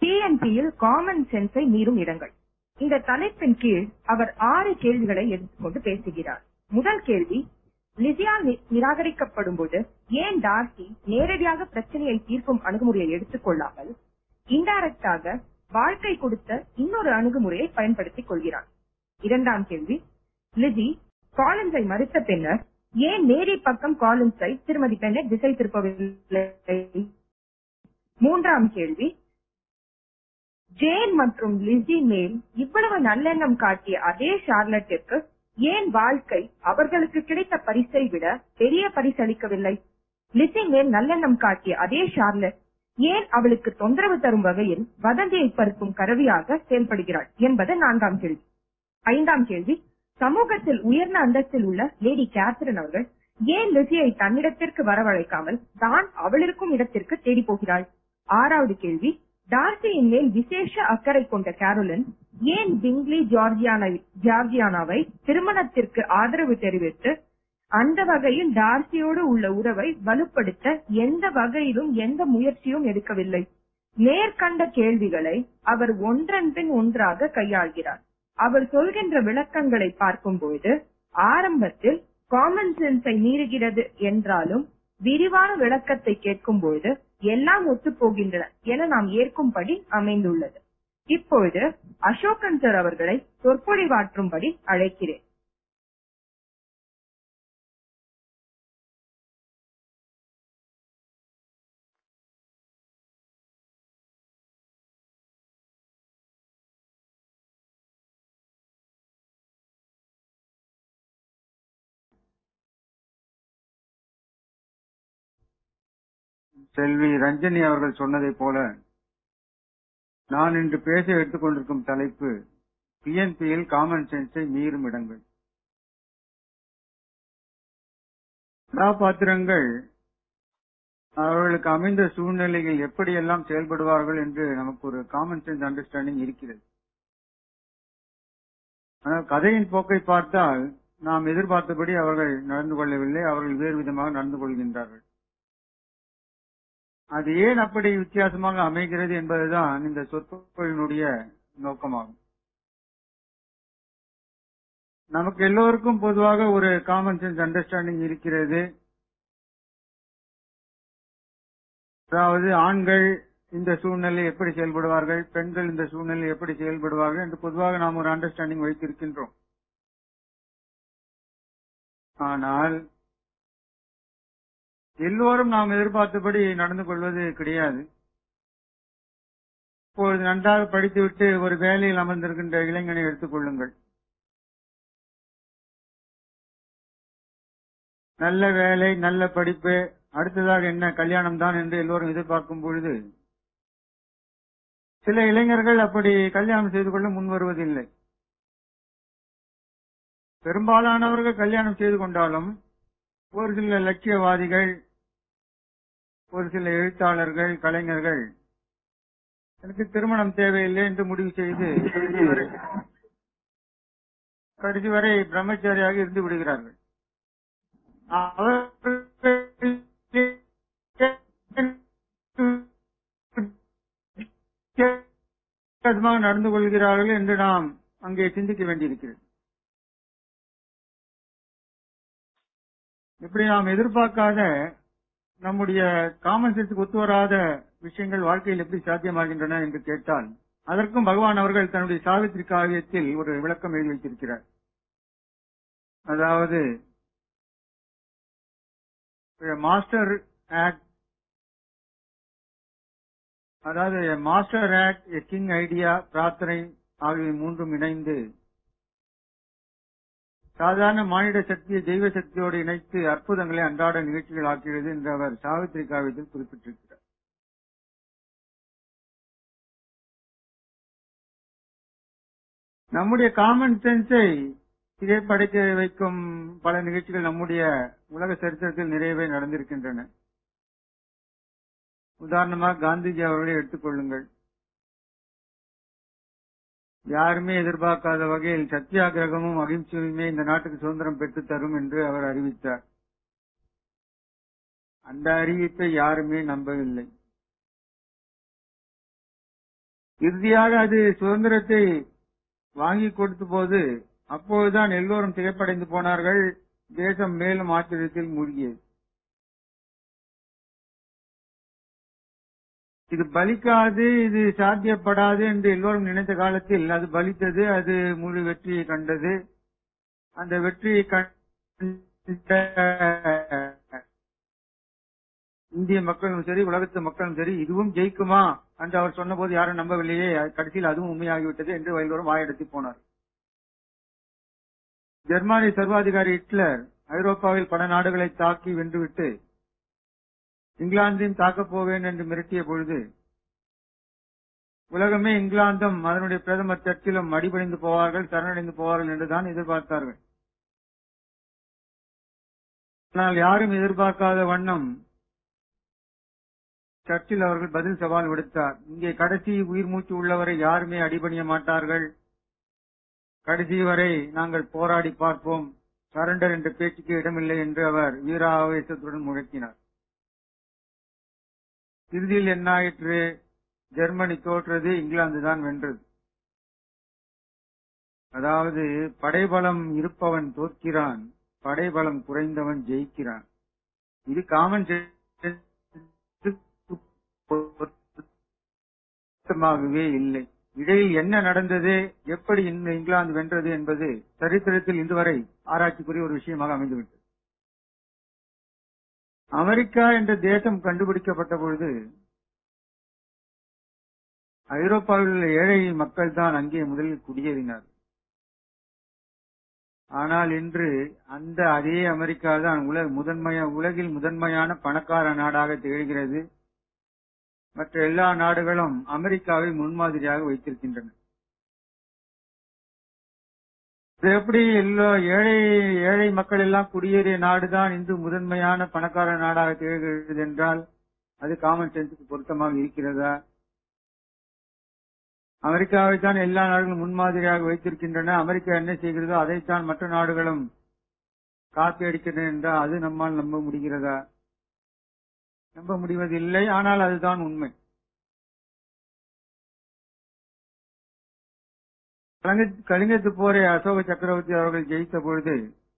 டிஎன்பியில் common சென்ஸை மீறும் இடங்கள் இந்த தலைப்பின் கீழ் அவர் ஆறு கேள்விகளை எடுத்துக்கொண்டு பேசுகிறார் முதல் கேள்வி லிசியா நி- நிராகரிக்கப்படும் போது ஏன் டார்சி நேரடியாக பிரச்சனையை தீர்க்கும் அணுகுமுறையை எடுத்துக்கொள்ளாமல் இன்டைரக்டாக வாழ்க்கை கொடுத்த இன்னொரு அணுகுமுறையை பயன்படுத்திக் கொள்கிறார் இரண்டாம் கேள்வி லிசி காலின்ஸை மறுத்த பின்னர் ஏன் மேரி பக்கம் காலின்ஸை திருமதி பெண்ணை திசை திருப்பவில்லை மூன்றாம் கேள்வி ஜேன் மற்றும் லிசி மேல் இவ்வளவு நல்லெண்ணம் காட்டிய அதே ஷார்லட்டிற்கு ஏன் வாழ்க்கை அவர்களுக்கு கிடைத்த பரிசை விட பெரிய பரிசளிக்கவில்லை லிசி மேல் நல்லெண்ணம் காட்டிய அதே ஷார்லட் ஏன் அவளுக்கு தொந்தரவு தரும் வகையில் வதந்தியை பருக்கும் கருவியாக செயல்படுகிறாள் என்பது நான்காம் கேள்வி ஐந்தாம் கேள்வி சமூகத்தில் உயர்ந்த அந்தஸ்தில் உள்ள லேடி கேத்ரின் அவர்கள் ஏன் லிசியை தன்னிடத்திற்கு வரவழைக்காமல் தான் அவள் இருக்கும் இடத்திற்கு தேடி போகிறாள் ஆறாவது கேள்வி டார்சியின் மேல் விசேஷ அக்கறை கொண்ட கேரோலின் ஏன் பிங்லி ஜார்ஜியானை ஜார்ஜியானாவை திருமணத்திற்கு ஆதரவு தெரிவித்து அந்த வகையில் டார்சியோடு உள்ள உறவை வலுப்படுத்த எந்த வகையிலும் எந்த முயற்சியும் எடுக்கவில்லை மேற்கண்ட கேள்விகளை அவர் ஒன்றன் பின் ஒன்றாக கையாள்கிறார் அவர் சொல்கின்ற விளக்கங்களை பார்க்கும்போது ஆரம்பத்தில் காமன் சென்ஸை மீறுகிறது என்றாலும் விரிவான விளக்கத்தை கேட்கும்போது எல்லாம் ஒத்துப்போகின்றன என நாம் ஏற்கும்படி அமைந்துள்ளது இப்பொழுது அசோகன் சார் அவர்களை சொற்பொழிவாற்றும்படி அழைக்கிறேன் செல்வி ரஞ்சனி அவர்கள் சொன்னதைப் போல நான் இன்று பேச எடுத்துக்கொண்டிருக்கும் தலைப்பு பிஎன்பியில் காமன் சென்ஸை மீறும் இடங்கள் கதாபாத்திரங்கள் அவர்களுக்கு அமைந்த சூழ்நிலையில் எப்படியெல்லாம் செயல்படுவார்கள் என்று நமக்கு ஒரு காமன் சென்ஸ் அண்டர்ஸ்டாண்டிங் இருக்கிறது ஆனால் கதையின் போக்கை பார்த்தால் நாம் எதிர்பார்த்தபடி அவர்கள் நடந்து கொள்ளவில்லை அவர்கள் வேறு விதமாக நடந்து கொள்கின்றார்கள் அது ஏன் அப்படி வித்தியாசமாக அமைகிறது என்பதுதான் இந்த சொற்பொழினுடைய நோக்கமாகும் நமக்கு எல்லோருக்கும் பொதுவாக ஒரு காமன் சென்ஸ் அண்டர்ஸ்டாண்டிங் இருக்கிறது அதாவது ஆண்கள் இந்த சூழ்நிலை எப்படி செயல்படுவார்கள் பெண்கள் இந்த சூழ்நிலை எப்படி செயல்படுவார்கள் என்று பொதுவாக நாம் ஒரு அண்டர்ஸ்டாண்டிங் வைத்திருக்கின்றோம் ஆனால் எல்லோரும் நாம் எதிர்பார்த்தபடி நடந்து கொள்வது கிடையாது இப்பொழுது நன்றாக படித்துவிட்டு ஒரு வேலையில் அமர்ந்திருக்கின்ற இளைஞனை எடுத்துக் கொள்ளுங்கள் நல்ல வேலை நல்ல படிப்பு அடுத்ததாக என்ன கல்யாணம் தான் என்று எல்லோரும் எதிர்பார்க்கும் பொழுது சில இளைஞர்கள் அப்படி கல்யாணம் செய்து கொள்ள முன் வருவதில்லை பெரும்பாலானவர்கள் கல்யாணம் செய்து கொண்டாலும் ஒரு சில லட்சியவாதிகள் ஒரு சில எழுத்தாளர்கள் கலைஞர்கள் எனக்கு திருமணம் தேவையில்லை என்று முடிவு செய்து கடைசி வரை கடைசி வரை பிரம்மச்சாரியாக இருந்து விடுகிறார்கள் அவர்கள் நடந்து கொள்கிறார்கள் என்று நாம் அங்கே சிந்திக்க வேண்டியிருக்கிறது இப்படி நாம் எதிர்பார்க்காத நம்முடைய காமன் சென்ஸுக்கு ஒத்து வராத விஷயங்கள் வாழ்க்கையில் எப்படி சாத்தியமாகின்றன என்று கேட்டால் அதற்கும் பகவான் அவர்கள் தன்னுடைய சாவித்திரி காவியத்தில் ஒரு விளக்கம் எழுதி வைத்திருக்கிறார் அதாவது மாஸ்டர் ஆக்ட் அதாவது master act a king idea பிரார்த்தனை ஆகிய மூன்றும் இணைந்து சாதாரண மானிட சக்தியை தெய்வ சக்தியோடு இணைத்து அற்புதங்களை அன்றாட நிகழ்ச்சிகள் ஆக்கிறது என்று அவர் சாவித்திரி காவியத்தில் குறிப்பிட்டிருக்கிறார் நம்முடைய காமன் சென்ஸை இதே படைக்க வைக்கும் பல நிகழ்ச்சிகள் நம்முடைய உலக சரித்திரத்தில் நிறையவே நடந்திருக்கின்றன உதாரணமாக காந்திஜி அவர்களை எடுத்துக்கொள்ளுங்கள் யாருமே எதிர்பார்க்காத வகையில் சத்தியாகிரகமும் அகிம்சையுமே இந்த நாட்டுக்கு சுதந்திரம் பெற்றுத் தரும் என்று அவர் அறிவித்தார் அந்த அறிவிப்பை யாருமே நம்பவில்லை இறுதியாக அது சுதந்திரத்தை வாங்கி கொடுத்த போது அப்போதுதான் எல்லோரும் திகைப்படைந்து போனார்கள் தேசம் மேலும் ஆச்சரியத்தில் மூழ்கியது இது பலிக்காது இது சாத்தியப்படாது என்று எல்லோரும் நினைத்த காலத்தில் அது பலித்தது அது முழு வெற்றியை கண்டது அந்த வெற்றியை கண்ட இந்திய மக்களும் சரி உலகத்து மக்களும் சரி இதுவும் ஜெயிக்குமா என்று அவர் சொன்னபோது யாரும் நம்பவில்லையே கடைசியில் அதுவும் உண்மையாகிவிட்டது என்று எல்லோரும் வாயெடுத்து போனார் ஜெர்மானிய சர்வாதிகாரி ஹிட்லர் ஐரோப்பாவில் பல நாடுகளை தாக்கி வென்றுவிட்டு இங்கிலாந்தையும் தாக்கப் போவேன் என்று மிரட்டிய பொழுது உலகமே இங்கிலாந்தும் அதனுடைய பிரதமர் சர்ச்சிலும் அடிபணிந்து போவார்கள் சரணடைந்து போவார்கள் என்றுதான் எதிர்பார்த்தார்கள் ஆனால் யாரும் எதிர்பார்க்காத வண்ணம் சர்ச்சில் அவர்கள் பதில் சவால் விடுத்தார் இங்கே கடைசி உயிர் மூச்சு உள்ளவரை யாருமே அடிபணிய மாட்டார்கள் கடைசி வரை நாங்கள் போராடி பார்ப்போம் சரண்டர் என்ற பேச்சுக்கு இடமில்லை என்று அவர் வீராவேசத்துடன் முழக்கினார் இறுதியில் என்னாயிற்று ஜெர்மனி தோற்றது இங்கிலாந்து தான் வென்றது அதாவது படைபலம் இருப்பவன் தோற்கிறான் படைபலம் குறைந்தவன் ஜெயிக்கிறான் இது காமன் பொருத்தமாகவே இல்லை இடையில் என்ன நடந்தது எப்படி இந்த இங்கிலாந்து வென்றது என்பது சரித்திரத்தில் இன்று வரை ஆராய்ச்சிக்குரிய ஒரு விஷயமாக அமைந்துவிட்டது அமெரிக்கா என்ற தேசம் கண்டுபிடிக்கப்பட்ட பொழுது ஐரோப்பாவில் உள்ள ஏழை மக்கள் தான் அங்கே முதலில் குடியேறினார் ஆனால் இன்று அந்த அதே அமெரிக்கா தான் உலக முதன்மைய உலகில் முதன்மையான பணக்கார நாடாக திகழ்கிறது மற்ற எல்லா நாடுகளும் அமெரிக்காவை முன்மாதிரியாக வைத்திருக்கின்றன இது எப்படி எல்லா ஏழை ஏழை மக்கள் எல்லாம் குடியேறிய நாடுதான் இன்று முதன்மையான பணக்கார நாடாக திகழ்கிறது என்றால் அது காமன் சென்ஸுக்கு பொருத்தமாக இருக்கிறதா அமெரிக்காவை தான் எல்லா நாடுகளும் முன்மாதிரியாக வைத்திருக்கின்றன அமெரிக்கா என்ன செய்கிறதோ அதைத்தான் மற்ற நாடுகளும் காப்பி அடிக்கின்றன என்றால் அது நம்மால் நம்ப முடிகிறதா நம்ப முடிவதில்லை ஆனால் அதுதான் உண்மை கலிங்கத்து போரை அசோக சக்கரவர்த்தி அவர்கள் ஜெயித்த பொழுது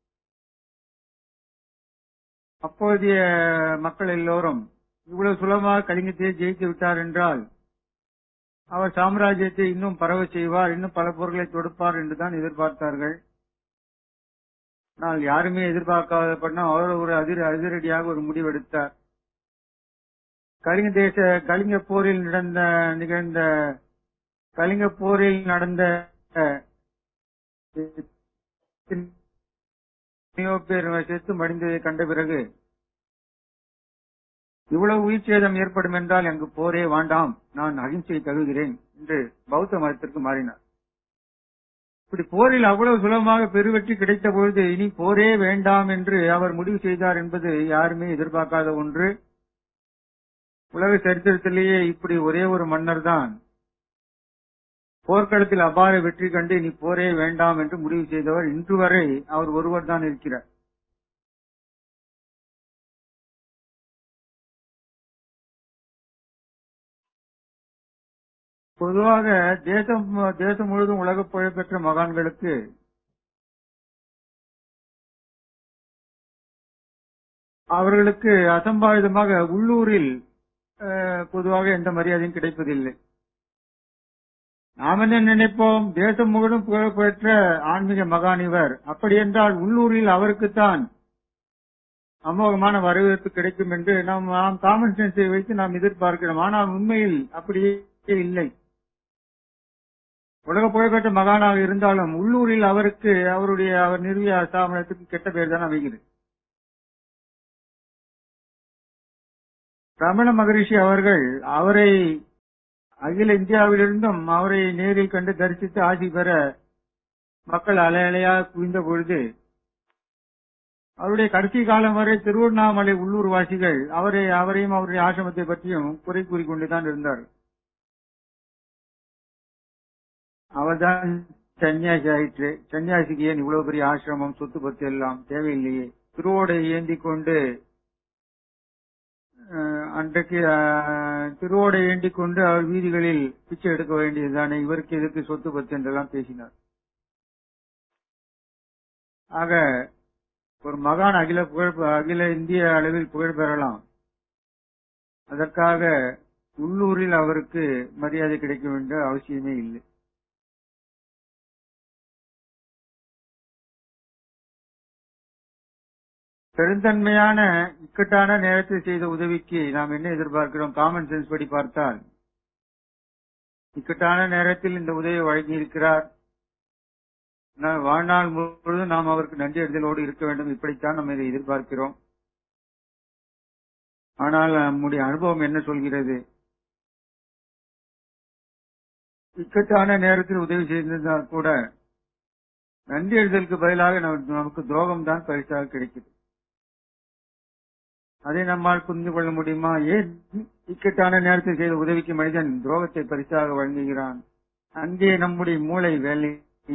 அப்போதைய மக்கள் எல்லோரும் இவ்வளவு சுலபமாக கலிங்கத்தையே ஜெயித்து விட்டார் என்றால் அவர் சாம்ராஜ்யத்தை இன்னும் பரவ செய்வார் இன்னும் பல பொருட்களை தொடுப்பார் என்றுதான் எதிர்பார்த்தார்கள் ஆனால் யாருமே எதிர்பார்க்காத பண்ண அவர் ஒரு அதிர அதிரடியாக ஒரு முடிவெடுத்தார் கலிங்க தேச கலிங்க போரில் நடந்த நிகழ்ந்த கலிங்க போரில் நடந்த பேர் செத்து மடிந்ததை கண்ட பிறகு இவ்வளவு உயிர் சேதம் ஏற்படும் என்றால் அங்கு போரே வேண்டாம் நான் அகிம்சை தகுகிறேன் என்று பௌத்த மதத்திற்கு மாறினார் இப்படி போரில் அவ்வளவு சுலபமாக பெருவெற்றி கிடைத்த பொழுது இனி போரே வேண்டாம் என்று அவர் முடிவு செய்தார் என்பது யாருமே எதிர்பார்க்காத ஒன்று உலக சரித்திரத்திலேயே இப்படி ஒரே ஒரு மன்னர் தான் போர்க்களத்தில் அபார வெற்றி கண்டு இனி போரே வேண்டாம் என்று முடிவு செய்தவர் இன்று வரை அவர் ஒருவர் தான் இருக்கிறார் பொதுவாக தேசம் தேசம் முழுவதும் உலக புகழ்பெற்ற மகான்களுக்கு அவர்களுக்கு அசம்பாவிதமாக உள்ளூரில் பொதுவாக எந்த மரியாதையும் கிடைப்பதில்லை நாம் என்ன நினைப்போம் தேசம் முழுவதும் புகழ்பெற்ற ஆன்மீக மகான் இவர் அப்படி என்றால் உள்ளூரில் அவருக்குத்தான் அமோகமான வரவேற்பு கிடைக்கும் என்று நாம் நாம் காமன் சென்ஸை வைத்து நாம் எதிர்பார்க்கிறோம் ஆனால் உண்மையில் அப்படியே இல்லை உலக புகழ்பெற்ற மகானாக இருந்தாலும் உள்ளூரில் அவருக்கு அவருடைய அவர் நிறுவிய ஸ்தாபனத்துக்கு கெட்ட பெயர் தான் அமைகிறது ரமண மகரிஷி அவர்கள் அவரை அகில இந்தியாவிலிருந்தும் அவரை நேரில் கண்டு தரிசித்து ஆசி பெற மக்கள் அலையலையாக குவிந்த பொழுது அவருடைய கடைசி காலம் வரை திருவண்ணாமலை உள்ளூர் வாசிகள் அவரை அவரையும் அவருடைய ஆசிரமத்தை பற்றியும் குறை கூறிக்கொண்டுதான் இருந்தார் அவர்தான் சன்னியாசி ஆயிற்று சன்னியாசிக்கு ஏன் இவ்வளவு பெரிய ஆசிரமம் சொத்து பத்து எல்லாம் தேவையில்லையே திருவோடை ஏந்தி கொண்டு அஹ், அன்றைக்கு அஹ், திருவோடை ஏண்டிக் கொண்டு அவர் வீதிகளில் பிச்சை எடுக்க வேண்டியதுதானே இவருக்கு எதுக்கு சொத்து பத்து என்றெல்லாம் பேசினார் ஆக ஒரு மகான் அகில புகழ் அகில இந்திய அளவில் புகழ் பெறலாம் அதற்காக உள்ளூரில் அவருக்கு மரியாதை கிடைக்க வேண்டிய அவசியமே இல்லை பெருந்தன்மையான இக்கட்டான நேரத்தில் செய்த உதவிக்கு நாம் என்ன எதிர்பார்க்கிறோம் காமன் சென்ஸ் படி பார்த்தால் இக்கட்டான நேரத்தில் இந்த உதவியை வழங்கியிருக்கிறார் நான் வாழ்நாள் முழுவதும் நாம் அவருக்கு நன்றி அறிதலோடு இருக்க வேண்டும் இப்படித்தான் நம்ம இதை எதிர்பார்க்கிறோம் ஆனால் நம்முடைய அனுபவம் என்ன சொல்கிறது இக்கட்டான நேரத்தில் உதவி செய்திருந்தால் கூட நன்றி எழுதலுக்கு பதிலாக நமக்கு நமக்கு துரோகம் தான் பரிசாக கிடைக்குது அதை நம்மால் புரிந்து கொள்ள முடியுமா ஏன் இக்கட்டான நேரத்தில் செய்த உதவிக்கு மனிதன் துரோகத்தை பரிசாக வழங்குகிறான் அங்கே நம்முடைய மூளை வேலை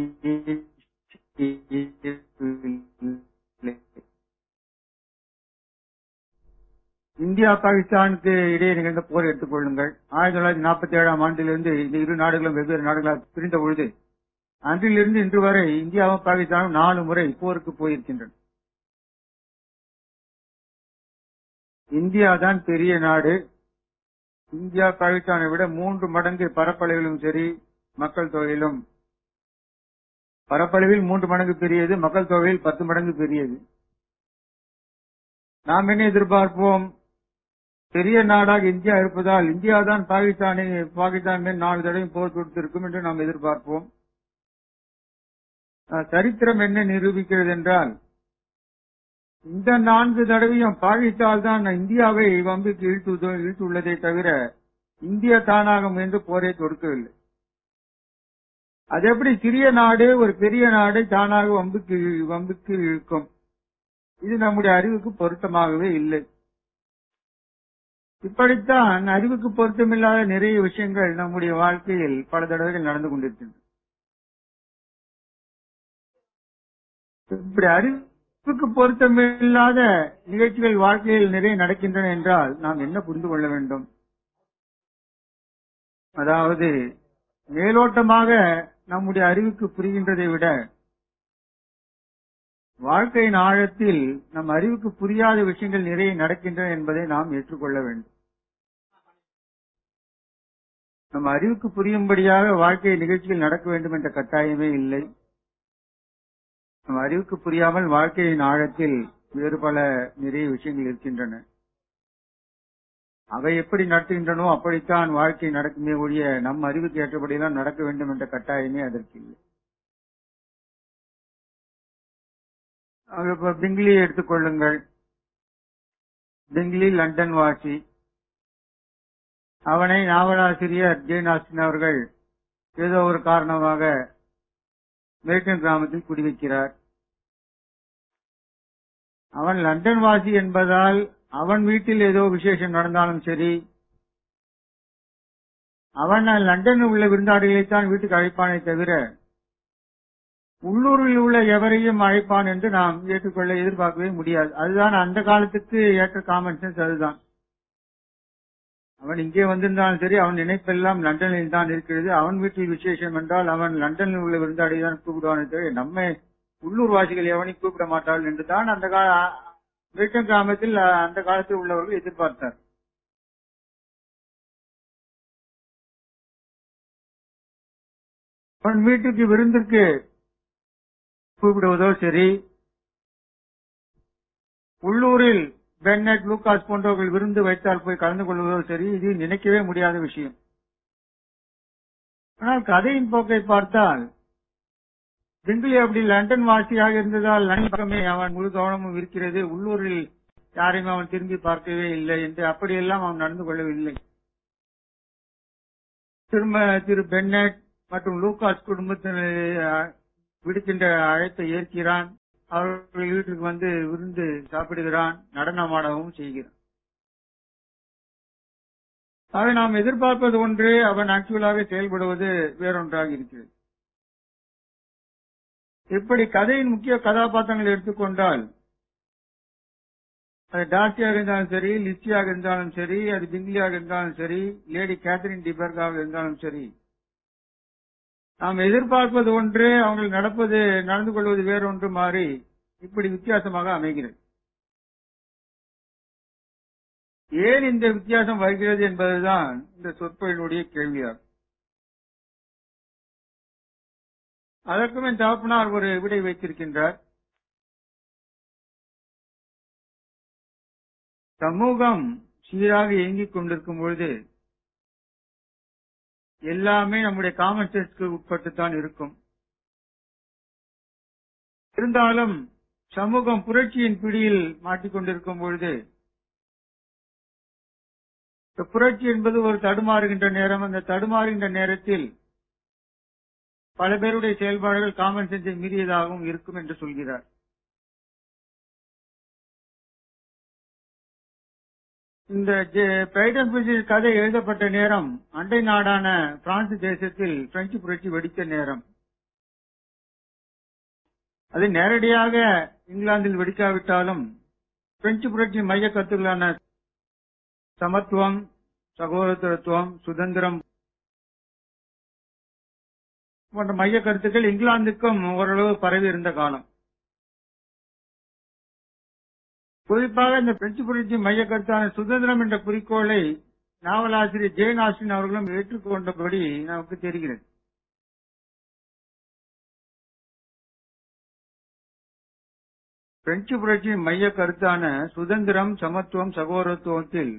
இந்தியா பாகிஸ்தானுக்கு இடையே நிகழ்ந்த போர் எடுத்துக் கொள்ளுங்கள் ஆயிரத்தி தொள்ளாயிரத்தி நாற்பத்தி ஏழாம் ஆண்டிலிருந்து இந்த இரு நாடுகளும் வெவ்வேறு நாடுகளாக பிரிந்த பொழுது அன்றிலிருந்து இன்று வரை இந்தியாவும் பாகிஸ்தானும் நாலு முறை போருக்கு போயிருக்கின்றன இந்தியா தான் பெரிய நாடு இந்தியா பாகிஸ்தானை விட மூன்று மடங்கு பரப்பளவிலும் சரி மக்கள் தொகையிலும் பரப்பளவில் மூன்று மடங்கு பெரியது மக்கள் தொகையில் பத்து மடங்கு பெரியது நாம் என்ன எதிர்பார்ப்போம் பெரிய நாடாக இந்தியா இருப்பதால் இந்தியா தான் பாகிஸ்தானை பாகிஸ்தான் மேல் நாலு தடவை போர் தொடுத்திருக்கும் என்று நாம் எதிர்பார்ப்போம் அஹ், சரித்திரம் என்ன நிரூபிக்கிறது என்றால் இந்த நான்கு தடவையும் பாகிஸ்தான் தான் இந்தியாவை வம்பிக்கு இழுத்து இழுத்துள்ளதை தவிர இந்தியா தானாக முயன்று போரை தொடுக்கவில்லை அது எப்படி சிறிய நாடு ஒரு பெரிய நாடு தானாக வம்புக்கு வம்புக்கு இழுக்கும் இது நம்முடைய அறிவுக்கு பொருத்தமாகவே இல்லை இப்படித்தான் அறிவுக்கு பொருத்தமில்லாத நிறைய விஷயங்கள் நம்முடைய வாழ்க்கையில் பல தடவைகள் நடந்து கொண்டிருக்கின்றன இப்படி அறிவுக்கு பொருத்தமில்லாத நிகழ்ச்சிகள் வாழ்க்கையில் நிறைய நடக்கின்றன என்றால் நாம் என்ன புரிந்து கொள்ள வேண்டும் அதாவது மேலோட்டமாக நம்முடைய அறிவுக்கு புரிகின்றதை விட வாழ்க்கையின் ஆழத்தில் நம் அறிவுக்கு புரியாத விஷயங்கள் நிறைய நடக்கின்றன என்பதை நாம் ஏற்றுக்கொள்ள வேண்டும் நம் அறிவுக்கு புரியும்படியாக வாழ்க்கை நிகழ்ச்சிகள் நடக்க வேண்டும் என்ற கட்டாயமே இல்லை நம் அறிவுக்கு புரியாமல் வாழ்க்கையின் ஆழத்தில் வேறு பல நிறைய விஷயங்கள் இருக்கின்றன அவை எப்படி நடத்துகின்றனோ அப்படித்தான் வாழ்க்கை நடக்குமே ஒழிய நம் அறிவுக்கு ஏற்றபடியெல்லாம் நடக்க வேண்டும் என்ற கட்டாயமே அதற்கு இல்லை ஆக, இப்ப பிங்லியை எடுத்துக்கொள்ளுங்கள் பிங்லி லண்டன் வாசி அவனை நாவலாசிரியர் ஜெயின் ஆஸ்டின் அவர்கள் ஏதோ ஒரு காரணமாக மேட்டன் கிராமத்தில் குடிவைக்கிறார் அவன் லண்டன் வாசி என்பதால் அவன் வீட்டில் ஏதோ விசேஷம் நடந்தாலும் சரி அவன் லண்டனில் உள்ள விருந்தாளிகளைத்தான் வீட்டுக்கு அழைப்பானே தவிர உள்ளூரில் உள்ள எவரையும் அழைப்பான் என்று நாம் ஏற்றுக்கொள்ள எதிர்பார்க்கவே முடியாது அதுதான் அந்த காலத்துக்கு ஏற்ற காமன் சென்ஸ் அதுதான் அவன் இங்கே வந்திருந்தாலும் சரி அவன் நினைப்பெல்லாம் லண்டனில் தான் இருக்கிறது அவன் வீட்டில் விசேஷம் என்றால் அவன் லண்டனில் உள்ள விருந்தாளியை தான் கூப்பிடுவானே தவிர நம்மை உள்ளூர் வாசிகள் எவனையும் கூப்பிட மாட்டார்கள் என்று தான் அந்த கால பிரிட்டன் கிராமத்தில் அஹ், அந்த காலத்தில் உள்ளவர்கள் எதிர்பார்த்தார் அவன் வீட்டுக்கு விருந்திற்கு கூப்பிடுவதோ சரி உள்ளூரில் பென்னட் லூகாஸ் போன்றவர்கள் விருந்து வைத்தால் போய் கலந்து கொள்வதோ சரி இது நினைக்கவே முடியாத விஷயம் ஆனால் கதையின் போக்கை பார்த்தால் பிங்கிலி அப்படி லண்டன் வாசியாக இருந்ததால் லண்டன் பக்கமே அவன் முழு கவனமும் இருக்கிறது உள்ளூரில் யாரையும் அவன் திரும்பி பார்க்கவே இல்லை என்று அப்படியெல்லாம் அவன் நடந்து கொள்ளவில்லை திரும்ப திரு பென்னட் மற்றும் லூகாஸ் குடும்பத்தினர் அஹ், விடுக்கின்ற அழைப்பை ஏற்கிறான் அவர்கள் வீட்டுக்கு வந்து விருந்து சாப்பிடுகிறான் நடனமாடவும் செய்கிறான் ஆக நாம் எதிர்பார்ப்பது ஒன்று அவன் ஆக்சுவலாக செயல்படுவது வேறொன்றாக இருக்கிறது இப்படி கதையின் முக்கிய கதாபாத்திரங்களை எடுத்துக்கொண்டால் அது டார்சியாக இருந்தாலும் சரி லிச்சியாக இருந்தாலும் சரி அது பிங்லியாக இருந்தாலும் சரி லேடி கேத்தரின் டிபர்காக இருந்தாலும் சரி நாம் எதிர்பார்ப்பது ஒன்று அவங்களுக்கு நடப்பது நடந்து கொள்வது வேறொன்று மாறி இப்படி வித்தியாசமாக அமைகிறது ஏன் இந்த வித்தியாசம் வருகிறது என்பதுதான் இந்த சொற்பொழினுடைய கேள்வியாகும் அதற்கும் என் தகப்பனார் ஒரு விடை வைத்திருக்கின்றார் சமூகம் சீராக இயங்கிக் கொண்டிருக்கும் பொழுது எல்லாமே நம்முடைய காமன் சென்ஸ்க்கு உட்பட்டுத்தான் இருக்கும் இருந்தாலும் சமூகம் புரட்சியின் பிடியில் மாட்டிக்கொண்டிருக்கும் பொழுது இந்த புரட்சி என்பது ஒரு தடுமாறுகின்ற நேரம் அந்த தடுமாறுகின்ற நேரத்தில் பல பேருடைய செயல்பாடுகள் காமன் சென்ஸை மீறியதாகவும் இருக்கும் என்று சொல்கிறார் இந்த பிரைடன் கதை எழுதப்பட்ட நேரம் அண்டை நாடான பிரான்ஸ் தேசத்தில் பிரெஞ்சு புரட்சி வெடித்த நேரம் அது நேரடியாக இங்கிலாந்தில் வெடிக்காவிட்டாலும் பிரெஞ்சு புரட்சி மைய கருத்துக்களான சமத்துவம் சகோதரத்துவம் சுதந்திரம் போன்ற மைய கருத்துக்கள் இங்கிலாந்துக்கும் ஓரளவு பரவி இருந்த காலம் குறிப்பாக இந்த பிரெஞ்சு புரட்சி மைய கருத்தான சுதந்திரம் என்ற குறிக்கோளை நாவலாசிரியர் ஜெயன் ஆஸ்டின் அவர்களும் ஏற்றுக்கொண்டபடி நமக்கு தெரிகிறது பிரெஞ்சு புரட்சியின் மைய கருத்தான சுதந்திரம் சமத்துவம் சகோதரத்துவத்தில்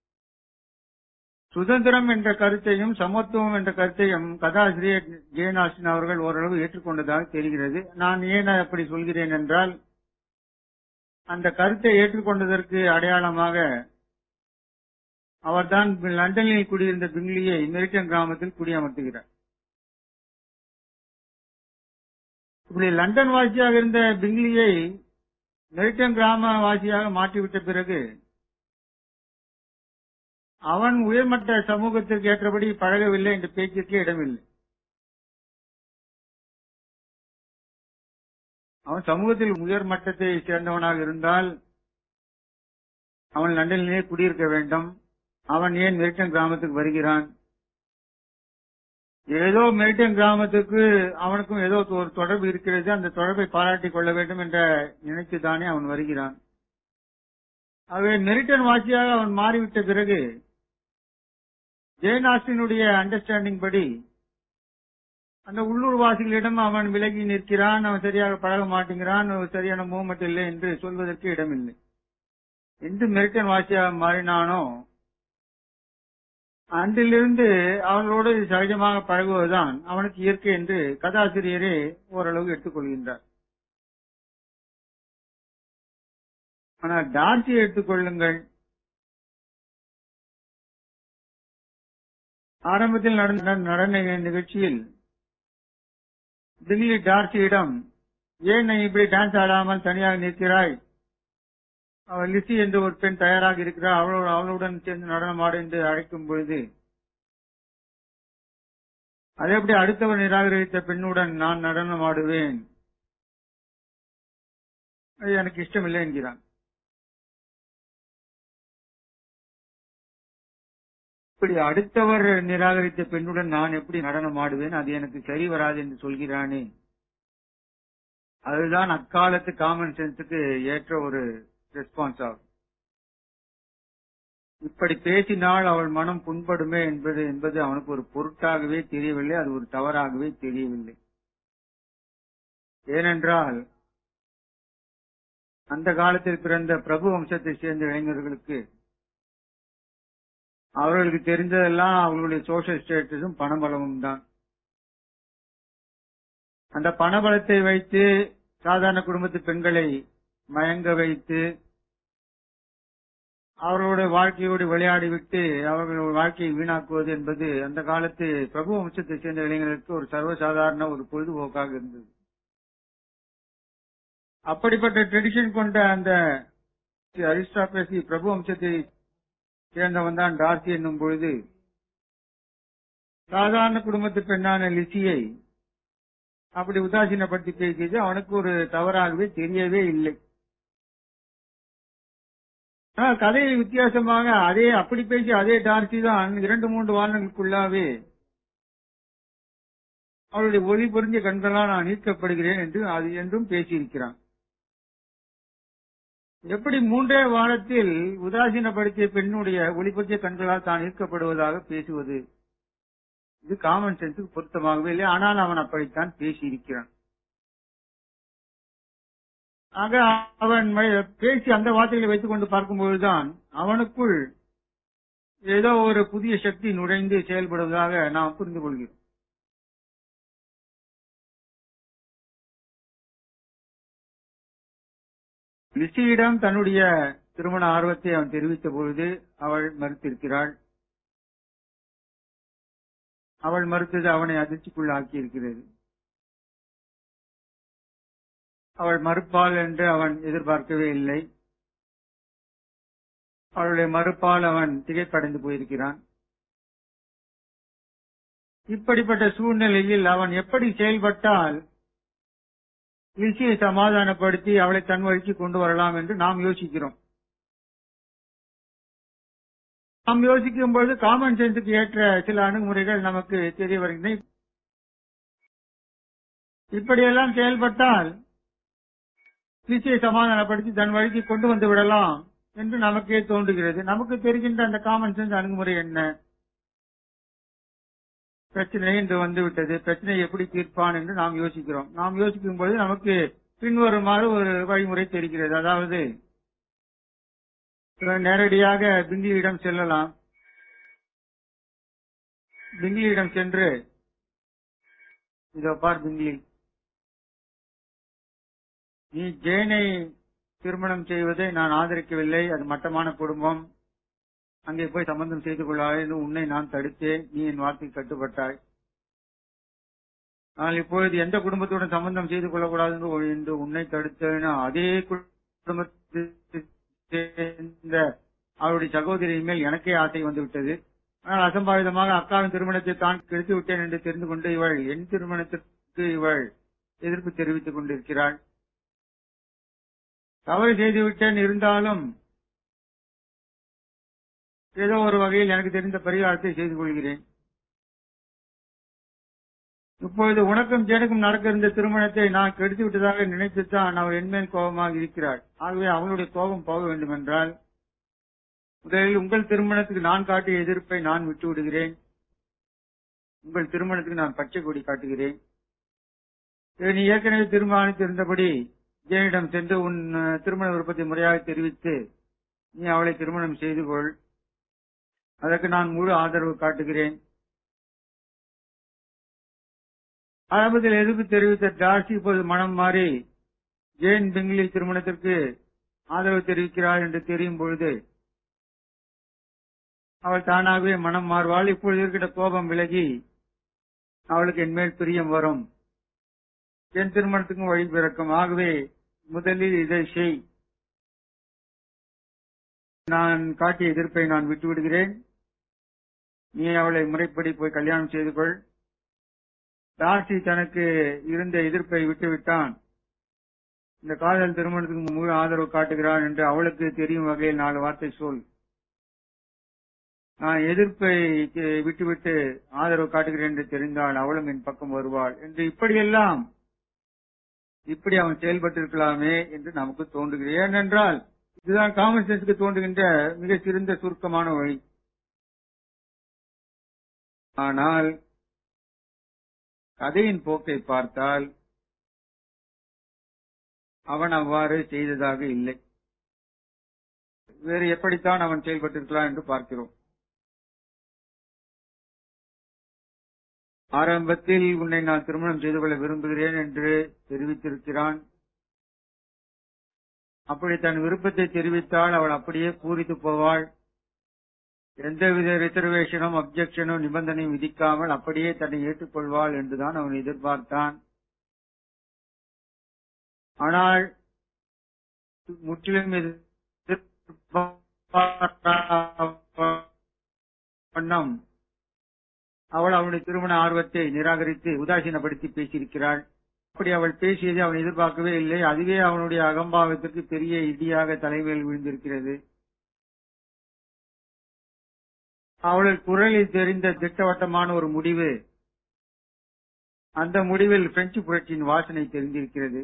சுதந்திரம் என்ற கருத்தையும் சமத்துவம் என்ற கருத்தையும் கதாசிரியர் ஜெயநாசின் அவர்கள் ஓரளவு ஏற்றுக்கொண்டதாக தெரிகிறது நான் ஏன் அப்படி சொல்கிறேன் என்றால் அந்த கருத்தை ஏற்றுக்கொண்டதற்கு அடையாளமாக அவர்தான் லண்டனில் குடியிருந்த பிங்லியை மெரிட்டன் கிராமத்தில் குடியமர்த்துகிறார் இப்படி லண்டன் வாசியாக இருந்த பிங்லியை மெரிட்டன் கிராம வாசியாக மாற்றிவிட்ட பிறகு அவன் உயர்மட்ட சமூகத்திற்கு ஏற்றபடி பழகவில்லை என்ற பேச்சிற்கு இடமில்லை அவன் சமூகத்தில் உயர் மட்டத்தை சேர்ந்தவனாக இருந்தால் அவன் லண்டனிலே குடியிருக்க வேண்டும் அவன் ஏன் மெரிட்டன் கிராமத்துக்கு வருகிறான் ஏதோ மெரிட்டன் கிராமத்துக்கு அவனுக்கும் ஏதோ ஒரு தொடர்பு இருக்கிறது அந்த தொடர்பை பாராட்டிக் கொள்ள வேண்டும் என்ற நினைத்துதானே அவன் வருகிறான் ஆகவே மெரிட்டன் வாசியாக அவன் மாறிவிட்ட பிறகு ஜெயநாஸ்டினுடைய அண்டர்ஸ்டாண்டிங் படி அந்த உள்ளூர் வாசிகளிடம் அவன் விலகி நிற்கிறான் அவன் சரியாக பழக மாட்டேங்கிறான் சரியான மூவ்மெண்ட் இல்லை என்று சொல்வதற்கு இடமில்லை எந்த மெரிட்டன் வாசியாக மாறினானோ அன்றிலிருந்து அவர்களோடு சகஜமாக பழகுவதுதான் அவனுக்கு இயற்கை என்று கதாசிரியரே ஓரளவு எடுத்துக்கொள்கின்றார் ஆனால் டார்சியை எடுத்துக்கொள்ளுங்கள் ஆரம்பத்தில் நடந்த நடன நிகழ்ச்சியில் தில்லி டார்சியிடம் ஏன் நீ இப்படி டான்ஸ் ஆடாமல் தனியாக நிற்கிறாய் அவள் லிசி என்று ஒரு பெண் தயாராக இருக்கிறார் அவளோடு அவளுடன் சேர்ந்து நடனம் ஆடு என்று அழைக்கும் பொழுது அதே எப்படி அடுத்தவர் நிராகரித்த பெண்ணுடன் நான் நடனம் ஆடுவேன் அது எனக்கு இஷ்டமில்லை என்கிறான் இப்படி அடுத்தவர் நிராகரித்த பெண்ணுடன் நான் எப்படி நடனம் ஆடுவேன் அது எனக்கு சரி வராது என்று சொல்கிறானே அதுதான் அக்காலத்து காமன் சென்ஸுக்கு ஏற்ற ஒரு ரெஸ்பான்ஸ் ஆகும் இப்படி பேசினால் அவள் மனம் புண்படுமே என்பது என்பது அவனுக்கு ஒரு பொருட்டாகவே தெரியவில்லை அது ஒரு தவறாகவே தெரியவில்லை ஏனென்றால் அந்த காலத்தில் பிறந்த பிரபு வம்சத்தை சேர்ந்த இளைஞர்களுக்கு அவர்களுக்கு தெரிந்ததெல்லாம் அவர்களுடைய சோசியல் ஸ்டேட்டஸும் பணபலமும் தான் அந்த பணபலத்தை வைத்து சாதாரண குடும்பத்து பெண்களை மயங்க வைத்து அவர்களுடைய வாழ்க்கையோடு விளையாடி விட்டு அவர்களுடைய வாழ்க்கையை வீணாக்குவது என்பது அந்த காலத்து பிரபு வம்சத்தை சேர்ந்த இளைஞர்களுக்கு ஒரு சர்வசாதாரண ஒரு பொழுதுபோக்காக இருந்தது அப்படிப்பட்ட ட்ரெடிஷன் கொண்ட அந்த அரிஸ்டாக்ரசி பிரபு வம்சத்தை சேர்ந்தவன் தான் டார்சி என்னும் பொழுது சாதாரண குடும்பத்து பெண்ணான லிசியை அப்படி உதாசீனப்படுத்தி பேசியது அவனுக்கு ஒரு தவறாகவே தெரியவே இல்லை ஆனால் கதையை வித்தியாசமாக அதே அப்படி பேசி அதே டார்சி தான் இரண்டு மூன்று வாரங்களுக்குள்ளாவே அவருடைய ஒளி பொருந்திய கண்களால் நான் ஈர்க்கப்படுகிறேன் என்று அது என்றும் பேசியிருக்கிறான் எப்படி மூன்றே வாரத்தில் உதாசீனப்படுத்திய பெண்ணுடைய ஒளி பொருந்திய கண்களால் தான் ஈர்க்கப்படுவதாக பேசுவது இது காமன் சென்ஸுக்கு பொருத்தமாகவே இல்லை ஆனால் அவன் அப்படித்தான் பேசியிருக்கிறான் ஆக அவன் ம- பேசி அந்த வார்த்தைகளை வைத்துக் கொண்டு பார்க்கும்போதுதான் அவனுக்குள் ஏதோ ஒரு புதிய சக்தி நுழைந்து செயல்படுவதாக நாம் புரிந்து கொள்கிறோம் லிசியிடம் தன்னுடைய திருமண ஆர்வத்தை அவன் தெரிவித்த பொழுது அவள் மறுத்திருக்கிறாள் அவள் மறுத்தது அவனை அதிர்ச்சிக்குள்ளாக்கி இருக்கிறது அவள் மறுப்பாள் என்று அவன் எதிர்பார்க்கவே இல்லை அவளுடைய மறுப்பால் அவன் திகைப்படைந்து போயிருக்கிறான் இப்படிப்பட்ட சூழ்நிலையில் அவன் எப்படி செயல்பட்டால் லிசியை சமாதானப்படுத்தி அவளை தன் வழிக்கு கொண்டு வரலாம் என்று நாம் யோசிக்கிறோம் நாம் யோசிக்கும் பொழுது காமன் சென்ஸுக்கு ஏற்ற சில அணுகுமுறைகள் நமக்கு தெரிய வருகின்றன இப்படியெல்லாம் செயல்பட்டால் லிசியை சமாதானப்படுத்தி தன் வழிக்கு கொண்டு வந்து விடலாம் என்று நமக்கே தோன்றுகிறது நமக்கு தெரிகின்ற அந்த காமன் சென்ஸ் அணுகுமுறை என்ன பிரச்சனை என்று வந்துவிட்டது பிரச்சனை எப்படி தீர்ப்பான் என்று நாம் யோசிக்கிறோம் நாம் யோசிக்கும் பொழுது நமக்கு பின்வருமாறு ஒரு வழிமுறை தெரிகிறது அதாவது இவன் நேரடியாக பிங்கிலியிடம் செல்லலாம் பிங்கிலியிடம் சென்று இதோ பார் பிங்கிலி நீ ஜெயனை திருமணம் செய்வதை நான் ஆதரிக்கவில்லை அது மட்டமான குடும்பம் அங்கே போய் சம்பந்தம் செய்து கொள்ளாய் என்று உன்னை நான் தடுத்தேன் நீ என் வார்த்தைக்கு கட்டுப்பட்டாய் ஆனால் இப்பொழுது எந்த குடும்பத்துடன் சம்பந்தம் செய்து கொள்ளக்கூடாது என்று என்று உன்னை தடுத்தேன் அதே குடும்பத்தை சேர்ந்த அவருடைய சகோதரியின் மேல் எனக்கே ஆசை வந்துவிட்டது ஆனால் அசம்பாவிதமாக அக்காவின் திருமணத்தை தான் கெடுத்து விட்டேன் என்று தெரிந்து கொண்டு இவள் என் திருமணத்திற்கு இவள் எதிர்ப்பு தெரிவித்துக் கொண்டிருக்கிறாள் தவறு செய்து விட்டேன் இருந்தாலும் ஏதோ ஒரு வகையில் எனக்கு தெரிந்த பரிகாரத்தை செய்து கொள்கிறேன் இப்பொழுது உனக்கும் ஜேனுக்கும் நடக்க இருந்த திருமணத்தை நான் கெடுத்து விட்டதாக நினைத்துத்தான் அவர் என்மேல் கோபமாக இருக்கிறார் ஆகவே அவளுடைய கோபம் போக வேண்டும் என்றால் முதலில் உங்கள் திருமணத்துக்கு நான் காட்டிய எதிர்ப்பை நான் விட்டு விடுகிறேன் உங்கள் திருமணத்துக்கு நான் பச்சை கொடி காட்டுகிறேன் இதை நீ ஏற்கனவே தீர்மானித்திருந்தபடி ஜெயனிடம் சென்று உன் அஹ், திருமண விருப்பத்தை முறையாக தெரிவித்து நீ அவளை திருமணம் செய்து கொள் அதற்கு நான் முழு ஆதரவு காட்டுகிறேன் ஆரம்பத்தில் எதிர்ப்பு தெரிவித்த டார்சி இப்போது மனம் மாறி ஜெயின் பெங்கிலி திருமணத்திற்கு ஆதரவு தெரிவிக்கிறார் என்று தெரியும் பொழுது அவள் தானாகவே மனம் மாறுவாள் இப்பொழுது இருக்கிற கோபம் விலகி அவளுக்கு என்மேல் பிரியம் வரும் என் திருமணத்துக்கும் வழி பிறக்கும் ஆகவே முதலில் இதை செய் நான் காட்டிய எதிர்ப்பை நான் விட்டு விடுகிறேன் நீ அவளை முறைப்படி போய் கல்யாணம் செய்து கொள் டார்சி தனக்கு இருந்த எதிர்ப்பை விட்டுவிட்டான் இந்த காதல் திருமணத்துக்கு முழு ஆதரவு காட்டுகிறான் என்று அவளுக்கு தெரியும் வகையில் நாலு வார்த்தை சொல் நான் எதிர்ப்பை தி- விட்டுவிட்டு ஆதரவு காட்டுகிறேன் என்று தெரிந்தால் அவளும் என் பக்கம் வருவாள் என்று இப்படியெல்லாம் இப்படி அவன் செயல்பட்டிருக்கலாமே என்று நமக்கு தோன்றுகிறது ஏனென்றால் இதுதான் காமன் சென்ஸுக்கு தோன்றுகின்ற மிக சிறந்த சுருக்கமான வழி ஆனால் கதையின் போக்கை பார்த்தால் அவன் அவ்வாறு செய்ததாக இல்லை வேறு எப்படித்தான் அவன் செயல்பட்டிருக்கலாம் என்று பார்க்கிறோம் ஆரம்பத்தில் உன்னை நான் திருமணம் செய்து கொள்ள விரும்புகிறேன் என்று தெரிவித்திருக்கிறான் அப்படி தன் விருப்பத்தை தெரிவித்தால் அவள் அப்படியே பூரித்து போவாள் எந்தவித ரிசர்வேஷனும் அப்ஜெக்ஷனும் நிபந்தனையும் விதிக்காமல் அப்படியே தன்னை ஏற்றுக்கொள்வாள் என்றுதான் அவன் எதிர்பார்த்தான் ஆனால் முற்றிலும் எதிர்பார்த்த வண்ணம் அவள் அவனுடைய திருமண ஆர்வத்தை நிராகரித்து உதாசீனப்படுத்தி பேசியிருக்கிறாள் அப்படி அவள் பேசியதை அவன் எதிர்பார்க்கவே இல்லை அதுவே அவனுடைய அகம்பாவத்திற்கு பெரிய இடியாக தலைமையில் விழுந்திருக்கிறது அவள் குரலில் தெரிந்த திட்டவட்டமான ஒரு முடிவு அந்த முடிவில் பிரெஞ்சு புரட்சியின் வாசனை தெரிந்திருக்கிறது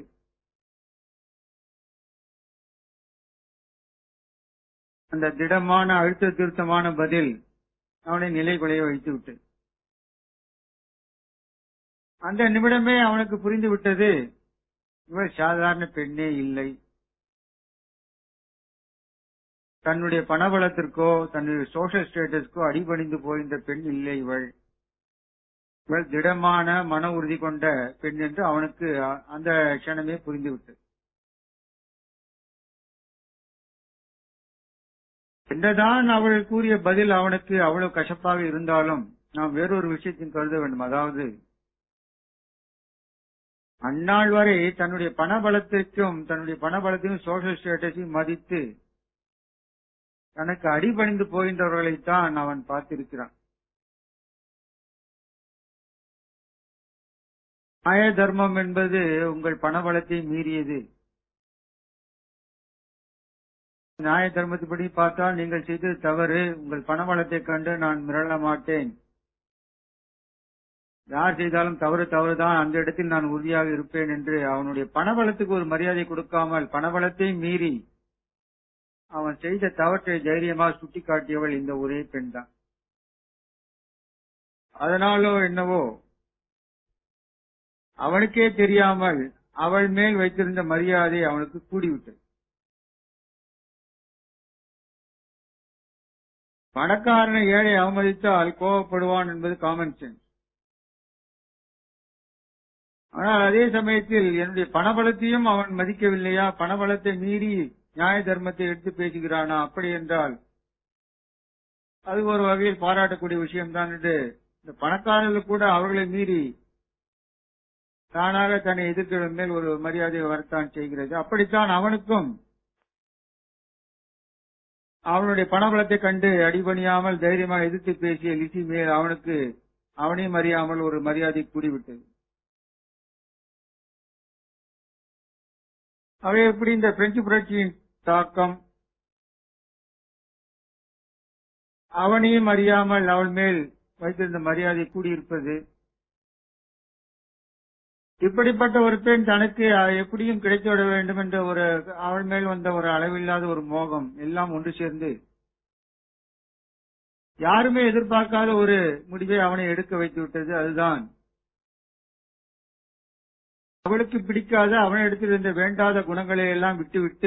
அந்த திடமான அழுத்த திருத்தமான பதில் அவனை நிலை குலைய வைத்து விட்டது அந்த நிமிடமே அவனுக்கு புரிந்து விட்டது இவள் சாதாரண பெண்ணே இல்லை தன்னுடைய பணபலத்திற்கோ தன்னுடைய சோசியல் ஸ்டேட்டஸ்க்கோ அடிபணிந்து போகின்ற பெண் இல்லை இவள் இவள் திடமான மன உறுதி கொண்ட பெண் என்று அவனுக்கு அ- அந்த க்ஷணமே புரிந்துவிட்டது என்னதான் அவள் கூறிய பதில் அவனுக்கு அவ்வளவு கசப்பாக இருந்தாலும் நாம் வேறொரு விஷயத்தையும் கருத வேண்டும் அதாவது அந்நாள் வரை தன்னுடைய பணபலத்திற்கும் தன்னுடைய பணபலத்தையும் சோசியல் ஸ்டேட்டஸையும் மதித்து தனக்கு அடிபணிந்து போகின்றவர்களைத்தான் அவன் பார்த்திருக்கிறான் நியாய தர்மம் என்பது உங்கள் பணபலத்தை மீறியது நியாய தர்மத்தைப்படி பார்த்தால் நீங்கள் செய்தது தவறு உங்கள் பணபலத்தை கண்டு நான் மிரள மாட்டேன் யார் செய்தாலும் தவறு தவறுதான் அந்த இடத்தில் நான் உறுதியாக இருப்பேன் என்று அவனுடைய பணபலத்துக்கு ஒரு மரியாதை கொடுக்காமல் பணபலத்தை மீறி அவன் செய்த தவற்றை தைரியமாக சுட்டிக்காட்டியவள் இந்த ஒரே பெண் தான் அதனாலோ என்னவோ அவனுக்கே தெரியாமல் அவள் மேல் வைத்திருந்த மரியாதை அவனுக்கு கூடிவிட்டது பணக்காரனை ஏழை அவமதித்தால் கோபப்படுவான் என்பது காமன் சென்ஸ் ஆனால் அதே சமயத்தில் என்னுடைய பணபலத்தையும் அவன் மதிக்கவில்லையா பணபலத்தை மீறி நியாய தர்மத்தை எடுத்து பேசுகிறானா அப்படி என்றால் அது ஒரு வகையில் பாராட்டக்கூடிய விஷயம்தான் என்று இந்த பணக்காரர்கள் கூட அவர்களை மீறி தானாக தன்னை எதிர்க்கிற மேல் ஒரு மரியாதை வரத்தான் செய்கிறது அப்படித்தான் அவனுக்கும் அவனுடைய பணபலத்தை கண்டு அடிபணியாமல் தைரியமாக எதிர்த்து பேசிய லிசி மேல் அவனுக்கு அவனையும் அறியாமல் ஒரு மரியாதை கூடிவிட்டது அவை எப்படி இந்த பிரெஞ்சு புரட்சியின் தாக்கம் அவனையும் அறியாமல் அவள் மேல் வைத்திருந்த மரியாதை கூடியிருப்பது இப்படிப்பட்ட ஒரு பெண் தனக்கு அஹ், எப்படியும் கிடைத்துவிட வேண்டும் என்ற ஒரு அவள் மேல் வந்த ஒரு அளவில்லாத ஒரு மோகம் எல்லாம் ஒன்று சேர்ந்து யாருமே எதிர்பார்க்காத ஒரு முடிவை அவனை எடுக்க வைத்து விட்டது அதுதான் அவளுக்கு பிடிக்காத அவனிடத்தில் இருந்த வேண்டாத குணங்களை எல்லாம் விட்டுவிட்டு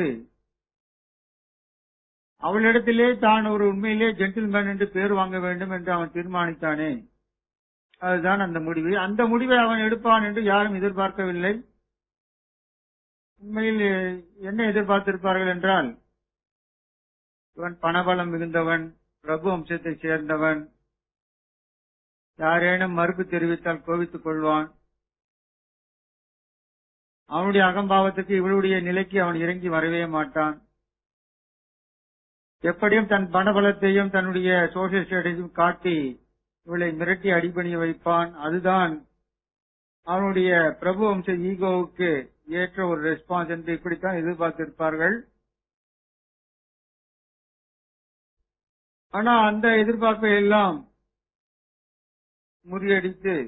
அவளிடத்திலே தான் ஒரு உண்மையிலே ஜென்டில்மேன் என்று பேர் வாங்க வேண்டும் என்று அவன் தீர்மானித்தானே அதுதான் அந்த முடிவு அந்த முடிவை அவன் எடுப்பான் என்று யாரும் எதிர்பார்க்கவில்லை உண்மையில் என்ன எதிர்பார்த்திருப்பார்கள் என்றால் இவன் பணபலம் மிகுந்தவன் பிரபு வம்சத்தை சேர்ந்தவன் யாரேனும் மறுப்பு தெரிவித்தால் கோபித்துக் கொள்வான் அவனுடைய அகம்பாவத்துக்கு இவளுடைய நிலைக்கு அவன் இறங்கி வரவே மாட்டான் எப்படியும் தன் பணபலத்தையும் தன்னுடைய சோசியல் ஸ்டேட்டஸையும் காட்டி இவளை மிரட்டி அடிபணிய வைப்பான் அதுதான் அவனுடைய பிரபு வம்ச ஈகோவுக்கு ஏற்ற ஒரு ரெஸ்பான்ஸ் என்று இப்படித்தான் எதிர்பார்த்திருப்பார்கள் ஆனா அந்த எதிர்பார்ப்பை எல்லாம் முறியடித்து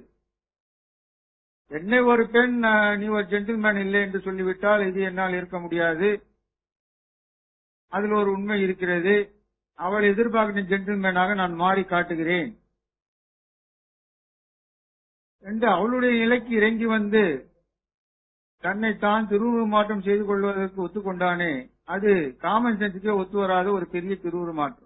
என்னை ஒரு பெண் அஹ், நீ ஒரு ஜென்டில்மேன் இல்லை என்று சொல்லிவிட்டால் இது என்னால் இருக்க முடியாது அதில் ஒரு உண்மை இருக்கிறது அவள் எதிர்பார்க்கிற ஜென்டில்மேனாக நான் மாறி காட்டுகிறேன் என்று அவளுடைய நிலைக்கு இறங்கி வந்து தன்னை தான் திருவுருமாற்றம் செய்து கொள்வதற்கு ஒத்துக்கொண்டானே அது காமன் சென்ஸுக்கே ஒத்து வராத ஒரு பெரிய திருவுருமாற்றம்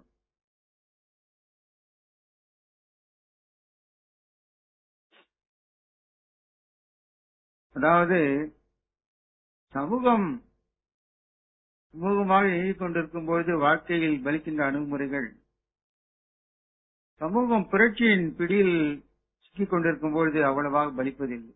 அதாவது சமூகம் சுமூகமாக இயங்கிக் கொண்டிருக்கும் பொழுது வாழ்க்கையில் பலிக்கின்ற அணுகுமுறைகள் சமூகம் புரட்சியின் பிடியில் சிக்கிக் கொண்டிருக்கும் பொழுது அவ்வளவாக பலிப்பதில்லை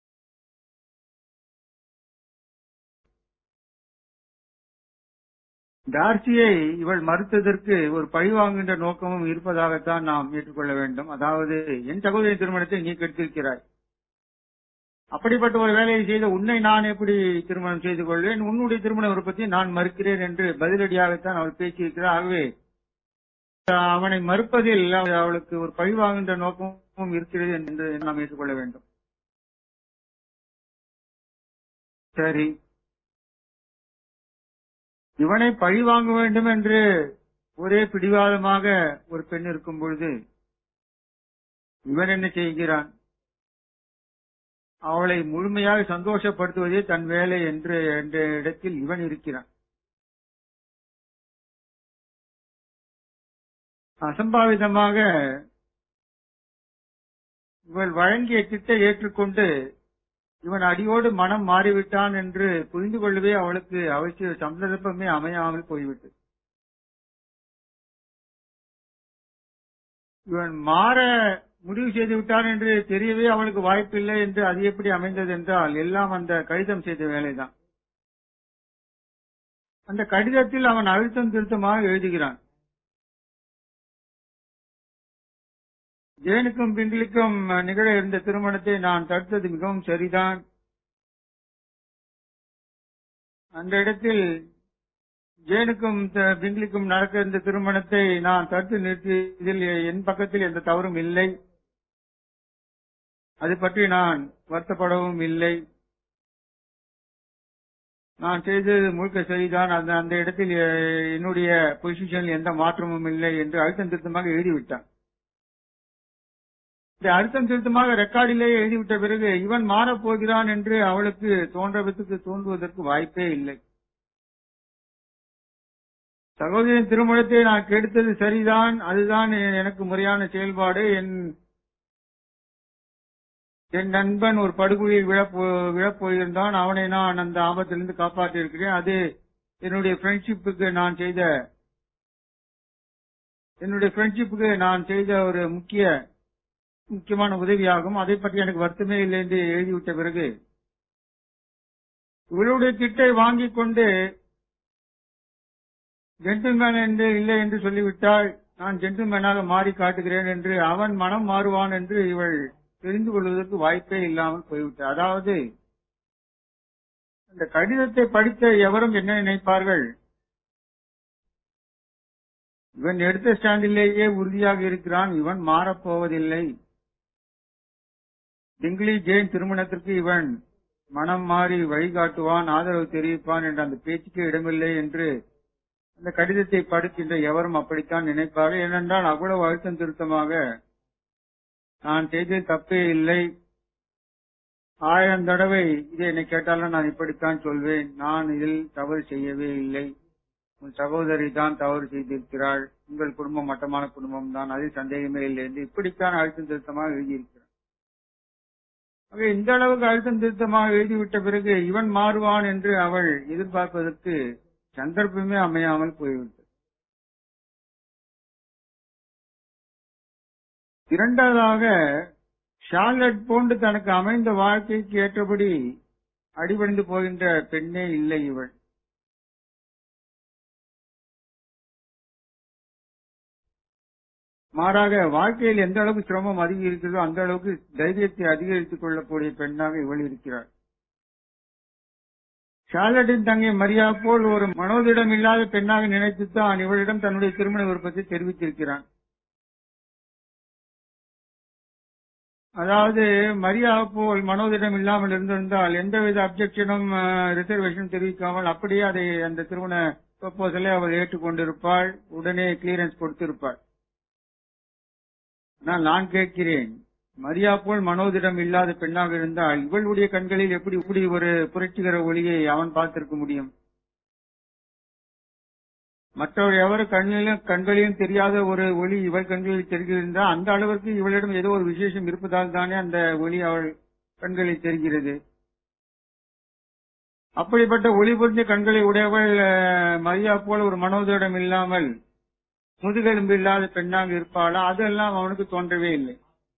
டார்சியை இவள் மறுத்ததற்கு ஒரு பழிவாங்குகின்ற நோக்கமும் இருப்பதாகத்தான் நாம் ஏற்றுக்கொள்ள வேண்டும் அதாவது என் சகோதரி திருமணத்தை நீ கெடுத்திருக்கிறாய் அப்படிப்பட்ட ஒரு வேலையை செய்த உன்னை நான் எப்படி திருமணம் செய்து கொள்வேன் உன்னுடைய திருமண விருப்பத்தை நான் மறுக்கிறேன் என்று பதிலடியாகத்தான் அவள் பேசியிருக்கிறார் ஆகவே அவனை மறுப்பதில் அவளுக்கு ஒரு பழிவாங்குகின்ற நோக்கமும் இருக்கிறது என்று நாம் ஏற்றுக்கொள்ள வேண்டும் சரி இவனை பழி வாங்க வேண்டும் என்று ஒரே பிடிவாதமாக ஒரு பெண் இருக்கும் பொழுது இவன் என்ன செய்கிறான் அவளை முழுமையாக சந்தோஷப்படுத்துவதே தன் வேலை என்று என்ற இடத்தில் இவன் இருக்கிறான் அசம்பாவிதமாக இவள் வழங்கிய திட்டை ஏற்றுக்கொண்டு இவன் அடியோடு மனம் மாறிவிட்டான் என்று புரிந்து கொள்ளவே அவளுக்கு அவசிய சந்தர்ப்பமே அமையாமல் போய்விட்டது இவன் மாற முடிவு செய்து விட்டான் என்று தெரியவே அவளுக்கு வாய்ப்பில்லை என்று அது எப்படி அமைந்தது என்றால் எல்லாம் அந்த கடிதம் செய்த வேலைதான் அந்த கடிதத்தில் அவன் அழுத்தம் திருத்தமாக எழுதுகிறான் ஜேனுக்கும் பிங்கிலிக்கும் நிகழ இருந்த திருமணத்தை நான் தடுத்தது மிகவும் சரிதான் அந்த இடத்தில் ஜேனுக்கும் த- பிங்கிலிக்கும் நடக்க இருந்த திருமணத்தை நான் தடுத்து நிறுத்தியதில் என் பக்கத்தில் எந்த தவறும் இல்லை அது பற்றி நான் வருத்தப்படவும் இல்லை நான் செய்தது முழுக்க சரிதான் அந்த அந்த இடத்தில் எ- என்னுடைய பொசிஷனில் எந்த மாற்றமும் இல்லை என்று அழுத்தம் திருத்தமாக எழுதிவிட்டான் இந்த அழுத்தம் திருத்தமாக ரெக்கார்டிலேயே எழுதிவிட்ட பிறகு இவன் மாறப் போகிறான் என்று அவளுக்கு தோன்றவதற்கு தோன்றுவதற்கு வாய்ப்பே இல்லை சகோதரின் திருமணத்தை நான் கெடுத்தது சரிதான் அதுதான் எ- எனக்கு முறையான செயல்பாடு என் என் நண்பன் ஒரு படுகொலியில் விழப்போ விழப் போயிருந்தான் அவனை நான் அந்த ஆபத்திலிருந்து காப்பாற்றி இருக்கிறேன் அது என்னுடைய ஃப்ரெண்ட்ஷிப்புக்கு நான் செய்த என்னுடைய ஃப்ரெண்ட்ஷிப்புக்கு நான் செய்த ஒரு முக்கிய முக்கியமான உதவியாகும் அதை பற்றி எனக்கு வருத்தமே இல்லை என்று எழுதிவிட்ட பிறகு இவளுடைய திட்டை வாங்கிக் கொண்டு ஜென்டில்மேன் என்று இல்லை என்று சொல்லிவிட்டால் நான் ஜென்டில்மேனாக மாறி காட்டுகிறேன் என்று அவன் மனம் மாறுவான் என்று இவள் தெரிந்து கொள்வதற்கு வாய்ப்பே இல்லாமல் போய்விட்டார் அதாவது இந்த கடிதத்தை படித்த எவரும் என்ன நினைப்பார்கள் இவன் எடுத்த ஸ்டாண்டிலேயே உறுதியாக இருக்கிறான் இவன் மாறப்போவதில்லை டிங்லி ஜெயின் திருமணத்திற்கு இவன் மனம் மாறி வழிகாட்டுவான் ஆதரவு தெரிவிப்பான் என்ற அந்த பேச்சுக்கு இடமில்லை என்று அந்த கடிதத்தை படிக்கின்ற எவரும் அப்படித்தான் நினைப்பார்கள் ஏனென்றால் அவ்வளவு அழுத்தம் திருத்தமாக நான் செய்தது தப்பே இல்லை ஆயிரம் தடவை இதை என்னை கேட்டாலும் நான் இப்படித்தான் சொல்வேன் நான் இதில் தவறு செய்யவே இல்லை உன் சகோதரி தான் தவறு செய்திருக்கிறாள் உங்கள் குடும்பம் மட்டமான குடும்பம் தான் அதில் சந்தேகமே இல்லை என்று இப்படித்தான் அழுத்தம் திருத்தமாக எழுதியிருக்கிறார் ஆக இந்த அளவுக்கு அழுத்தம் திருத்தமாக எழுதிவிட்ட பிறகு இவன் மாறுவான் என்று அவள் எதிர்பார்ப்பதற்கு சந்தர்ப்பமே அமையாமல் போய்விட்டது இரண்டாவதாக ஷார்லட் போன்று தனக்கு அமைந்த வாழ்க்கைக்கு ஏற்றபடி அடிபணிந்து போகின்ற பெண்ணே இல்லை இவள் மாறாக வாழ்க்கையில் எந்த அளவுக்கு சிரமம் அதிகரிக்கிறதோ அந்த அளவுக்கு தைரியத்தை அதிகரித்துக் கொள்ளக்கூடிய பெண்ணாக இவள் இருக்கிறாள் ஷார்லட்டின் தங்கை மரியா போல் ஒரு மனோதிடம் இல்லாத பெண்ணாக நினைத்துத்தான் இவளிடம் தன்னுடைய திருமண விருப்பத்தை தெரிவித்திருக்கிறான் அதாவது மரியா போல் மனோதிடம் இல்லாமல் இருந்திருந்தால் எந்தவித அப்செக்ஷனும் ரிசர்வேஷனும் தெரிவிக்காமல் அப்படியே அதை அந்த திருமண ப்ரப்போசலை அவள் ஏற்றுக்கொண்டிருப்பாள் உடனே கிளியரன்ஸ் கொடுத்திருப்பாள் ஆனால் நான் கேட்கிறேன் மரியா போல் மனோதிடம் இல்லாத பெண்ணாக இருந்தால் இவளுடைய கண்களில் எப்படி இப்படி ஒரு புரட்சிகர ஒளியை அவன் பார்த்திருக்க முடியும் மற்றவர் எவர் கண்ணிலும் கண்களிலும் தெரியாத ஒரு ஒளி இவள் கண்களில் தெரிகிறதா அந்த அளவிற்கு இவளிடம் ஏதோ ஒரு விசேஷம் இருப்பதால் தானே அந்த ஒளி அவள் கண்களில் தெரிகிறது அப்படிப்பட்ட ஒளி பொருந்திய கண்களை உடையவள் அஹ், மரியா போல ஒரு மனோதிடம் இல்லாமல் முதுகெலும்பு இல்லாத பெண்ணாக இருப்பாளா அதெல்லாம் அவனுக்கு தோன்றவே இல்லை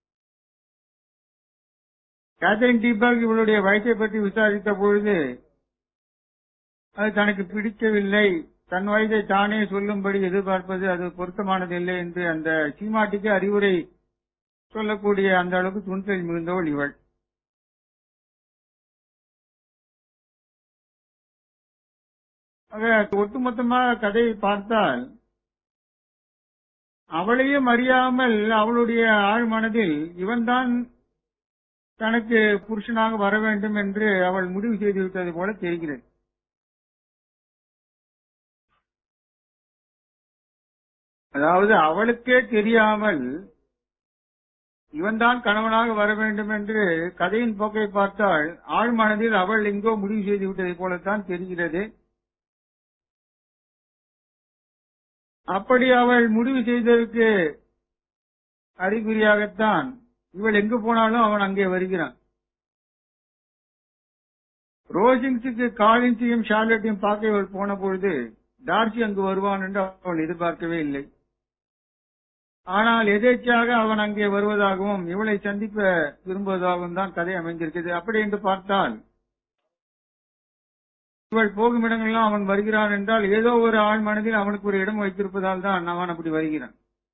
கேத்தரின் டீபர்க் இவளுடைய வயசை பற்றி விசாரித்த பொழுது அது தனக்கு பிடிக்கவில்லை தன் வயதை தானே சொல்லும்படி எதிர்பார்ப்பது அது பொருத்தமானதில்லை என்று அந்த சீமாட்டிக்கு அறிவுரை சொல்லக்கூடிய அந்த அளவுக்கு துணிச்சல் மிகுந்தவள் இவள் ஆக ஒட்டுமொத்தமாக கதையை பார்த்தால் அவளையும் அறியாமல் அவளுடைய ஆழ் மனதில் இவன்தான் தனக்கு புருஷனாக வர வேண்டும் என்று அவள் முடிவு செய்து விட்டது போல தெரிகிறது அதாவது அவளுக்கே தெரியாமல் இவன்தான் கணவனாக வர வேண்டும் என்று கதையின் போக்கை பார்த்தால் ஆழ் மனதில் அவள் எங்கோ முடிவு செய்து விட்டதை போலத்தான் தெரிகிறது அப்படி அவள் முடிவு செய்ததற்கு அறிகுறியாகத்தான் இவள் எங்கு போனாலும் அவன் அங்கே வருகிறான் ரோஜிங்ஸுக்கு காலின்ஸையும் ஷார்லட்டையும் பார்க்க இவள் போன பொழுது டார்சி அங்கு வருவான் என்று அவள் எதிர்பார்க்கவே இல்லை ஆனால் எதேச்சாக அவன் அங்கே வருவதாகவும் இவளை சந்திப்ப விரும்புவதாகவும் தான் கதை அமைந்திருக்கிறது அப்படி என்று பார்த்தால் இவள் போகும் இடங்கள்லாம் அவன் வருகிறான் என்றால் ஏதோ ஒரு ஆள் மனதில் அவனுக்கு ஒரு இடம் வைத்திருப்பதால் தான் அவன் அப்படி வருகிறான்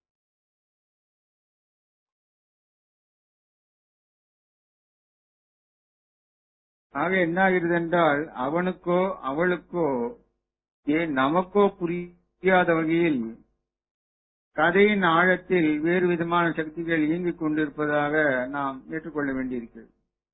ஆக என்ன ஆகிறது என்றால் அவனுக்கோ அவளுக்கோ ஏன் நமக்கோ புரியாத வகையில் கதையின் ஆழத்தில் வேறு விதமான சக்திகள் இயங்கிக் கொண்டிருப்பதாக நாம் ஏற்றுக்கொள்ள வேண்டியிருக்கிறது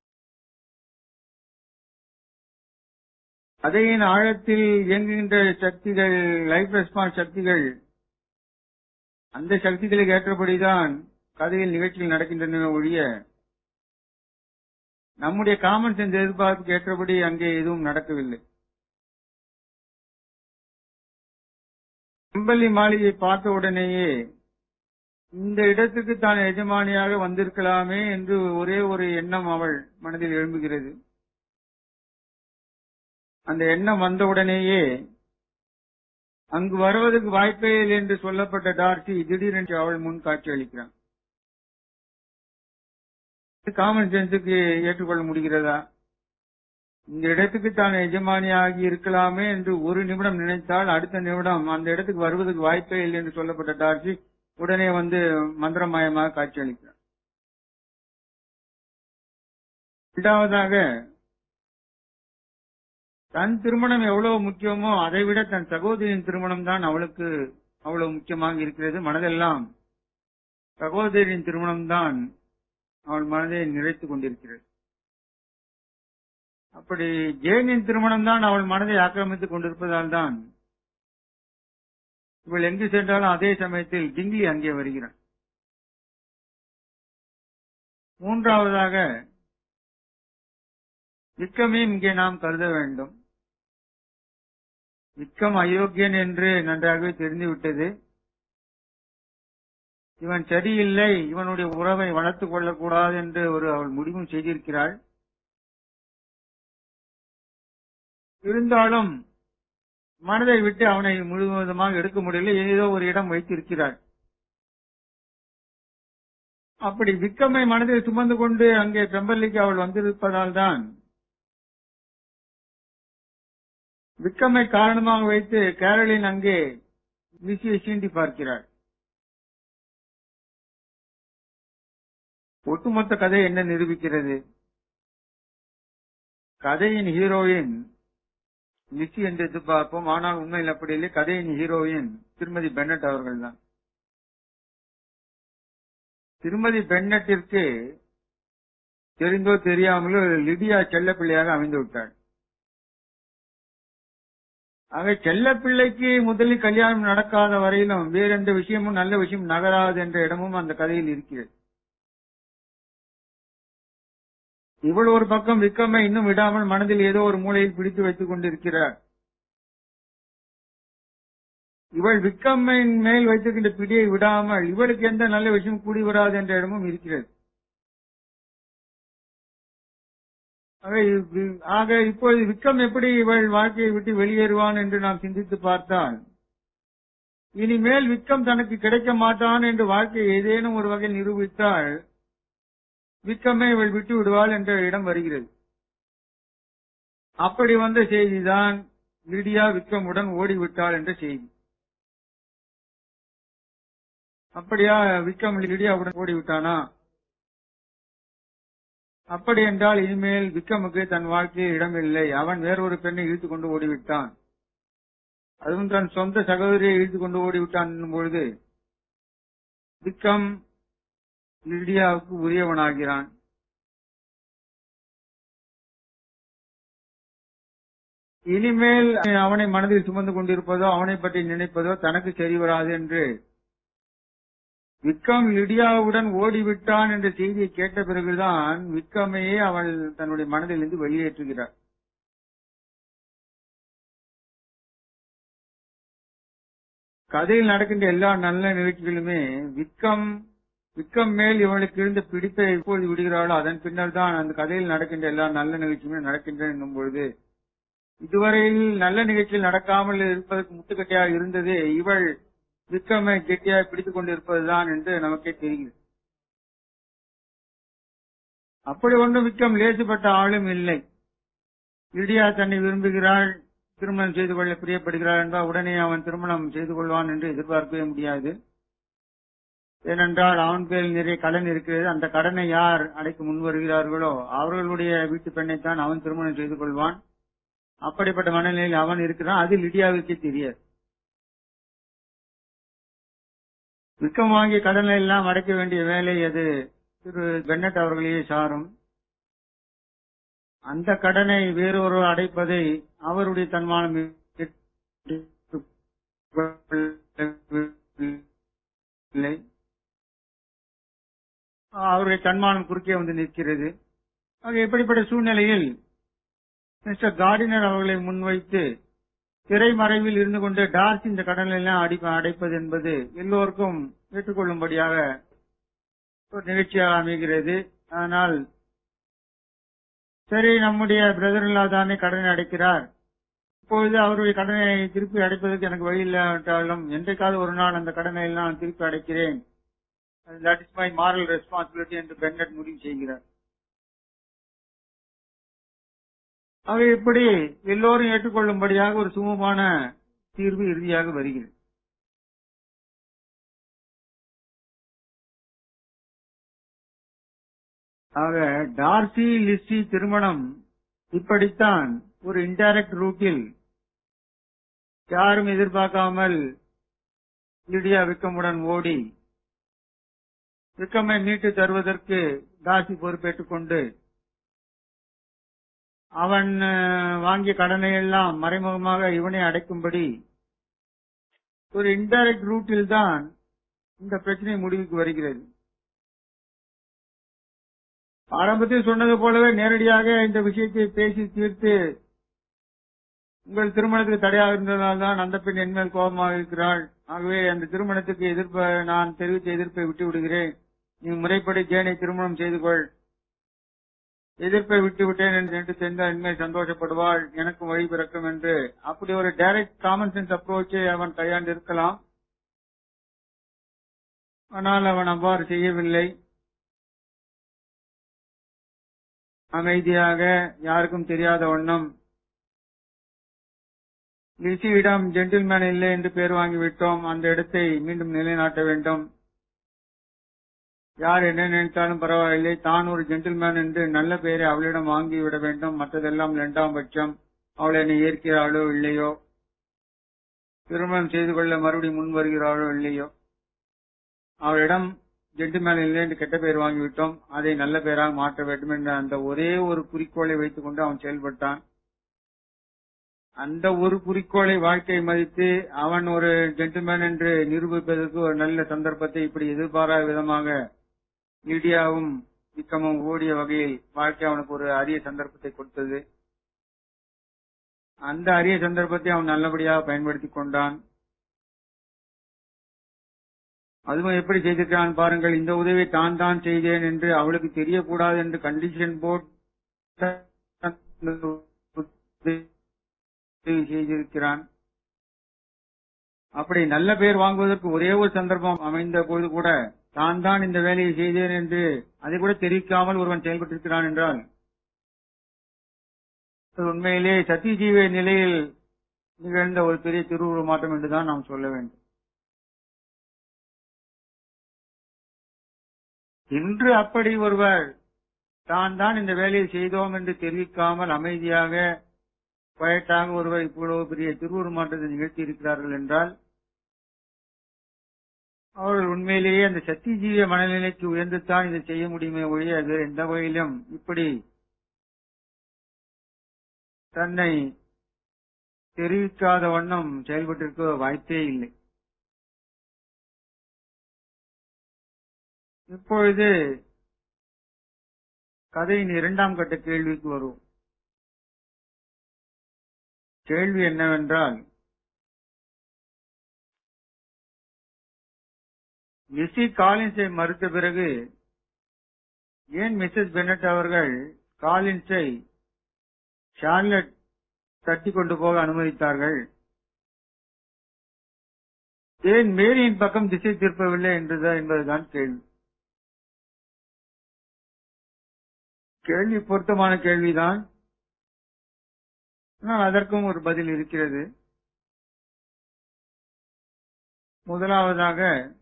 கதையின் ஆழத்தில் இயங்குகின்ற சக்திகள் லைஃப் ரெஸ்பான்ஸ் சக்திகள் அந்த சக்திகளுக்கு ஏற்றபடிதான் கதையில் நிகழ்ச்சிகள் நடக்கின்றன ஒழிய நம்முடைய காமன் சென்ஸ் எதிர்பார்ப்புக்கு ஏற்றபடி அங்கே எதுவும் நடக்கவில்லை செம்பள்ளி மாளிகை பார்த்த உடனேயே இந்த இடத்துக்கு தான் எஜமானியாக வந்திருக்கலாமே என்று ஒரே ஒரு எண்ணம் அவள் மனதில் எழும்புகிறது அந்த எண்ணம் வந்தவுடனேயே அங்கு வருவதற்கு வாய்ப்பே இல்லை என்று சொல்லப்பட்ட டார்சி திடீரென்று அவள் முன் காட்சி அளிக்கிறான் காமன் சென்ஸுக்கு ஏற்றுக்கொள்ள முடிகிறதா இந்த இடத்துக்கு தான் எஜமானியாகி இருக்கலாமே என்று ஒரு நிமிடம் நினைத்தால் அடுத்த நிமிடம் அந்த இடத்துக்கு வருவதற்கு வாய்ப்பே இல்லை என்று சொல்லப்பட்ட டார்சி உடனே வந்து மந்திரமயமாக காட்சி அளிக்கிறார் இரண்டாவதாக தன் திருமணம் எவ்வளவு முக்கியமோ அதை விட தன் சகோதரியின் திருமணம் தான் அவளுக்கு அவ்வளவு முக்கியமாக இருக்கிறது மனதெல்லாம் சகோதரியின் திருமணம் தான் அவள் மனதை நிறைத்துக் கொண்டிருக்கிறது அப்படி ஜெயனின் திருமணம் தான் அவள் மனதை ஆக்கிரமித்துக் கொண்டிருப்பதால் தான் இவள் எங்கு சென்றாலும் அதே சமயத்தில் டிங்லி அங்கே வருகிறான் மூன்றாவதாக விக்கமையும் இங்கே நாம் கருத வேண்டும் விக்கம் அயோக்கியன் என்று நன்றாகவே தெரிந்துவிட்டது இவன் சரியில்லை இவனுடைய உறவை வளர்த்துக் கொள்ளக்கூடாது என்று ஒரு அவள் முடிவும் செய்திருக்கிறாள் இருந்தாலும் மனதை விட்டு அவனை முழுவதுமாக எடுக்க முடியல ஏதோ ஒரு இடம் வைத்திருக்கிறாள் அப்படி விக்கமை மனதில் சுமந்து கொண்டு அங்கே பெம்பல்லிக்கு அவள் வந்திருப்பதால் தான் விக்கமை காரணமாக வைத்து கேரளின் அங்கே விசியை சீண்டி பார்க்கிறாள் ஒட்டுமொத்த கதை என்ன நிரூபிக்கிறது கதையின் ஹீரோயின் லிசி என்று எதிர்பார்ப்போம் ஆனால் உண்மையில் அப்படி இல்லை கதையின் ஹீரோயின் திருமதி பென்னட் அவர்கள் தான் திருமதி பென்னட்டிற்கு தெரிந்தோ தெரியாமலோ லிடியா செல்லப்பிள்ளையாக அமைந்து விட்டாள் ஆக செல்லப்பிள்ளைக்கு முதலில் கல்யாணம் நடக்காத வரையிலும் வேற எந்த விஷயமும் நல்ல விஷயம் நகராது என்ற இடமும் அந்த கதையில் இருக்கிறது இவள் ஒரு பக்கம் விக்கமை இன்னும் விடாமல் மனதில் ஏதோ ஒரு மூலையில் பிடித்து வைத்துக் கொண்டிருக்கிறார் இவள் விக்கம்மையின் மேல் வைத்திருக்கின்ற பிடியை விடாமல் இவளுக்கு எந்த நல்ல விஷயம் கூடி வராது என்ற இடமும் இருக்கிறது ஆக இவ்- ஆக இப்பொழுது விக்ரம் எப்படி இவள் வாழ்க்கையை விட்டு வெளியேறுவான் என்று நாம் சிந்தித்து பார்த்தால் இனிமேல் விக்ரம் தனக்கு கிடைக்க மாட்டான் என்று வாழ்க்கையை ஏதேனும் ஒரு வகையில் நிரூபித்தால் விக்கமே இவள் விட்டு விடுவாள் என்ற இடம் வருகிறது அப்படி வந்த செய்திதான் லிடியா விக்கமுடன் ஓடிவிட்டாள் என்ற செய்தி அப்படியா விக்ரம் லிடியாவுடன் ஓடிவிட்டானா அப்படி என்றால் இனிமேல் விக்ரமுக்கு தன் வாழ்க்கையில் இடமில்லை அவன் வேறொரு பெண்ணை இழுத்துக் கொண்டு ஓடிவிட்டான் அதுவும் தன் சொந்த சகோதரியை இழுத்துக் கொண்டு ஓடிவிட்டான் என்னும் பொழுது விக்கம் லிடியாவுக்கு உரியவனாகிறான் இனிமேல் அவனை மனதில் சுமந்து கொண்டிருப்பதோ அவனை பற்றி நினைப்பதோ தனக்கு சரி வராது என்று விக்ரம் லிடியாவுடன் ஓடிவிட்டான் என்ற செய்தியை கேட்ட பிறகுதான் விக்ரமையே அவள் தன்னுடைய மனதிலிருந்து வெளியேற்றுகிறார் கதையில் நடக்கின்ற எல்லா நல்ல நிகழ்ச்சிகளுமே விக்கம் விக்கம் மேல் இவளுக்கு இருந்த பிடிப்பை எப்போது விடுகிறாளோ அதன் பின்னர் தான் அந்த கதையில் நடக்கின்ற எல்லா நல்ல நிகழ்ச்சியுமே நடக்கின்றன என்னும் பொழுது இதுவரையில் நல்ல நிகழ்ச்சியில் நடக்காமல் இருப்பதற்கு முட்டுக்கட்டையாக இருந்ததே இவள் விக்ரமை கெட்டியாக பிடித்துக் கொண்டிருப்பதுதான் என்று நமக்கே தெரிகிறது அப்படி ஒன்றும் விக்ரம் லேசுப்பட்ட ஆளும் இல்லை லிடியா தன்னை விரும்புகிறாள் திருமணம் செய்து கொள்ள பிரியப்படுகிறாள் என்றால் உடனே அவன் திருமணம் செய்து கொள்வான் என்று எதிர்பார்க்கவே முடியாது ஏனென்றால் அவன் பேரில் நிறைய கடன் இருக்கிறது அந்த கடனை யார் அடைக்க முன் வருகிறார்களோ அவர்களுடைய வீட்டு பெண்ணைத்தான் அவன் திருமணம் செய்து கொள்வான் அப்படிப்பட்ட மனநிலையில் அவன் இருக்கிறான் அது லிடியாவுக்கே தெரியாது விற்கம் வாங்கிய கடனை எல்லாம் அடைக்க வேண்டிய வேலை அது திரு பென்னட் அவர்களையே சாரும் அந்த கடனை வேறொரு அடைப்பதை அவருடைய தன்மானம் இல்லை அவருடைய தன்மானம் குறுக்கே வந்து நிற்கிறது ஆக எப்படிப்பட்ட சூழ்நிலையில் மிஸ்டர் கார்டினர் அவர்களை முன்வைத்து திரைமறைவில் இருந்து கொண்டு டார்ச் இந்த கடனை எல்லாம் அடிப்ப அடைப்பது என்பது எல்லோருக்கும் ஏற்றுக்கொள்ளும்படியாக ஒரு நிகழ்ச்சியாக அமைகிறது ஆனால் சரி நம்முடைய பிரதர் இல்லா தானே கடனை அடைக்கிறார் இப்பொழுது அவருடைய கடனை திருப்பி அடைப்பதற்கு எனக்கு வழி இல்லாவிட்டாலும் என்றைக்காவது ஒரு நாள் அந்த கடனை எல்லாம் திருப்பி அடைக்கிறேன் that is my moral responsibility என்று பென்னட் முடிவு செய்கிறார் ஆக இப்படி எல்லோரும் ஏற்றுக்கொள்ளும்படியாக ஒரு சுமூகமான தீர்வு இறுதியாக வருகிறது ஆக டார்சி லிஸ்ஸி திருமணம் இப்படித்தான் ஒரு இன்டைரக்ட் ரூட்டில் யாரும் எதிர்பார்க்காமல் லிடியா விக்கமுடன் ஓடி விக்கமை மீட்டு தருவதற்கு டார்சி பொறுப்பேற்றுக் கொண்டு அவன் வாங்கிய கடனை எல்லாம் மறைமுகமாக இவனை அடைக்கும்படி ஒரு இன்டைரக்ட் ரூட்டில் தான் இந்த பிரச்சனை முடிவுக்கு வருகிறது ஆரம்பத்தில் சொன்னது போலவே நேரடியாக இந்த விஷயத்தை பேசி தீர்த்து உங்கள் திருமணத்துக்கு தடையாக இருந்ததால் தான் அந்த பெண் என்மேல் கோபமாக இருக்கிறாள் ஆகவே அந்த திருமணத்துக்கு எதிர்ப்ப நான் தெரிவித்த எதிர்ப்பை விட்டு விடுகிறேன் நீ முறைப்படி ஜேனை திருமணம் செய்து கொள் எதிர்ப்பை விட்டு விட்டேன் என்று தெரிந்தால் இனிமேல் சந்தோஷப்படுவாள் எனக்கும் வழி பிறக்கும் என்று அப்படி ஒரு டைரக்ட் காமன் சென்ஸ் அப்ரோச்சை அவன் கையாண்டு இருக்கலாம் ஆனால் அவன் அவ்வாறு செய்யவில்லை அமைதியாக யாருக்கும் தெரியாத வண்ணம் லிசியிடம் ஜென்டில்மேன் இல்லை என்று பேர் வாங்கிவிட்டோம் அந்த இடத்தை மீண்டும் நிலைநாட்ட வேண்டும் யார் என்ன நினைத்தாலும் பரவாயில்லை தான் ஒரு ஜென்டில்மேன் என்று நல்ல பெயரை அவளிடம் வாங்கி விட வேண்டும் மற்றதெல்லாம் இரண்டாம் பட்சம் அவள் என்னை ஏற்கிறாளோ இல்லையோ திருமணம் செய்து கொள்ள மறுபடியும் முன் வருகிறாளோ இல்லையோ அவளிடம் ஜென்டில்மேன் இல்லை என்று கெட்ட பெயர் வாங்கிவிட்டோம் அதை நல்ல பெயராக மாற்ற வேண்டும் என்ற அந்த ஒரே ஒரு குறிக்கோளை வைத்துக் கொண்டு அவன் செயல்பட்டான் அந்த ஒரு குறிக்கோளை வாழ்க்கை மதித்து அவன் ஒரு ஜென்டில்மேன் என்று நிரூபிப்பதற்கு ஒரு நல்ல சந்தர்ப்பத்தை இப்படி எதிர்பாராத விதமாக மீடியாவும் இக்கமும் ஓடிய வகையில் வாழ்க்கை அவனுக்கு ஒரு அரிய சந்தர்ப்பத்தை கொடுத்தது அந்த அரிய சந்தர்ப்பத்தை அவன் நல்லபடியாக பயன்படுத்திக் கொண்டான் அதுவும் எப்படி செய்திருக்கிறான் பாருங்கள் இந்த உதவியை தான் தான் செய்தேன் என்று அவளுக்கு தெரியக்கூடாது என்று கண்டிஷன் போர்ட் செய்திருக்கிறான் அப்படி நல்ல பெயர் வாங்குவதற்கு ஒரே ஒரு சந்தர்ப்பம் அமைந்த போது கூட தான் தான் இந்த வேலையை செய்தேன் என்று அதை கூட தெரிவிக்காமல் ஒருவன் செயல்பட்டிருக்கிறான் என்றால் உண்மையிலே சத்தியஜீவ நிலையில் நிகழ்ந்த ஒரு பெரிய திருவுருவ மாற்றம் என்றுதான் நாம் சொல்ல வேண்டும் இன்று அப்படி ஒருவர் தான் தான் இந்த வேலையை செய்தோம் என்று தெரிவிக்காமல் அமைதியாக குவைட்டாக ஒருவர் இவ்வளவு பெரிய திருவுருவ மாற்றத்தை நிகழ்த்தி இருக்கிறார்கள் என்றால் அவர்கள் உண்மையிலேயே அந்த சத்திஜீவிய மனநிலைக்கு உயர்ந்துத்தான் இதை செய்ய முடியுமே ஒழிய அது எந்த வகையிலும் இப்படி தன்னை தெரிவிக்காத வண்ணம் செயல்பட்டிருக்க வாய்ப்பே இல்லை இப்பொழுது கதையின் இரண்டாம் கட்ட கேள்விக்கு வருவோம் கேள்வி என்னவென்றால் லிசி காலின்ஸை மறுத்த பிறகு ஏன் மிஸ்ஸஸ் பென்னட் அவர்கள் காலின்ஸை ஷார்லட் தட்டி கொண்டு போக அனுமதித்தார்கள் ஏன் மேரியின் பக்கம் திசை திருப்பவில்லை என்றுதான் என்பதுதான் கேள்வி கேள்வி பொருத்தமான கேள்விதான் ஆனால் அதற்கும் ஒரு பதில் இருக்கிறது முதலாவதாக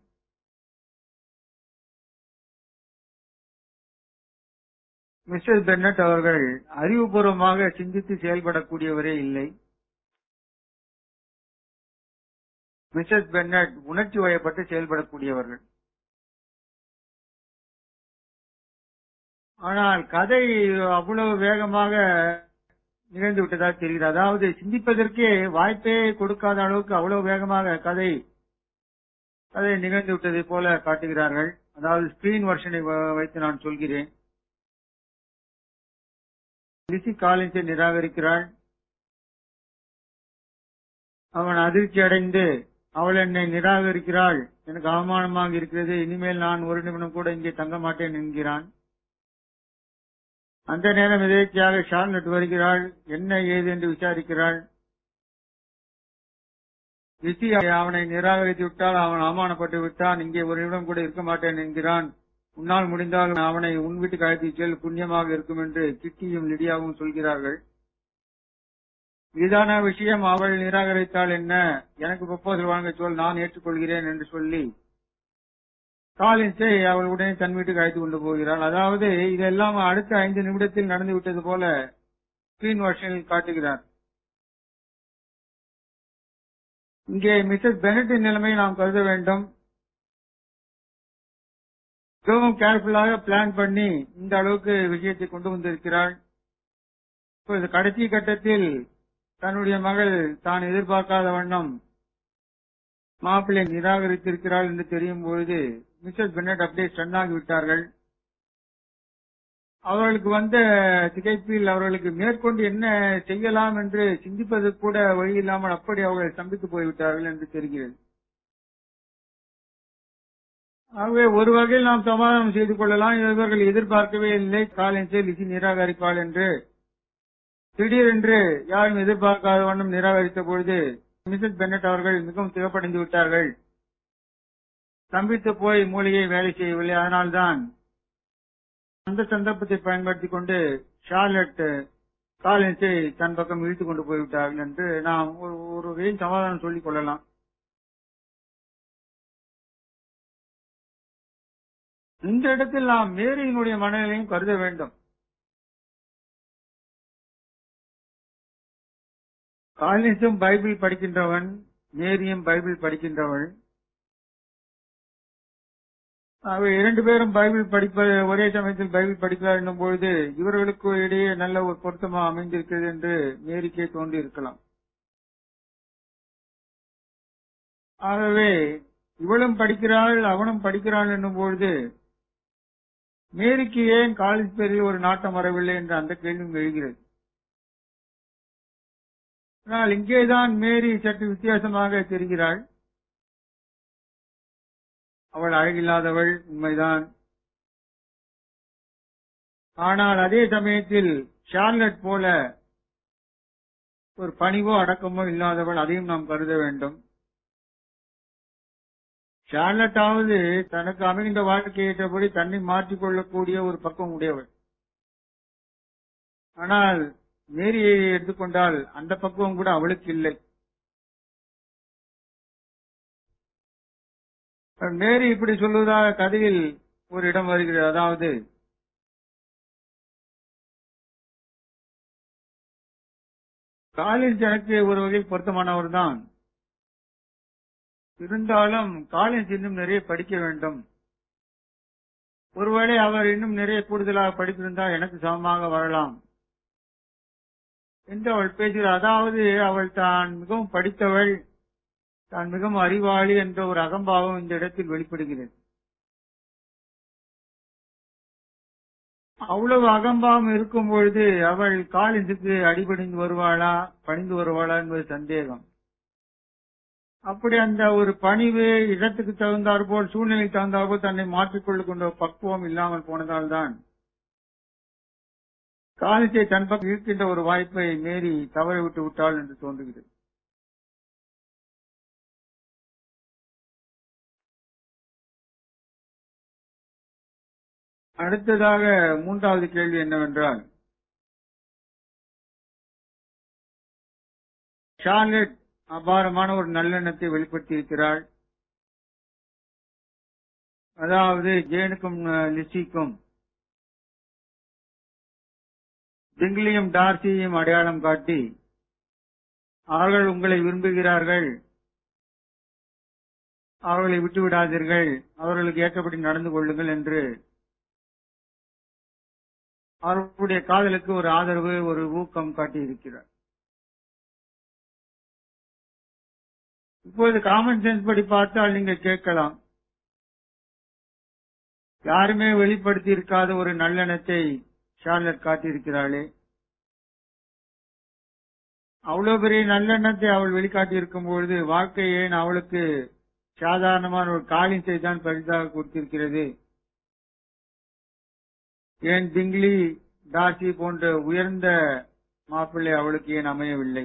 மிஸ்டர் பென்னட் அவர்கள் அறிவுபூர்வமாக சிந்தித்து செயல்படக்கூடியவரே இல்லை மிஸ்ஸஸ் பென்னட் உணர்ச்சி வயப்பட்டு செயல்படக்கூடியவர்கள் ஆனால் கதை அவ்வளவு வேகமாக நிகழ்ந்து விட்டதா தெரிகிறது அதாவது சிந்திப்பதற்கே வாய்ப்பே கொடுக்காத அளவுக்கு அவ்வளவு வேகமாக கதை கதை நிகழ்ந்து விட்டதை போல காட்டுகிறார்கள் அதாவது ஸ்கிரீன் வெர்ஷனை வைத்து நான் சொல்கிறேன் லிசி காலின்ஸை நிராகரிக்கிறாள் அவன் அதிர்ச்சி அடைந்து அவள் என்னை நிராகரிக்கிறாள் எனக்கு அவமானமாக இருக்கிறது இனிமேல் நான் ஒரு நிமிடம் கூட இங்கே தங்க மாட்டேன் என்கிறான் அந்த நேரம் எதேச்சியாக ஷார்லட் வருகிறாள் என்ன ஏது என்று விசாரிக்கிறாள் லிசி அவனை நிராகரித்து விட்டால் அவன் அவமானப்பட்டு விட்டான் இங்கே ஒரு நிமிடம் கூட இருக்க மாட்டேன் என்கிறான் உன்னால் முடிந்தால் அவனை உன் வீட்டுக்கு அழைத்துச் செல் புண்ணியமாக இருக்கும் என்று கிட்டியும் லிடியாவும் சொல்கிறார்கள் இதான விஷயம் அவள் நிராகரித்தால் என்ன எனக்கு ப்ரொபோசல் வழங்க சொல் நான் ஏற்றுக்கொள்கிறேன் என்று சொல்லி காலின்ஸை அவள் உடனே தன் வீட்டுக்கு அழைத்து கொண்டு போகிறாள் அதாவது இதெல்லாம் அடுத்த ஐந்து நிமிடத்தில் நடந்து விட்டது போல ஸ்கிரீன் வருஷனில் காட்டுகிறார் இங்கே மிஸ்ஸஸ் பெனட்டின் நிலைமை நாம் கருத வேண்டும் மிகவும் கேர்ஃபுல்லாக பிளான் பண்ணி இந்த அளவுக்கு விஷயத்தை கொண்டு வந்திருக்கிறாள் இப்போது கடைசி கட்டத்தில் தன்னுடைய மகள் தான் எதிர்பார்க்காத வண்ணம் மாப்பிள்ளை நிராகரித்திருக்கிறாள் என்று தெரியும் பொழுது மிஸ்ஸஸ் பென்னட் அப்படியே ஸ்டன்னாகி விட்டார்கள் அவர்களுக்கு வந்த திகைப்பில் அவர்களுக்கு மேற்கொண்டு என்ன செய்யலாம் என்று சிந்திப்பதற்கு கூட வழி இல்லாமல் அப்படி அவர்கள் சம்பித்து போய்விட்டார்கள் என்று தெரிகிறது ஆகவே ஒரு வகையில் நாம் சமாதானம் செய்து கொள்ளலாம் இவர்கள் எதிர்பார்க்கவே இல்லை காலின்ஸை லிசி நிராகரிப்பாள் என்று திடீரென்று யாரும் எதிர்பார்க்காத வண்ணம் நிராகரித்த பொழுது மிஸ்ஸஸ் பென்னட் அவர்கள் மிகவும் திகப்படைந்து விட்டார்கள் ஸ்தம்பித்து போய் மூலிகை வேலை செய்யவில்லை அதனால்தான் அந்த சந்தர்ப்பத்தை பயன்படுத்திக் கொண்டு ஷார்லட் காலின்ஸை தன் பக்கம் இழுத்துக் கொண்டு போய்விட்டார்கள் என்று நாம் ஒரு ஒரு வகையில் சமாதானம் சொல்லிக் கொள்ளலாம் இந்த இடத்தில் நாம் மேரியினுடைய மனநிலையும் கருத வேண்டும் காலின்ஸும் பைபிள் படிக்கின்றவன் மேரியும் பைபிள் படிக்கின்றவள் ஆகவே இரண்டு பேரும் பைபிள் படிப்ப ஒரே சமயத்தில் பைபிள் படிக்கிறார் என்னும் பொழுது இவர்களுக்கு இடையே நல்ல ஒரு பொருத்தமா அமைந்திருக்கிறது என்று மேரிக்கே தோன்றி இருக்கலாம் ஆகவே இவளும் படிக்கிறாள் அவனும் படிக்கிறாள் என்னும் பொழுது மேரிக்கு ஏன் காலேஜ் பேரில் ஒரு நாட்டம் வரவில்லை என்ற அந்த கேள்வியும் எழுகிறது ஆனால் இங்கேதான் மேரி சற்று வித்தியாசமாக தெரிகிறாள் அவள் அழகில்லாதவள் உண்மைதான் ஆனால் அதே சமயத்தில் ஷார்லட் போல ஒரு பணிவோ அடக்கமோ இல்லாதவள் அதையும் நாம் கருத வேண்டும் ஷார்லட்டாவது தனக்கு அமைகின்ற வாழ்க்கையேற்றபடி தன்னை மாற்றிக் கொள்ளக்கூடிய ஒரு பக்கம் உடையவள் ஆனால் மேரியை எடுத்துக்கொண்டால் அந்த பக்குவம் கூட அவளுக்கு இல்லை மேரி இப்படி சொல்வதாக கதையில் ஒரு இடம் வருகிறது அதாவது காலில் எனக்கு ஒரு வகையில் பொருத்தமானவர் தான் இருந்தாலும் காலேஜ் இன்னும் நிறைய படிக்க வேண்டும் ஒருவேளை அவர் இன்னும் நிறைய கூடுதலாக படித்திருந்தால் எனக்கு சமமாக வரலாம் என்று அவள் பேசுகிறார் அதாவது அவள் தான் மிகவும் படித்தவள் தான் மிகவும் அறிவாளி என்ற ஒரு அகம்பாவம் இந்த இடத்தில் வெளிப்படுகிறது அவ்வளவு அகம்பாவம் இருக்கும் பொழுது அவள் காலேஜுக்கு அடிபணிந்து வருவாளா பணிந்து வருவாளா என்பது சந்தேகம் அப்படி அந்த ஒரு பணிவு இடத்துக்கு தகுந்தாற் போல் சூழ்நிலைக்கு தகுந்தாற் போல் தன்னை மாற்றிக்கொள்ள கொண்ட பக்குவம் இல்லாமல் போனதால் தான் காலேஜை தன் பக்கம் இருக்கின்ற ஒரு வாய்ப்பை மீறி தவற விட்டு விட்டாள் என்று தோன்றுகிறது அடுத்ததாக மூன்றாவது கேள்வி என்னவென்றால் ஷார்லட் அபாரமான ஒரு நல்லெண்ணத்தை வெளிப்படுத்தி இருக்கிறாள் அதாவது ஜேனுக்கும் அஹ், லிசிக்கும் பிங்லியும் டார்சியையும் அடையாளம் காட்டி அவர்கள் உங்களை விரும்புகிறார்கள் அவர்களை விட்டு விடாதீர்கள் அவர்களுக்கு ஏற்றபடி நடந்து கொள்ளுங்கள் என்று அவர்களுடைய காதலுக்கு ஒரு ஆதரவு ஒரு ஊக்கம் காட்டி இருக்கிறார் இப்போது காமன் சென்ஸ் படி பார்த்தால் நீங்க கேட்கலாம் யாருமே வெளிப்படுத்தி இருக்காத ஒரு நல்லெண்ணத்தை ஷார்லட் காட்டியிருக்கிறாளே அவ்வளவு பெரிய நல்லெண்ணத்தை அவள் வெளிக்காட்டி இருக்கும் பொழுது வாழ்க்கை ஏன் அவளுக்கு சாதாரணமான ஒரு காலின்ஸை தான் பரிசாக கொடுத்திருக்கிறது ஏன் திங்லி டாசி போன்ற உயர்ந்த மாப்பிள்ளை அவளுக்கு ஏன் அமையவில்லை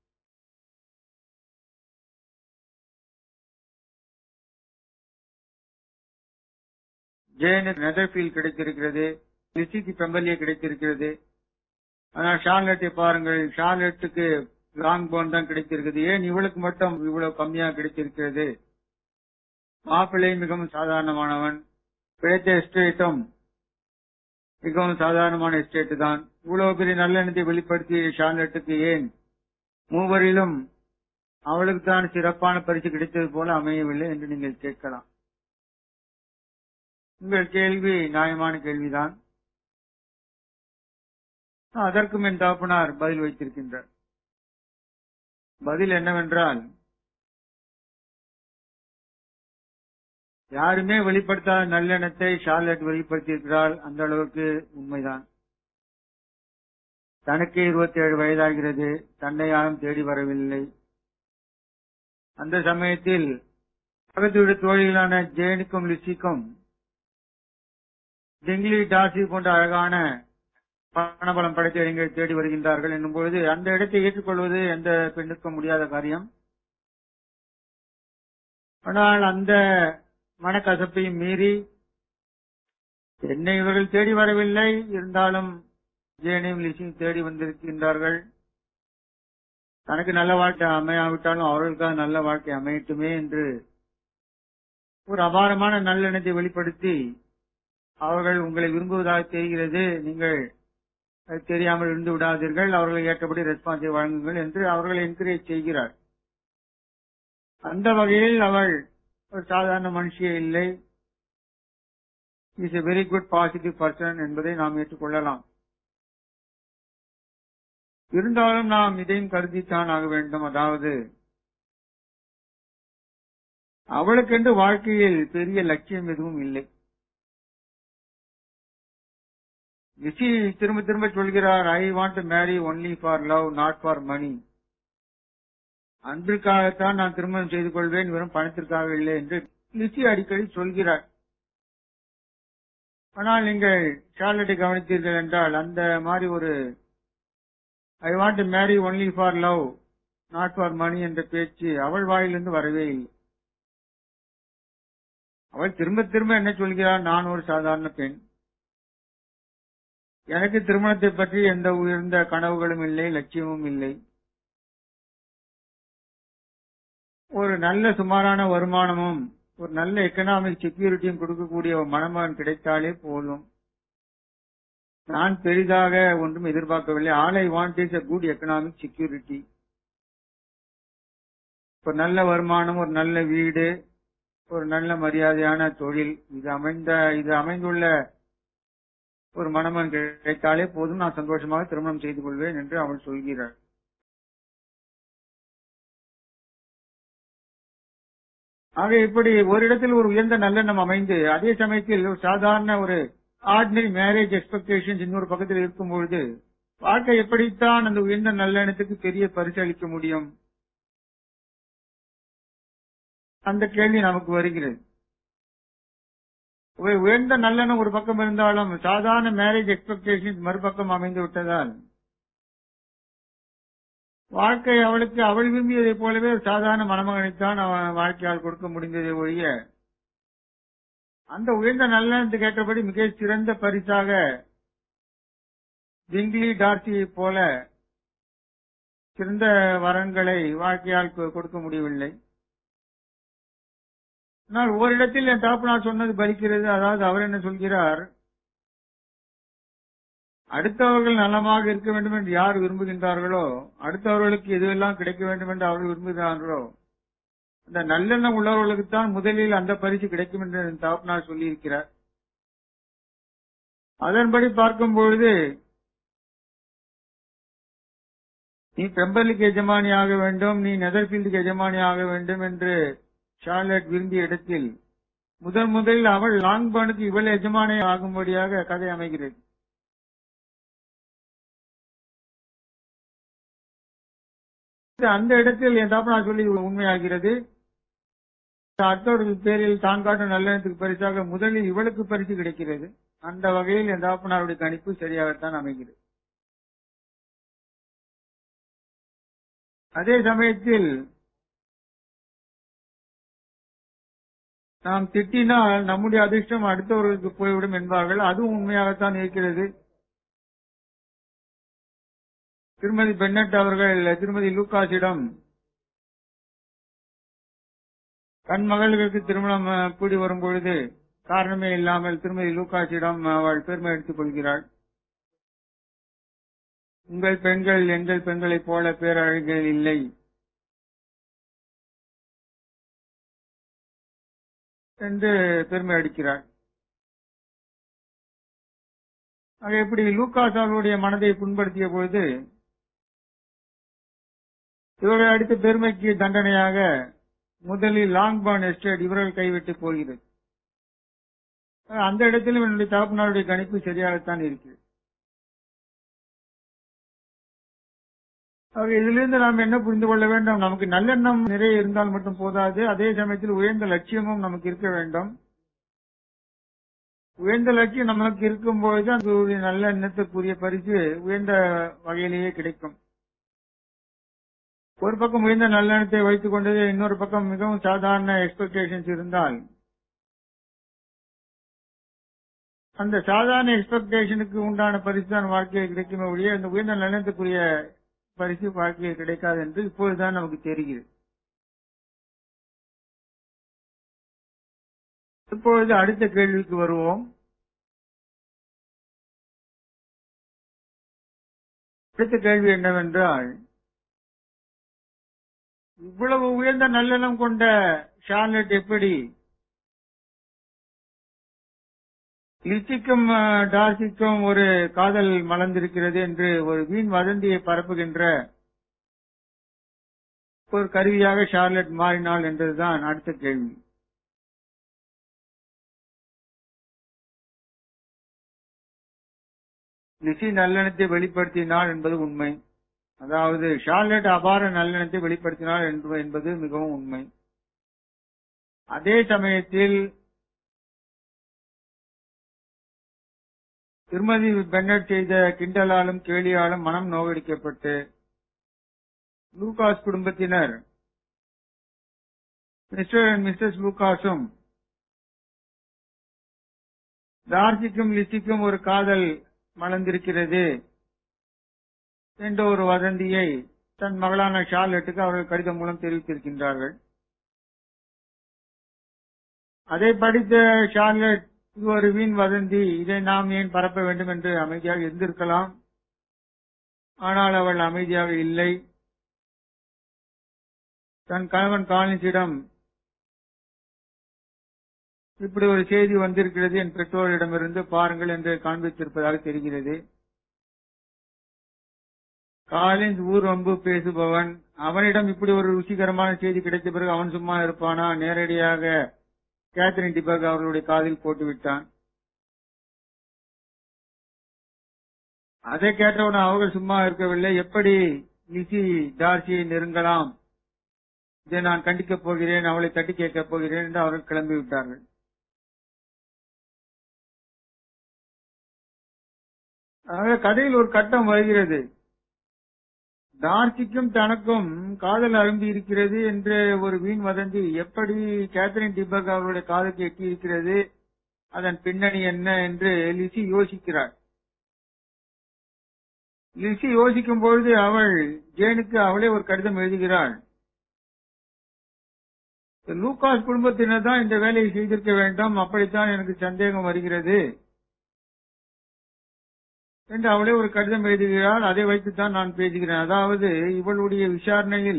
ஜேனுக்கு நெதர்ஃபீல்ட் கிடைத்திருக்கிறது லிசிக்கு பெம்பலியே கிடைத்திருக்கிறது ஆனால் ஷார்லெட்டை பாருங்கள் ஷார்லெட்டுக்கு லாங் போன் தான் கிடைத்திருக்கிறது ஏன் இவளுக்கு மட்டும் இவ்வளவு கம்மியா கிடைத்திருக்கிறது மாப்பிள்ளை மிகவும் சாதாரணமானவன் கிடைத்த எஸ்டேட்டும் மிகவும் சாதாரணமான எஸ்டேட் தான் இவ்வளவு பெரிய நல்லெண்ணத்தை வெளிப்படுத்திய ஷார்லெட்டுக்கு ஏன் மூவரிலும் அவளுக்கு தான் சிறப்பான பரிசு கிடைத்தது போல அமையவில்லை என்று நீங்கள் கேட்கலாம் உங்கள் கேள்வி நியாயமான கேள்விதான் அதற்கும் என் தகப்பனார் பதில் வைத்திருக்கின்றார் பதில் என்னவென்றால் யாருமே வெளிப்படுத்தாத நல்லெண்ணத்தை ஷார்லட் வெளிப்படுத்தியிருக்கிறாள் அந்த அளவுக்கு உண்மைதான் தனக்கு இருபத்தி ஏழு வயதாகிறது தன்னை யாரும் தேடி வரவில்லை அந்த சமயத்தில் பக்கத்து வீடு தோழிகளான ஜேனுக்கும் லிசிக்கும் டிங்லி டாசி போன்ற அழகான பணபலம் படைத்த இளைஞர்கள் தேடி வருகின்றார்கள் என்னும் பொழுது அந்த இடத்தை ஏற்றுக்கொள்வது எந்த பெண்ணுக்கும் முடியாத காரியம் ஆனால் அந்த மனக்கசப்பையும் மீறி என்னை இவர்கள் தேடி வரவில்லை இருந்தாலும் ஜேனையும் லிசியும் தேடி வந்திருக்கின்றார்கள் தனக்கு நல்ல வாழ்க்கை அமையாவிட்டாலும் அவர்களுக்காக நல்ல வாழ்க்கை அமையட்டுமே என்று ஒரு அபாரமான நல்லெண்ணத்தை வெளிப்படுத்தி அவர்கள் உங்களை விரும்புவதாக தெரிகிறது நீங்கள் அது தெரியாமல் இருந்து விடாதீர்கள் அவர்களை ஏற்றபடி ரெஸ்பான்ஸை வழங்குங்கள் என்று அவர்களை என்கரேஜ் செய்கிறார் அந்த வகையில் அவள் ஒரு சாதாரண மனுஷியே இல்லை is a very good positive person என்பதை நாம் ஏற்றுக்கொள்ளலாம் இருந்தாலும் நாம் இதையும் கருதித்தான் ஆக வேண்டும் அதாவது அவளுக்கென்று வாழ்க்கையில் பெரிய லட்சியம் எதுவும் இல்லை ரிஷி திரும்ப திரும்ப சொல்கிறார் I want to marry only for love not for money அன்பிற்காகத்தான் நான் திருமணம் செய்து கொள்வேன் வெறும் பணத்திற்காக இல்லை என்று லிசி அடிக்கடி சொல்கிறார் ஆனால் நீங்கள் ஷார்லட்டை கவனித்தீர்கள் என்றால் அந்த மாதிரி ஒரு I want to marry only for love not for money என்ற பேச்சு அவள் வாயிலிருந்து வரவே இல்லை அவள் திரும்ப திரும்ப என்ன சொல்கிறார் நான் ஒரு சாதாரண பெண் எனக்கு திருமணத்தை பற்றி எந்த உயர்ந்த கனவுகளும் இல்லை லட்சியமும் இல்லை ஒரு நல்ல சுமாரான வருமானமும் ஒரு நல்ல எக்கனாமிக் செக்யூரிட்டியும் கொடுக்கக்கூடிய ஒரு மணமகன் கிடைத்தாலே போதும் நான் பெரிதாக ஒன்றும் எதிர்பார்க்கவில்லை all I want is a good economic security ஒரு நல்ல வருமானம் ஒரு நல்ல வீடு ஒரு நல்ல மரியாதையான தொழில் இது அமைந்த இது அமைந்துள்ள ஒரு மணமன் கிடைத்தாலே போதும் நான் சந்தோஷமாக திருமணம் செய்து கொள்வேன் என்று அவள் சொல்கிறாள் ஆக இப்படி ஒரு இடத்தில் ஒரு உயர்ந்த நல்லெண்ணம் அமைந்து அதே சமயத்தில் ஒரு சாதாரண ஒரு ஆர்டினரி மேரேஜ் எக்ஸ்பெக்டேஷன்ஸ் இன்னொரு பக்கத்தில் இருக்கும் பொழுது வாழ்க்கை எப்படித்தான் அந்த உயர்ந்த நல்லெண்ணத்துக்கு பெரிய பரிசு அளிக்க முடியும் அந்த கேள்வி நமக்கு வருகிறது ஒரு உயர்ந்த நல்லெண்ணம் ஒரு பக்கம் இருந்தாலும் சாதாரண மேரேஜ் எக்ஸ்பெக்டேஷன்ஸ் மறுபக்கம் அமைந்து விட்டதால் வாழ்க்கை அவளுக்கு அவள் விரும்பியதைப் போலவே ஒரு சாதாரண மணமகனைத்தான் அவன் வாழ்க்கையால் கொடுக்க முடிந்ததை ஒழிய அந்த உயர்ந்த நல்லெண்ணத்துக்கு ஏற்றபடி மிக சிறந்த பரிசாக ஜிங்லி டார்சியை போல சிறந்த வரன்களை வாழ்க்கையால் கொ- கொடுக்க முடியவில்லை ஆனால் ஓரிடத்தில் என் தாப்பனார் சொன்னது பலிக்கிறது அதாவது அவர் என்ன சொல்கிறார் அடுத்தவர்கள் நலமாக இருக்க வேண்டும் என்று யார் விரும்புகின்றார்களோ அடுத்தவர்களுக்கு எதுவெல்லாம் கிடைக்க வேண்டும் என்று அவர்கள் விரும்புகிறார்களோ அந்த நல்லெண்ணம் உள்ளவர்களுக்குத்தான் முதலில் அந்த பரிசு கிடைக்கும் என்று என் தாப்பனார் சொல்லியிருக்கிறார் அதன்படி பார்க்கும் பொழுது நீ பெம்பர்லிக்கு எஜமானி ஆக வேண்டும் நீ நெதர்பீல்டுக்கு எஜமானி ஆக வேண்டும் என்று ஷார்லட் விரும்பிய இடத்தில் முதன் முதலில் அவள் லாங்பானுக்கு இவள் எஜமானி ஆகும்படியாக கதை அமைகிறது அந்த இடத்தில் என் தாப்பனார் சொல்லி உண்மையாகிறது அடுத்தவர்கள் பேரில் தான் காட்டும் நல்லெண்ணத்துக்கு பரிசாக முதலில் இவளுக்கு பரிசு கிடைக்கிறது அந்த வகையில் என் தாப்பனாருடைய கணிப்பு சரியாகத்தான் அமைகிறது அதே சமயத்தில் நாம் திட்டினால் நம்முடைய அதிர்ஷ்டம் அடுத்தவர்களுக்கு போய்விடும் என்பார்கள் அதுவும் உண்மையாகத்தான் இருக்கிறது திருமதி பென்னட் அவர்கள் திருமதி லூகாஸிடம் தன் மகளுக்கு திருமணம் அஹ், கூடி வரும் பொழுது காரணமே இல்லாமல் திருமதி லூகாஸிடம் அவள் பெருமை எடுத்துக் கொள்கிறாள் உங்கள் பெண்கள் எங்கள் பெண்களைப் போல பேரழகிகள் இல்லை என்று பெருமை அடிக்கிறாள் ஆக இப்படி லூகாஸ் அவர்களுடைய மனதை புண்படுத்திய பொழுது இவர்கள் அடித்த பெருமைக்கு தண்டனையாக முதலில் லாங்பான் எஸ்டேட் இவர்கள் கைவிட்டு போகிறது ஆக அந்த இடத்திலும் என்னுடைய தகப்பனாருடைய கணிப்பு சரியாகத்தான் இருக்கிறது ஆக இதிலிருந்து நாம் என்ன புரிந்து கொள்ள வேண்டும் நமக்கு நல்லெண்ணம் நிறைய இருந்தால் மட்டும் போதாது அதே சமயத்தில் உயர்ந்த லட்சியமும் நமக்கு இருக்க வேண்டும் உயர்ந்த லட்சியம் நமக்கு இருக்கும் பொழுது அந்த ஒரு நல்ல எண்ணத்துக்குரிய பரிசு உயர்ந்த வகையிலேயே கிடைக்கும் ஒரு பக்கம் உயர்ந்த நல்லெண்ணத்தை வைத்துக் கொண்டு இன்னொரு பக்கம் மிகவும் சாதாரண எக்ஸ்பெக்டேஷன்ஸ் இருந்தால் அந்த சாதாரண எக்ஸ்பெக்டேஷனுக்கு உண்டான பரிசு தான் வாழ்க்கையில் கிடைக்குமே ஒழிய இந்த உயர்ந்த நல்லெண்ணத்துக்குரிய பரிசு வாழ்க்கையில் கிடைக்காது என்று இப்பொழுதுதான் நமக்கு தெரிகிறது இப்பொழுது அடுத்த கேள்விக்கு வருவோம் அடுத்த கேள்வி என்னவென்றால் இவ்வளவு உயர்ந்த நல்லெண்ணம் கொண்ட ஷார்லட் எப்படி லிச்சிக்கும் அஹ், டார்சிக்கும் ஒரு காதல் மலர்ந்திருக்கிறது என்று ஒரு வீண் வதந்தியை பரப்புகின்ற ஒரு கருவியாக ஷார்லட் மாறினாள் என்றதுதான் அடுத்த கேள்வி லிசி நல்லெண்ணத்தை வெளிப்படுத்தினாள் என்பது உண்மை அதாவது ஷார்லட் அபார நல்லெண்ணத்தை வெளிப்படுத்தினாள் என்று- என்பது மிகவும் உண்மை அதே சமயத்தில் திருமதி பென்னட் செய்த கிண்டலாலும் கேலியாலும் மனம் நோகடிக்கப்பட்டு லூகாஸ் குடும்பத்தினர் மிஸ்டர் அண்ட் மிஸ்ஸஸ் லூகாஸும் டார்சிக்கும் லிசிக்கும் ஒரு காதல் மலர்ந்திருக்கிறது என்ற ஒரு வதந்தியை தன் மகளான ஷார்லெட்டுக்கு அவர்கள் கடிதம் மூலம் தெரிவித்திருக்கின்றார்கள் அதை படித்த ஷார்லட் இது ஒரு வீண் வதந்தி இதை நாம் ஏன் பரப்ப வேண்டும் என்று அமைதியாக இருந்திருக்கலாம் ஆனால் அவள் அமைதியாக இல்லை தன் கணவன் காலின்ஸிடம் இப்படி ஒரு செய்தி வந்திருக்கிறது என் பெற்றோரிடமிருந்து பாருங்கள் என்று காண்பித்திருப்பதாக தெரிகிறது காலின்ஸ் ஊர் வம்பு பேசுபவன் அவனிடம் இப்படி ஒரு ருசிகரமான செய்தி கிடைத்த பிறகு அவன் சும்மா இருப்பானா நேரடியாக கேத்ரின் டிபர்க் அவர்களுடைய காதில் போட்டு விட்டான் அதை கேட்டவுடன் அவர்கள் சும்மா இருக்கவில்லை எப்படி லிசி டார்சியை நெருங்கலாம் இதை நான் கண்டிக்கப் போகிறேன் அவளை தட்டி கேட்கப் போகிறேன் என்று அவர்கள் கிளம்பி விட்டார்கள் ஆக கதையில் ஒரு கட்டம் வருகிறது டார்சிக்கும் தனக்கும் காதல் அரும்பி இருக்கிறது என்ற ஒரு வீண் வதந்தி எப்படி கேத்தரின் டிபர்க் அவருடைய காதுக்கு எட்டி இருக்கிறது அதன் பின்னணி என்ன என்று லிசி யோசிக்கிறார் லிசி யோசிக்கும் பொழுது அவள் ஜேனுக்கு அவளே ஒரு கடிதம் எழுதுகிறாள் லூகாஸ் குடும்பத்தினர் தான் இந்த வேலையை செய்திருக்க வேண்டும் அப்படித்தான் எனக்கு சந்தேகம் வருகிறது என்று அவளே ஒரு கடிதம் எழுதுகிறாள் அதை வைத்துத்தான் நான் பேசுகிறேன் அதாவது இவளுடைய விசாரணையில்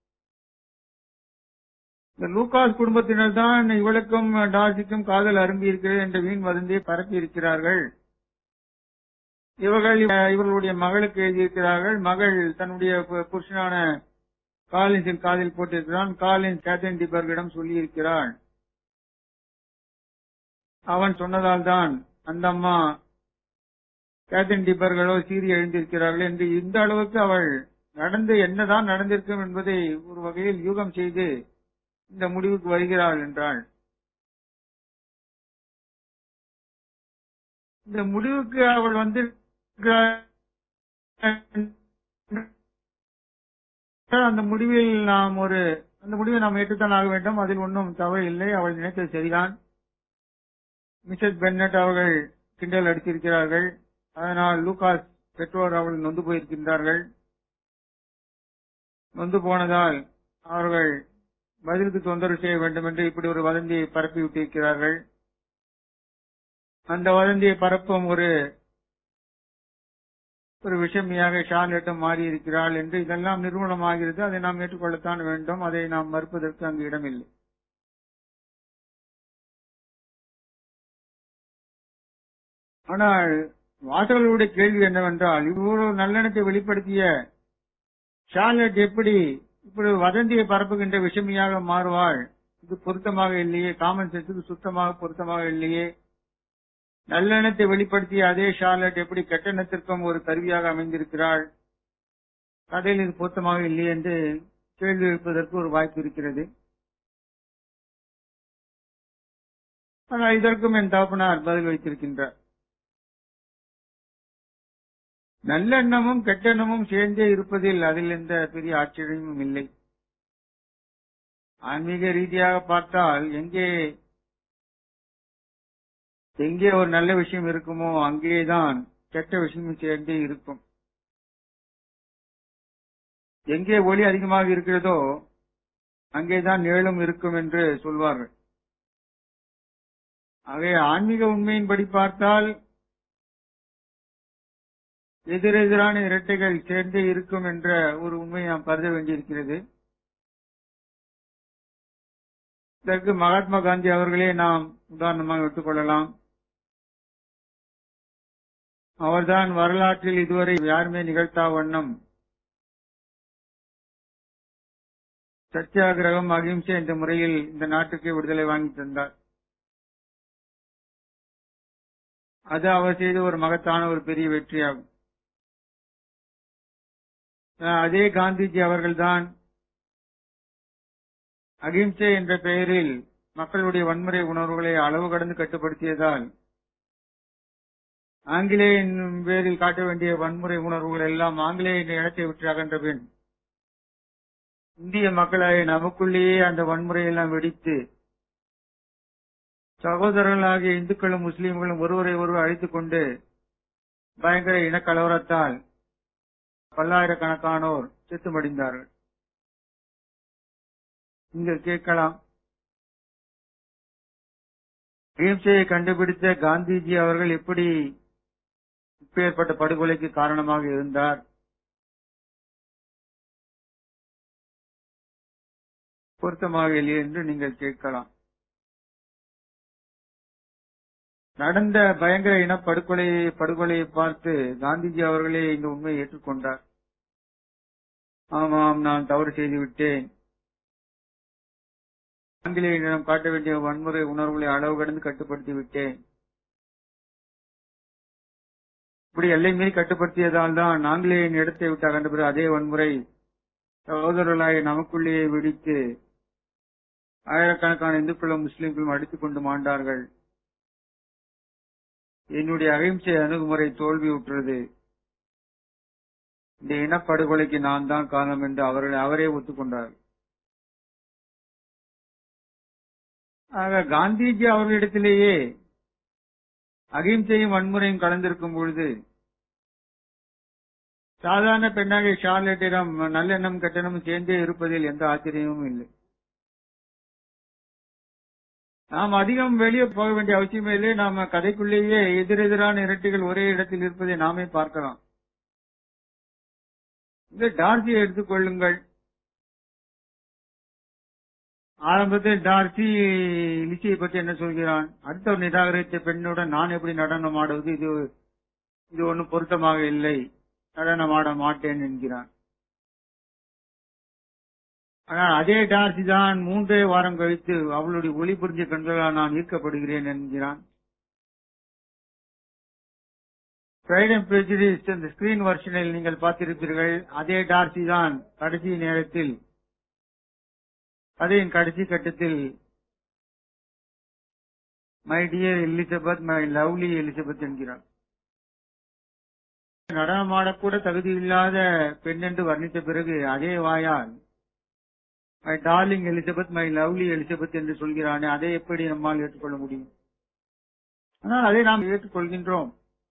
இந்த லூகாஸ் குடும்பத்தினர் தான் இவளுக்கும் டார்சிக்கும் காதல் அரும்பி இருக்கிறது என்ற வீண் வதந்தியை பரப்பி இருக்கிறார்கள் இவர்கள் இவர்களுடைய மகளுக்கு எழுதியிருக்கிறார்கள் மகள் தன்னுடைய புருஷனான காலின்ஸின் காதில் போட்டிருக்கிறான் காலின்ஸ் கேத்தரின் டிபர்கிடம் சொல்லியிருக்கிறாள் அவன் சொன்னதால் தான் அந்த அம்மா கேத்தரின் டிபர்களோ சீறி எழுந்திருக்கிறார்கள் என்று இந்த அளவுக்கு அவள் நடந்து என்னதான் நடந்திருக்கும் என்பதை ஒரு வகையில் யூகம் செய்து இந்த முடிவுக்கு வருகிறாள் என்றாள் இந்த முடிவுக்கு அவள் வந்து அந்த முடிவில் நாம் ஒரு அந்த முடிவை நாம் ஏற்றுத்தான் ஆக வேண்டும் அதில் ஒன்றும் தவறு இல்லை அவள் நினைத்தது சரிதான் மிஸ்ஸஸ் பென்னட் அவர்கள் கிண்டல் அடித்திருக்கிறார்கள் அதனால் லூகாஸ் பெற்றோர் அவள் நொந்து போயிருக்கின்றார்கள் நொந்து போனதால் அவர்கள் பதிலுக்கு தொந்தரவு செய்ய வேண்டும் என்று இப்படி ஒரு வதந்தியை பரப்பி விட்டிருக்கிறார்கள் அந்த வதந்தியை பரப்பும் ஒரு ஒரு விஷமியாக ஷார்லெட்டும் மாறி இருக்கிறாள் என்று இதெல்லாம் நிறுவனமாகிறது அதை நாம் ஏற்றுக்கொள்ளத்தான் வேண்டும் அதை நாம் மறுப்பதற்கு அங்கு இடமில்லை ஆனால் வாசகர்களுடைய கேள்வி என்னவென்றால் இவ்வளவு நல்லெண்ணத்தை வெளிப்படுத்திய ஷார்லெட் எப்படி இப்படி வதந்தியை பரப்புகின்ற விஷமியாக மாறுவாள் இது பொருத்தமாக இல்லையே காமன் சென்ஸுக்கு சுத்தமாக பொருத்தமாக இல்லையே நல்லெண்ணத்தை வெளிப்படுத்திய அதே ஷார்லட் எப்படி கெட்டெண்ணத்திற்கும் ஒரு கருவியாக அமைந்திருக்கிறாள் கதையில் இது பொருத்தமாக இல்லையே என்று கேள்வி எழுப்பதற்கு ஒரு வாய்ப்பு இருக்கிறது ஆனால் இதற்கும் என் தகப்பனார் பதில் வைத்திருக்கின்றார் நல்லெண்ணமும் கெட்டெண்ணமும் சேர்ந்தே இருப்பதில் அதில் எந்த பெரிய ஆச்சரியமும் இல்லை ஆன்மீக ரீதியாக பார்த்தால் எங்கே எங்கே ஒரு நல்ல விஷயம் இருக்குமோ அங்கேதான் கெட்ட விஷயமும் சேர்ந்தே இருக்கும் எங்கே ஒளி அதிகமாக இருக்கிறதோ அங்கேதான் நிழலும் இருக்கும் என்று சொல்வார்கள் ஆகவே ஆன்மீக உண்மையின்படி பார்த்தால் எதிரெதிரான இரட்டைகள் சேர்ந்தே இருக்கும் என்ற ஒரு உண்மையை நாம் கருத வேண்டியிருக்கிறது இதற்கு மகாத்மா காந்தி அவர்களே நாம் உதாரணமாக எடுத்துக்கொள்ளலாம் அவர்தான் வரலாற்றில் இதுவரை யாருமே நிகழ்த்தா வண்ணம் சத்தியாகிரகம் அகிம்சை என்ற முறையில் இந்த நாட்டுக்கு விடுதலை வாங்கி தந்தார் அது அவர் செய்த ஒரு மகத்தான ஒரு பெரிய வெற்றியாகும் அதே காந்திஜி அவர்கள்தான் அகிம்சை என்ற பெயரில் மக்களுடைய வன்முறை உணர்வுகளை அளவு கடந்து கட்டுப்படுத்தியதால் ஆங்கிலேயின் பேரில் காட்ட வேண்டிய வன்முறை உணர்வுகள் எல்லாம் ஆங்கிலேய இடத்தை விட்டு அகன்ற பின் இந்திய மக்களை நமக்குள்ளேயே அந்த வன்முறை எல்லாம் வெடித்து சகோதரர்களாகிய இந்துக்களும் முஸ்லீம்களும் ஒருவரை ஒருவர் அழைத்துக் கொண்டு பயங்கர இனக்கலவரத்தால் பல்லாயிரக்கணக்கானோர் செத்து மடிந்தார்கள் நீங்கள் கேட்கலாம் அகிம்சையை கண்டுபிடித்த காந்திஜி அவர்கள் எப்படி இப்பேற்பட்ட படுகொலைக்கு காரணமாக இருந்தார் பொருத்தமாக இல்லையே என்று நீங்கள் கேட்கலாம் நடந்த பயங்கர இனப்படுகொலை படுகொலையை பார்த்து காந்திஜி அவர்களே இந்த உண்மையை ஏற்றுக்கொண்டார் ஆமாம் நான் தவறு செய்து விட்டேன் ஆங்கிலேயரிடம் காட்ட வேண்டிய வன்முறை உணர்வுகளை அளவு கடந்து கட்டுப்படுத்தி விட்டேன் இப்படி எல்லை மீறி கட்டுப்படுத்தியதால் தான் ஆங்கிலேயன் இடத்தை விட்டு அகன்ற பிறகு அதே வன்முறை சகோதரர்களாய் நமக்குள்ளேயே வெடித்து ஆயிரக்கணக்கான இந்துக்களும் முஸ்லிம்களும் அடித்துக் கொண்டு மாண்டார்கள் என்னுடைய அகிம்சை அணுகுமுறை தோல்வியுற்றது இந்த இனப்படுகொலைக்கு நான் தான் காரணம் என்று அவர்கள் அவரே ஒத்துக்கொண்டார் ஆக காந்திஜி அவர்களிடத்திலேயே அகிம்சையும் வன்முறையும் கலந்திருக்கும் பொழுது சாதாரண பெண்ணாகிய ஷார்லட்டிடம் நல்லெண்ணம் கெட்டெண்ணம் சேர்ந்தே இருப்பதில் எந்த ஆச்சரியமும் இல்லை நாம் அதிகம் வெளியே போக வேண்டிய அவசியமே இல்லை நாம கதைக்குள்ளேயே எதிரெதிரான இரட்டைகள் ஒரே இடத்தில் இருப்பதை நாமே பார்க்கலாம் இந்த டார்சியை எடுத்துக் கொள்ளுங்கள் ஆரம்பத்தில் டார்சி லிசியை பற்றி என்ன சொல்கிறான் அடுத்த ஒரு நிராகரித்த பெண்ணுடன் நான் எப்படி நடனம் ஆடுவது இது இது ஒன்றும் பொருத்தமாக இல்லை நடனம் ஆட மாட்டேன் என்கிறான் ஆனால் அதே டார்சி தான் மூன்றே வாரம் கழித்து அவளுடைய ஒளி புரிஞ்ச கண்களால் நான் ஈர்க்கப்படுகிறேன் என்கிறான் பிரைட் அண்ட் பிரெஜிடிஸ் இந்த ஸ்கிரீன் வெர்ஷனில் நீங்கள் பார்த்திருப்பீர்கள் அதே டார்சி தான் கடைசி நேரத்தில் கதையின் கடைசி கட்டத்தில் my dear Elizabeth my lovely Elizabeth என்கிறார் நடனமாடக்கூட தகுதி இல்லாத பெண் என்று வர்ணித்த பிறகு அதே வாயால் my darling Elizabeth my lovely Elizabeth என்று சொல்கிறானே அதை எப்படி நம்மால் ஏற்றுக்கொள்ள முடியும் ஆனால் அதை நாம் ஏற்றுக்கொள்கின்றோம்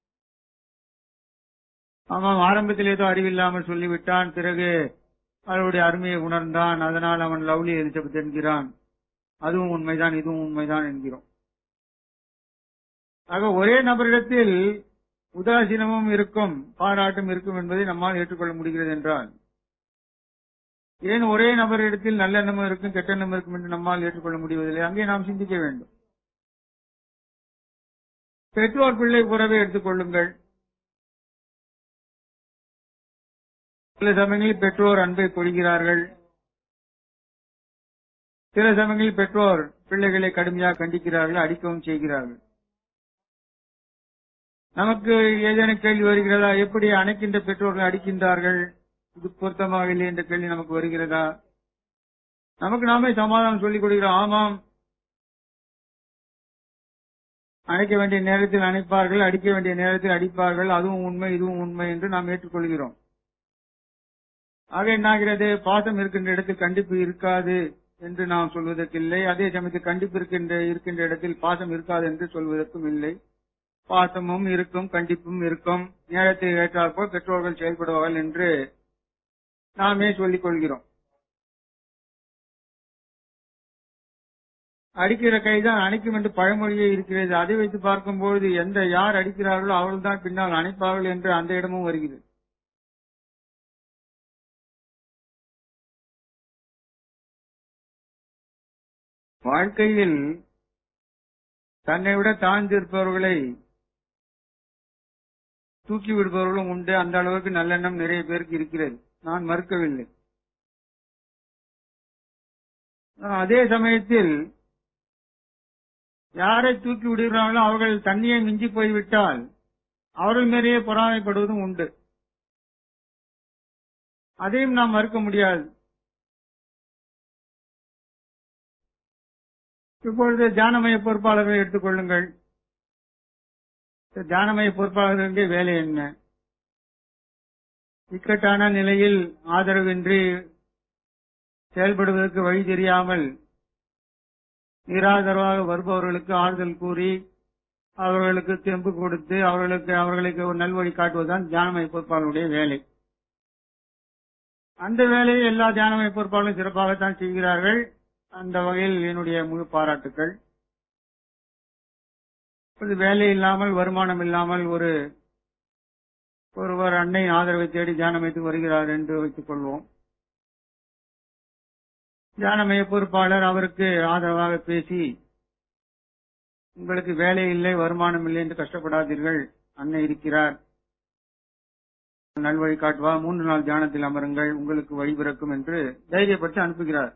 ஆமாம் ஆரம்பத்தில் ஏதோ அறிவில்லாமல் சொல்லிவிட்டான் பிறகு அவருடைய அருமையை உணர்ந்தான் அதனால் அவன் லவ்லி எலிசபெத் என்கிறான் அதுவும் உண்மைதான் இதுவும் உண்மைதான் என்கிறோம் ஆக ஒரே நபரிடத்தில் உதாசீனமும் இருக்கும் பாராட்டும் இருக்கும் என்பதை நம்மால் ஏற்றுக்கொள்ள முடிகிறது என்றால் ஏன் ஒரே நபரிடத்தில் நல்லெண்ணமும் இருக்கும் கெட்டெண்ணம் இருக்கும் என்று நம்மால் ஏற்றுக்கொள்ள முடிவதில்லை அங்கே நாம் சிந்திக்க வேண்டும் பெற்றோர் பிள்ளை உறவை எடுத்துக் கொள்ளுங்கள் சில சமயங்களில் பெற்றோர் அன்பை பொழிகிறார்கள் சில சமயங்களில் பெற்றோர் பிள்ளைகளை கடுமையாக கண்டிக்கிறார்கள் அடிக்கவும் செய்கிறார்கள் நமக்கு ஏதேனும் கேள்வி வருகிறதா எப்படி அணைக்கின்ற பெற்றோர்கள் அடிக்கின்றார்கள் இது பொருத்தமாக இல்லை என்ற கேள்வி நமக்கு வருகிறதா நமக்கு நாமே சமாதானம் சொல்லிக் கொடுக்கிறோம் ஆமாம் அணைக்க வேண்டிய நேரத்தில் அணைப்பார்கள் அடிக்க வேண்டிய நேரத்தில் அடிப்பார்கள் அதுவும் உண்மை இதுவும் உண்மை என்று நாம் ஏற்றுக்கொள்கிறோம் ஆக என்னாகிறது பாசம் இருக்கின்ற இடத்தில் கண்டிப்பு இருக்காது என்று நாம் சொல்வதற்கில்லை அதே சமயத்தில் கண்டிப்பு இருக்கின்ற இருக்கின்ற இடத்தில் பாசம் இருக்காது என்று சொல்வதற்கும் இல்லை பாசமும் இருக்கும் கண்டிப்பும் இருக்கும் நேரத்தை ஏற்றாற்போல் பெற்றோர்கள் செயல்படுவார்கள் என்று நாமே சொல்லிக் கொள்கிறோம் அடிக்கிற கைதான் அணைக்கும் என்று பழமொழியே இருக்கிறது அதை வைத்து பார்க்கும்போது எந்த யார் அடிக்கிறார்களோ அவர்கள்தான் பின்னால் அணைப்பார்கள் என்று அந்த இடமும் வருகிறது வாழ்க்கையில் தன்னை விட தாழ்ந்திருப்பவர்களை தூக்கி விடுபவர்களும் உண்டு அந்த அளவுக்கு நல்லெண்ணம் நிறைய பேருக்கு இருக்கிறது நான் மறுக்கவில்லை அதே சமயத்தில் யாரை தூக்கி விடுகிறார்களோ அவர்கள் தண்ணியை மிஞ்சி போய்விட்டால் அவர்கள் மேலேயே பொறாமைப்படுவதும் உண்டு அதையும் நாம் மறுக்க முடியாது இப்பொழுது தியானமய பொறுப்பாளர்களை எடுத்துக் கொள்ளுங்கள் தியானமய பொறுப்பாளர்களுடைய வேலை என்ன இக்கட்டான நிலையில் ஆதரவின்றி செயல்படுவதற்கு வழி தெரியாமல் நிராதரவாக வருபவர்களுக்கு ஆறுதல் கூறி அவர்களுக்கு தெம்பு கொடுத்து அவர்களுக்கு அவர்களுக்கு ஒரு நல்வழி காட்டுவதுதான் தியானமய பொறுப்பாளருடைய வேலை அந்த வேலையை எல்லா தியானமய பொறுப்பாளர்களும் சிறப்பாகத்தான் செய்கிறார்கள் அந்த வகையில் என்னுடைய முழு பாராட்டுக்கள் வேலை இல்லாமல் வருமானம் இல்லாமல் ஒரு ஒருவர் அன்னையின் ஆதரவை தேடி தியானமைத்து வருகிறார் என்று வைத்துக் கொள்வோம் தியான மைய பொறுப்பாளர் அவருக்கு ஆதரவாக பேசி உங்களுக்கு வேலை இல்லை வருமானம் இல்லை என்று கஷ்டப்படாதீர்கள் அண்ணன் இருக்கிறார் நல்வழி காட்டுவா மூன்று நாள் தியானத்தில் அமருங்கள் உங்களுக்கு வழி பிறக்கும் என்று தைரியப்படுத்தி அனுப்புகிறார்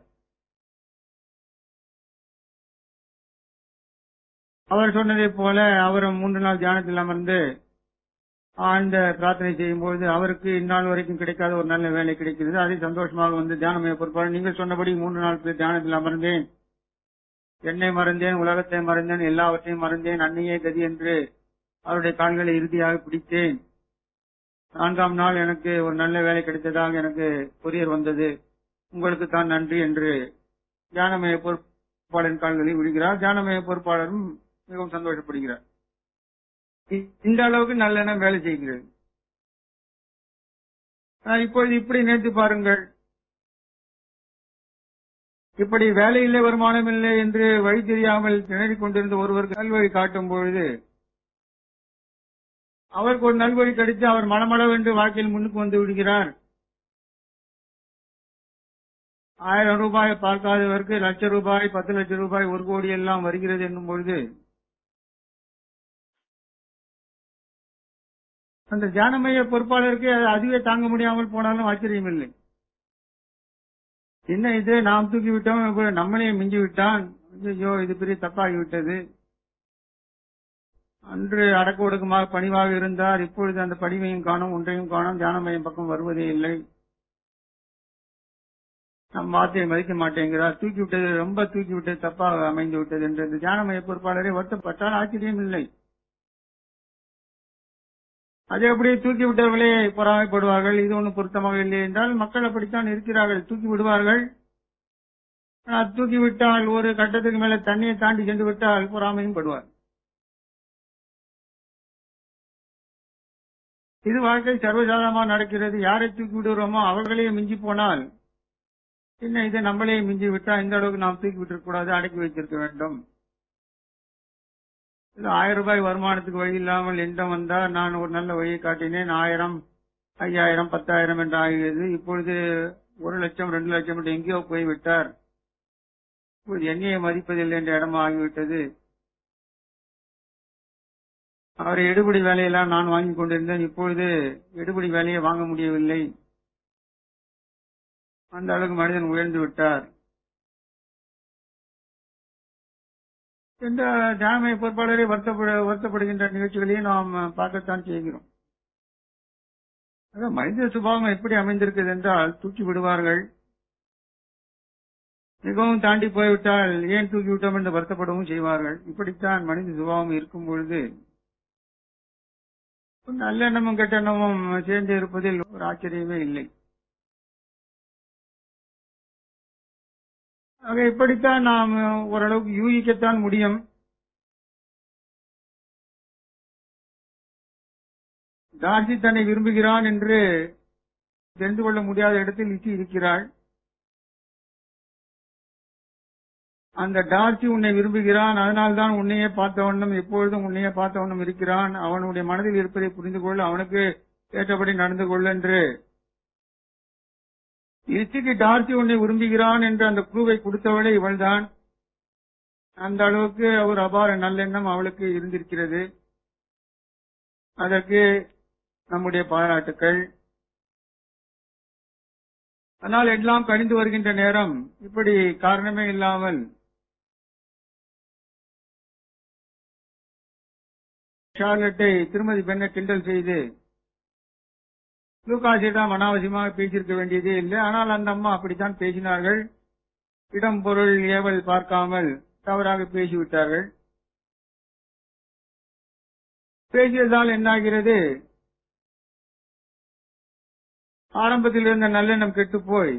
அவர் சொன்னதை போல அவரும் மூன்று நாள் தியானத்தில் அமர்ந்து ஆழ்ந்த பிரார்த்தனை செய்யும் பொழுது அவருக்கு இந்நாள் வரைக்கும் கிடைக்காத ஒரு நல்ல வேலை கிடைக்கிறது அதை சந்தோஷமாக வந்து தியானமய பொறுப்பாளர் நீங்கள் சொன்னபடி மூன்று நாள் தியானத்தில் அமர்ந்தேன் என்னை மறந்தேன் உலகத்தை மறந்தேன் எல்லாவற்றையும் மறந்தேன் அன்னையே கதி என்று அவருடைய கால்களை இறுதியாக பிடித்தேன் நான்காம் நாள் எனக்கு ஒரு நல்ல வேலை கிடைத்ததாக எனக்கு கொரியர் வந்தது உங்களுக்கு தான் நன்றி என்று தியானமய பொறுப்பாளரின் கால்களில் விடுகிறார் தியானமய பொறுப்பாளரும் மிகவும் சந்தோஷப்படுகிறார் இந்த அளவுக்கு நல்லெண்ணம் வேலை செய்கிறது இப்பொழுது இப்படி நினைத்து பாருங்கள் இப்படி வேலை இல்லை வருமானம் இல்லை என்று வழி தெரியாமல் திணறிக் கொண்டிருந்த ஒருவருக்கு நல்வழி காட்டும் பொழுது அவருக்கு ஒரு நல்வழி கிடைத்து அவர் மனமளவென்று வாழ்க்கையில் முன்னுக்கு வந்து விடுகிறார் ஆயிரம் ரூபாய் பார்க்காதவருக்கு லட்ச ரூபாய் பத்து லட்சம் ரூபாய் ஒரு கோடி எல்லாம் வருகிறது என்னும் பொழுது அந்த தியானமைய பொறுப்பாளருக்கு அதுவே தாங்க முடியாமல் போனாலும் ஆச்சரியம் இல்லை என்ன இது நாம் தூக்கி விட்டோம் நம்மளே மிஞ்சி விட்டான் ஐயோ இது பெரிய தப்பாகிவிட்டது அன்று அடக்க ஒடுக்கமாக பணிவாக இருந்தார் இப்பொழுது அந்த பணிவையும் காணும் ஒன்றையும் காணும் தியானமயம் பக்கம் வருவதே இல்லை நம் வார்த்தையை மதிக்க மாட்டேங்கிறார் தூக்கி விட்டது ரொம்ப தூக்கி விட்டது தப்பாக அமைந்து விட்டது என்று இந்த தியானமய பொறுப்பாளரை வருத்தப்பட்டால் ஆச்சரியம் இல்லை அதே அப்படியே தூக்கி விட்டவர்களே பொறாமைப்படுவார்கள் இது ஒன்றும் பொருத்தமாக இல்லை என்றால் மக்கள் அப்படித்தான் இருக்கிறார்கள் தூக்கி விடுவார்கள் தூக்கி விட்டால் ஒரு கட்டத்துக்கு மேல தண்ணியை தாண்டி சென்று விட்டால் பொறாமையும் படுவார் இது வாழ்க்கை சர்வசாதாரணமாக நடக்கிறது யாரை தூக்கி விடுகிறோமோ அவர்களே மிஞ்சி போனால் என்ன இதை நம்மளே மிஞ்சி விட்டா இந்த அளவுக்கு நாம் தூக்கி விட்டுருக்க கூடாது அடக்கி வைத்திருக்க வேண்டும் ஆயிரம் ரூபாய் வருமானத்துக்கு வழி இல்லாமல் எண்டம் வந்தால் நான் ஒரு நல்ல வழியை காட்டினேன் ஆயிரம் ஐயாயிரம் பத்தாயிரம் என்று ஆகியது இப்பொழுது ஒரு லட்சம் ரெண்டு லட்சம் என்று எங்கேயோ போய்விட்டார் இப்பொழுது எண்ணெயை மதிப்பதில்லை என்ற இடம் ஆகிவிட்டது அவரை எடுபடி வேலையெல்லாம் நான் வாங்கி கொண்டிருந்தேன் இப்பொழுது எடுபடி வேலையை வாங்க முடியவில்லை அந்த அளவுக்கு மனிதன் உயர்ந்து விட்டார் இந்த தியானமய பொறுப்பாளரை வருத்தப்படுகின்ற நிகழ்ச்சிகளையும் நாம் பார்க்கத்தான் செய்கிறோம் மனித சுபாவம் எப்படி அமைந்திருக்கிறது என்றால் தூக்கி விடுவார்கள் மிகவும் தாண்டி போய்விட்டால் ஏன் தூக்கி விட்டோம் என்று வருத்தப்படவும் செய்வார்கள் இப்படித்தான் மனித சுபாவம் இருக்கும் பொழுது நல்லெண்ணமும் கெட்டெண்ணமும் சேர்ந்து இருப்பதில் ஒரு ஆச்சரியமே இல்லை ஆக இப்படித்தான் நாம் ஓரளவுக்கு யூகிக்கத்தான் முடியும் டார்சி தன்னை விரும்புகிறான் என்று தெரிந்து கொள்ள முடியாத இடத்தில் இச்சி இருக்கிறாள் அந்த டார்சி உன்னை விரும்புகிறான் அதனால்தான் உன்னையே பார்த்த வண்ணம் எப்பொழுதும் உன்னையே பார்த்த வண்ணம் இருக்கிறான் அவனுடைய மனதில் இருப்பதை புரிந்து கொள்ள அவனுக்கு ஏற்றபடி நடந்து கொள்ள என்று இச்சிக்கு டார்சி உன்னை விரும்புகிறான் என்று அந்த குழுவை கொடுத்தவளே இவள்தான் அந்த அளவுக்கு ஒரு அபார நல்லெண்ணம் அவளுக்கு இருந்திருக்கிறது அதற்கு நம்முடைய பாராட்டுக்கள் ஆனால் எல்லாம் கழிந்து வருகின்ற நேரம் இப்படி காரணமே இல்லாமல் ஷார்லட்டை திருமதி பெண்ணை கிண்டல் செய்து லூகாசிடம் அனாவசியமாக பேசியிருக்க வேண்டியதே இல்லை ஆனால் அந்த அம்மா அப்படித்தான் பேசினார்கள் இடம் பொருள் ஏவல் பார்க்காமல் தவறாக பேசிவிட்டார்கள் பேசியதால் என்னாகிறது ஆரம்பத்தில் இருந்த நல்லெண்ணம் கெட்டு போய்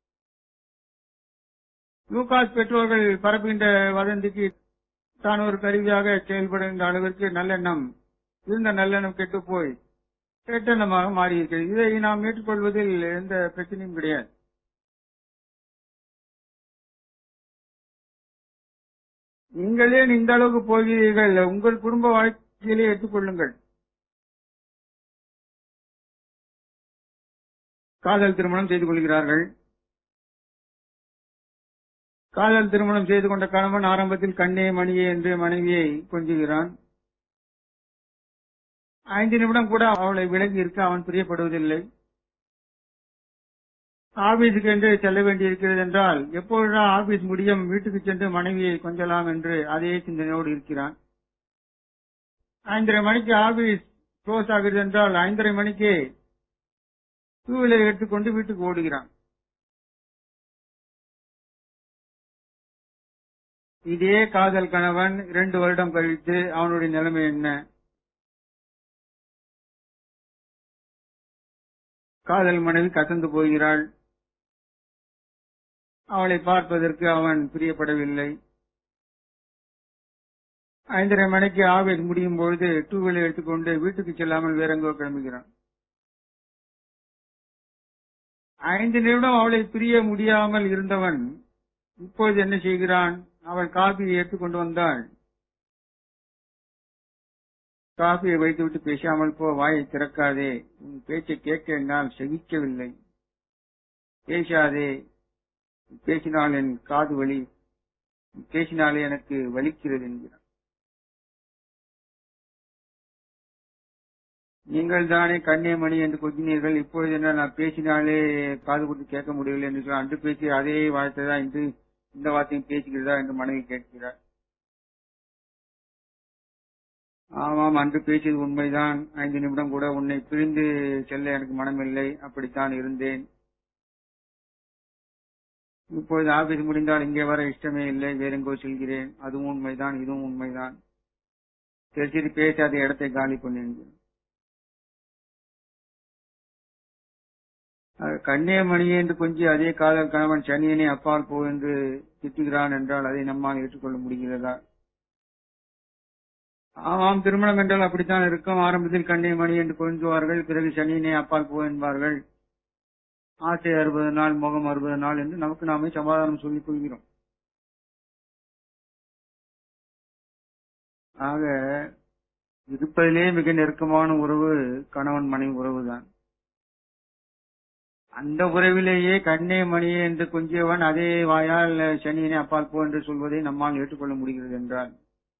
லூகாஸ் பெற்றோர்கள் பரப்புகின்ற வதந்திக்கு தான் ஒரு கருவியாக செயல்படுகின்ற அளவிற்கு நல்லெண்ணம் இருந்த நல்லெண்ணம் கெட்டு போய் கெட்டெண்ணமாக மாறியிருக்கிறது இதை நாம் ஏற்றுக்கொள்வதில் எந்த பிரச்சனையும் கிடையாது நீங்களே இந்த அளவுக்கு போகிறீர்கள் உங்கள் குடும்ப வாழ்க்கையிலே ஏற்றுக்கொள்ளுங்கள் காதல் திருமணம் செய்து கொள்கிறார்கள் காதல் திருமணம் செய்து கொண்ட கணவன் ஆரம்பத்தில் கண்ணே மணியே என்று மனைவியை கொஞ்சுகிறான் ஐந்து நிமிடம் கூட அவளை விலகி இருக்க அவன் பிரியப்படுவதில்லை ஆபீஸுக்கு என்று செல்ல வேண்டியிருக்கிறது என்றால் எப்பொழுதுதான் ஆபீஸ் முடியும் வீட்டுக்கு சென்று மனைவியை கொஞ்சலாம் என்று அதே சிந்தனையோடு இருக்கிறான் ஐந்தரை மணிக்கு ஆபீஸ் க்ளோஸ் ஆகிறது என்றால் ஐந்தரை மணிக்கு டூ வீலர் எடுத்துக்கொண்டு வீட்டுக்கு ஓடுகிறான் இதே காதல் கணவன் இரண்டு வருடம் கழித்து அவனுடைய நிலைமை என்ன காதல் மனைவி கசந்து போகிறாள் அவளை பார்ப்பதற்கு அவன் பிரியப்படவில்லை ஐந்தரை மணிக்கு ஆபீஸ் முடியும் பொழுது டூ வீலர் எடுத்துக்கொண்டு வீட்டுக்கு செல்லாமல் வேற எங்கோ கிளம்புகிறான் ஐந்து நிமிடம் அவளை பிரிய முடியாமல் இருந்தவன் இப்பொழுது என்ன செய்கிறான் அவள் காபியை எடுத்துக்கொண்டு வந்தாள் காபியை வைத்துவிட்டு பேசாமல் போ வாயை திறக்காதே உன் பேச்சை கேட்க என்னால் சகிக்கவில்லை பேசாதே பேசினால் என் காது வலி பேசினாலே எனக்கு வலிக்கிறது என்கிறான் நீங்கள் தானே கண்ணியமணி என்று கொஞ்சினீர்கள் இப்பொழுது என்ன நான் பேசினாலே காது கொடுத்து கேட்க முடியவில்லை என்று சொல்ல அன்று பேசி அதே வார்த்தை தான் இன்று இந்த வார்த்தையும் பேசுகிறதா என்று மனைவி கேட்கிறார் ஆமாம் அன்று பேசியது உண்மைதான் ஐந்து நிமிடம் கூட உன்னை பிரிந்து செல்ல எனக்கு மனமில்லை அப்படித்தான் இருந்தேன் இப்பொழுது ஆபீஸ் முடிந்தால் இங்கே வர இஷ்டமே இல்லை வேறெங்கோ செல்கிறேன் அதுவும் உண்மைதான் இதுவும் உண்மைதான் சரி சரி பேசாத இடத்தை காலி பண்ணேன் கண்ணியமணியே என்று கொஞ்சி அதே காதல் கணவன் சனியனே அப்பால் போ என்று திட்டுகிறான் என்றால் அதை நம்மால் ஏற்றுக்கொள்ள முடிகிறதா ஆமாம் திருமணம் என்றால் அப்படித்தான் இருக்கும் ஆரம்பத்தில் கண்ணியமணி என்று கொஞ்சுவார்கள் பிறகு சனியனே அப்பால் போ என்பார்கள் ஆசை அறுபது நாள் முகம் அறுபது நாள் என்று நமக்கு நாமே சமாதானம் சொல்லிக் கொள்கிறோம் ஆக இருப்பதிலே மிக நெருக்கமான உறவு கணவன் மனைவி உறவுதான் அந்த உறவிலேயே கண்ணே மணியே என்று கொஞ்சியவன் அதே வாயால் சனியனை அப்பால் போ என்று சொல்வதை நம்மால் ஏற்றுக்கொள்ள முடிகிறது என்றால்